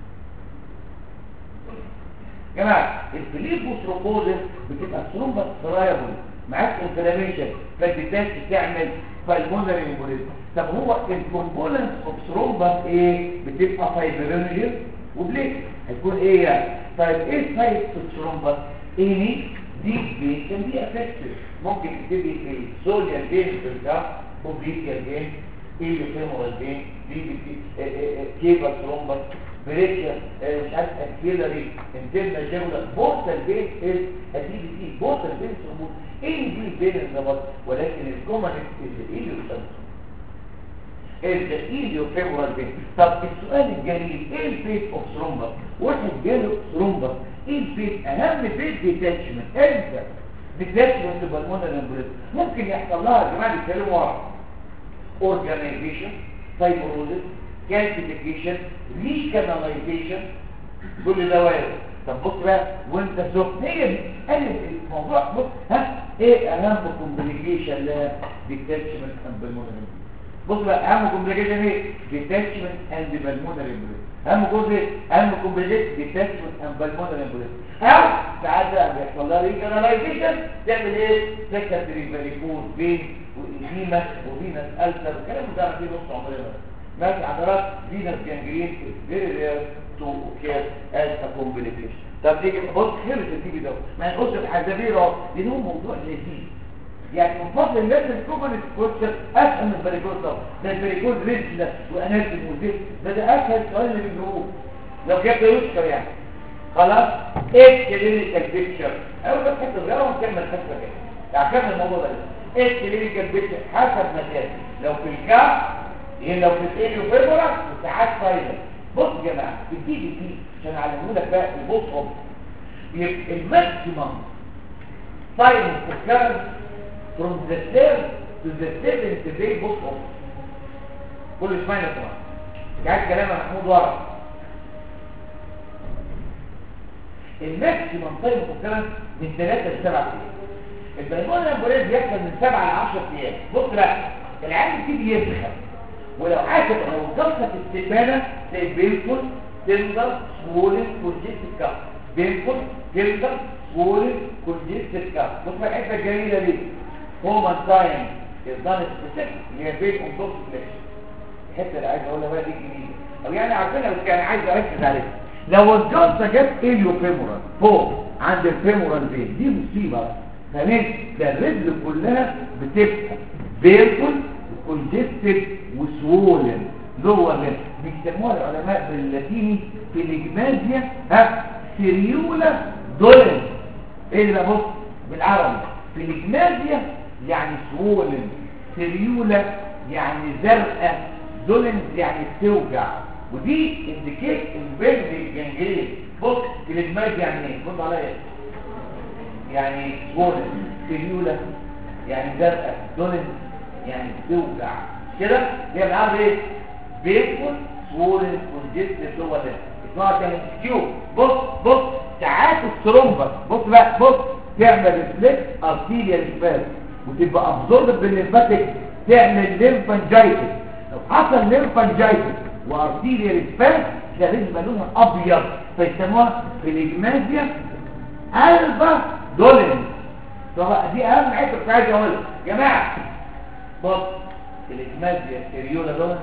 جماعه الفليبوثرومبوزيس بتبقى الثرومبا سرايبل معاك انفلاميشن فالديتاتش تعمل بالمونري امبوليزم طب هو الكومبوننت اوف ثرومبا ايه بتبقى فايبرينوجين وبليك هيكون ايه يعني طيب ايه تايب الثرومبا ايه دي بي كان دي افكتيف ممكن تبتدي في السوليا جين في الكاف اوبليكيا جين ايه فيمورال جين دي بي كيبر ثرومبا بريكيا مش عارف اكيلري انترنال جيمولا بورتال بين از ادي بي تي بورتال بين ثرومبا ايه دي بين النبض ولكن الكومن اللي ايه اللي الإيليوفيمورال فين طب السؤال الجميل ايه الفيت اوف ثرومبس واحد جاله ثرومبس ايه الفيت اهم فيت ديتاتشمنت امتى ديتاتشمنت بالمونر امبوليزم ممكن يحصل لها يا جماعه بيتكلموا ورا اورجانيزيشن فايبروزيس كالسيفيكيشن ريكاناليزيشن كل ده وارد طب بص بقى وانت سخن هي دي قالت الموضوع بص ها ايه اهم كومبليكيشن لها ديتاتشمنت اند بالمونر بص بقى اهم كومبليكيشن ايه ديتاتشمنت اند بالمونر امبوليزم اهم جزء ايه اهم كومبليكيشن ديتاتشمنت اند بالمونر امبوليزم او ساعات بقى بيحصل لها ريكاناليزيشن تعمل ايه سكندري فاريكوز بين وإديمة وفينس ألسر الكلام ده عارفين نص عمرنا ماشي حضرات فينس جانجرين فيري رير تو اوكير از ا كومبليكيشن طب تيجي بص خلص التيجي ده ما نقولش الحزابير اهو لان هو موضوع لذيذ يعني من فضل الناس الكومن سكوتشر اسهل من البريكوز ده ده البريكوز ريجل واناتوم وزيت ده ده اسهل سؤال اللي بنقوله لو كان ده يشكر يعني خلاص ايه كلينيكال بيكتشر اول بس حته صغيره ونكمل حته كده عشان الموضوع ده ايه الكلينيكال بيكتشر حسب مكان لو في الكعب يعني لو في الايليو فيبرا وساعات فايزر بص يا جماعه بتيجي دي عشان اعلمه لك بقى البص يبقى الماكسيمم ساين اوف كارنت from the third to the seventh day book of كل اسمعنا طبعا قاعد كلام محمود ورا الماكسيمم تايم اوف كارنت من 3 ل 7 ايام البلمون الامبوليز بيحصل من 7 ل 10 ايام بص بقى العيان يبتدي يسخن ولو عاشت لو ضغطت السبانه تلاقي بينفول تندر سوولن كونجيستد كاب بينفول تندر سوولن كونجيستد كاب بص بقى الحته الجميله دي هومان تايم يضل سبيسيفيك اللي هي بين اون توب فليكشن الحته اللي عايز اقولها بقى دي جديده او يعني عارفينها بس يعني عايز اركز عليها لو الجلطه جت اليو فيمورال فوق عند الفيمورال فين دي مصيبه فاهمين ده الرجل كلها بتبقى بيرفول وكونجستد وسوولن لور رجل بيسموها العلماء باللاتيني فيليجمازيا ها سيريولا دولن ايه ده بص بالعربي فيليجمازيا يعني سوولن سيريولا يعني زرقاء دولن يعني بتوجع ودي انديكيت البيرد الجنجرين بص فيليجمازيا يعني ايه بص عليا يعني سوولن سيريولا يعني زرقاء دولن يعني بتوجع كده هي بالعربي ايه بيكون سوولن كونجستد هو ده اسمها كان كيو بص بص ساعات الثرومبس بص بقى بص تعمل ريفلكس ارتيريال سباز وتبقى ابزورب بالليمفاتيك تعمل ليمفانجايتس لو حصل ليمفانجايتس وارتيريال سباز ده لازم لونها ابيض فيسموها فيليجمازيا البا دولين دي اهم حته كنت عايز اقولها يا جماعه بص الإجمازيا سيريولا دول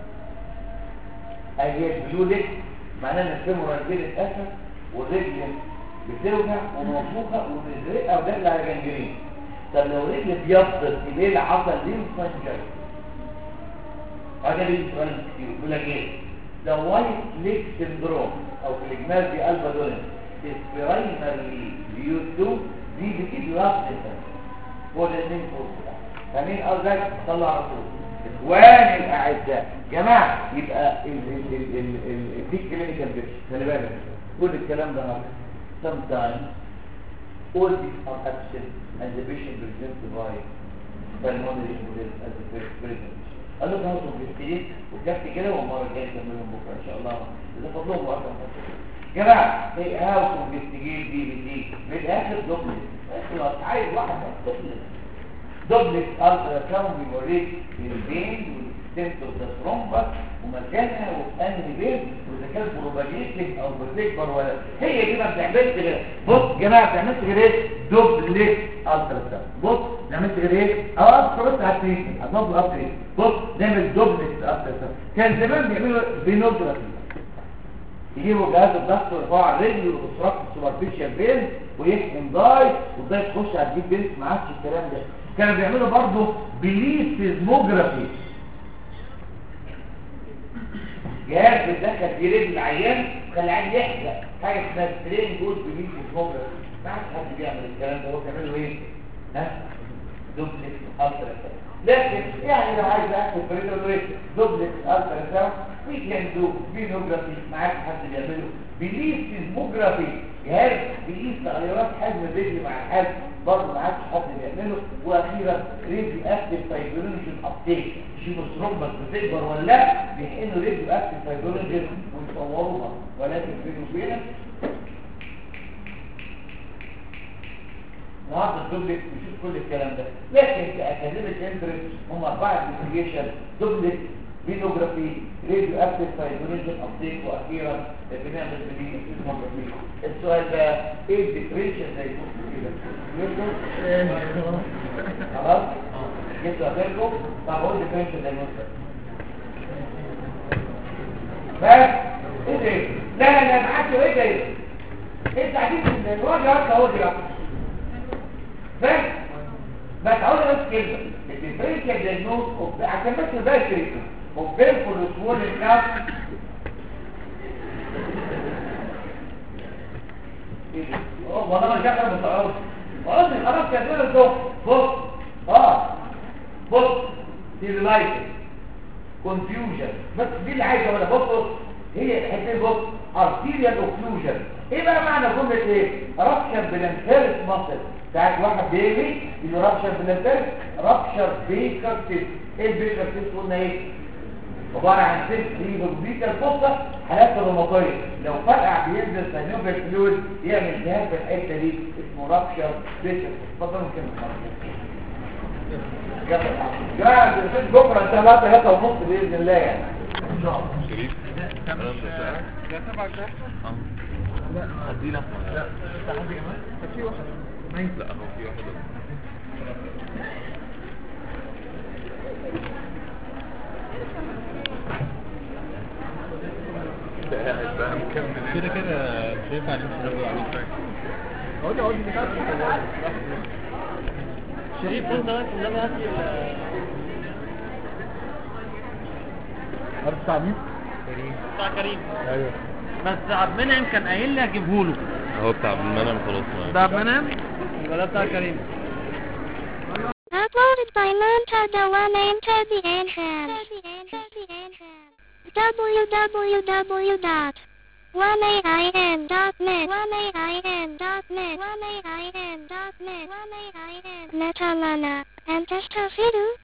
هي البلولك معناه ان الفيمورال فين اتقفل والرجل بتوجع ومنفوخه ومزرقه وداخل على جنجرين طب لو رجل بيبطل ايه اللي حصل ليه فانجر هذا ليه سؤال كتير يقول لك ايه ده وايت ليك سندروم او في الإجمازيا البا دولن اسبرايمرلي فيو 2 دي بتجيب لاست فور الاثنين فور فمين قصدك صلى على رسول اخواني الاعزاء جماعه يبقى دي كلينيكال بيكتشر خلي بالك كل الكلام ده غلط sometimes all these are absent and the patient presents by pulmonary embolism as a first present قال له ده هو بيستيق وكفت كده والمره الجايه نكملهم بكره ان شاء الله اذا فضلهم وقت جماعه ايه هاو تو انفستيجيت دي بي دي من الاخر دوبلت اخلص عايز واحد بس دوبلت دوبلت الترا ساوند بيوريك البين والستنت اوف ذا ثرومبس ومكانها وانهي بين واذا كان بروباجيتنج او بتكبر ولا هي دي ما بتعملش غير بص يا جماعه ما بتعملش غير ايه دوبلت الترا ساوند بص ما بتعملش غير ايه اه بص هتريد هتضرب ابتريد بص نعمل دوبلت الترا ساوند كان زمان بيعملوا بينوجرافي يجيبوا جهاز الضغط ويرفعوا على الرجل والاسراق السوبرفيشال بين ويحقن داي والداي تخش على الديب بينس ما عادش الكلام ده كانوا بيعملوا برضه بليس سيزموجرافي جهاز بتدخل في رجل العيان وخلي العيان يحزق حاجه اسمها سترين جود بليس سيزموجرافي ما عادش حد بيعمل الكلام ده هو بيعملوا ايه؟ ها؟ دوبلكس الترا لكن يعني لو عايز احسب بريدر دوبلكس الترا we can do فينوجرافي معاك حد بيعمله بيقيس سيزموجرافي جهاز بيقيس تغيرات حجم الرجل مع الحجم برضه معاك حد بيعمله واخيرا ريديو اكتيف فايبرينوجين ابتيك يشوفوا الثرومبس بتكبر ولا لا بيحقنوا ريديو اكتيف فايبرينوجين ويصوروها ولكن بينه وبينك النهارده الدوبلكس بيشوف كل الكلام ده لكن كاكاديميك انترست هم اربعه انفستيجيشن دوبلكس فيديوجرافي راديو اكتيف فايبرينوجين ابتيك واخيرا بنعمل بديل سيزموجرافي السؤال ده ايه الديفرنشال زي كده خلاص جبتوا اخركم طب هو الديفرنشال زي بس ايه ده لا لا معاك ايه ده انت عايزين الوجه اهو دي بس بس عاوز بس كلمه الديفرنشال دايجنوز عشان بس ده كلمه وبيرفول سمول الكاف والله ما شغل متعود خلاص خلاص كده الدكتور بص اه بص ديلايت كونفيوجن بس دي اللي عايز اقولها بص بص هي الحته بص ارتيريال اوكلوجن ايه بقى معنى جمله ايه رابشر بلانتيرس ماسل ساعات واحد بيجي يقول رابشر بلانتيرس رابشر بيكر تيست ايه البيكر تيست قلنا ايه عباره عن تيست دي بيكر فوسطه حالات الروماتويه لو فرقع بينزل سينوفيل فلويد يعمل جهاز في الحته دي اسمه رابشر بيكر اتفضل ممكن جماعه الفيلم بكره ان شاء الله 3 ونص باذن الله يعني ان شاء الله شريف ده تبعك ده؟ لا فضيلة لا ده حد كمان؟ طب في واحد مين؟ لا هو في واحد ده قاعد بقى مكمل كده كده مش هينفع نمشي عليه اقعد اقعد شريف انت واقف قدام هات لي عارف بتاع مين؟ بتاع كريم ايوه بس عبد المنعم كان قايل لي اجيبه له هو بتاع عبد المنعم خلاص معاك ده عبد المنعم يبقى ده بتاع كريم Uploaded by Monta Dewan into the entrance. www.1aim.net 1aim.net 1aim.net Metalana and Testafidu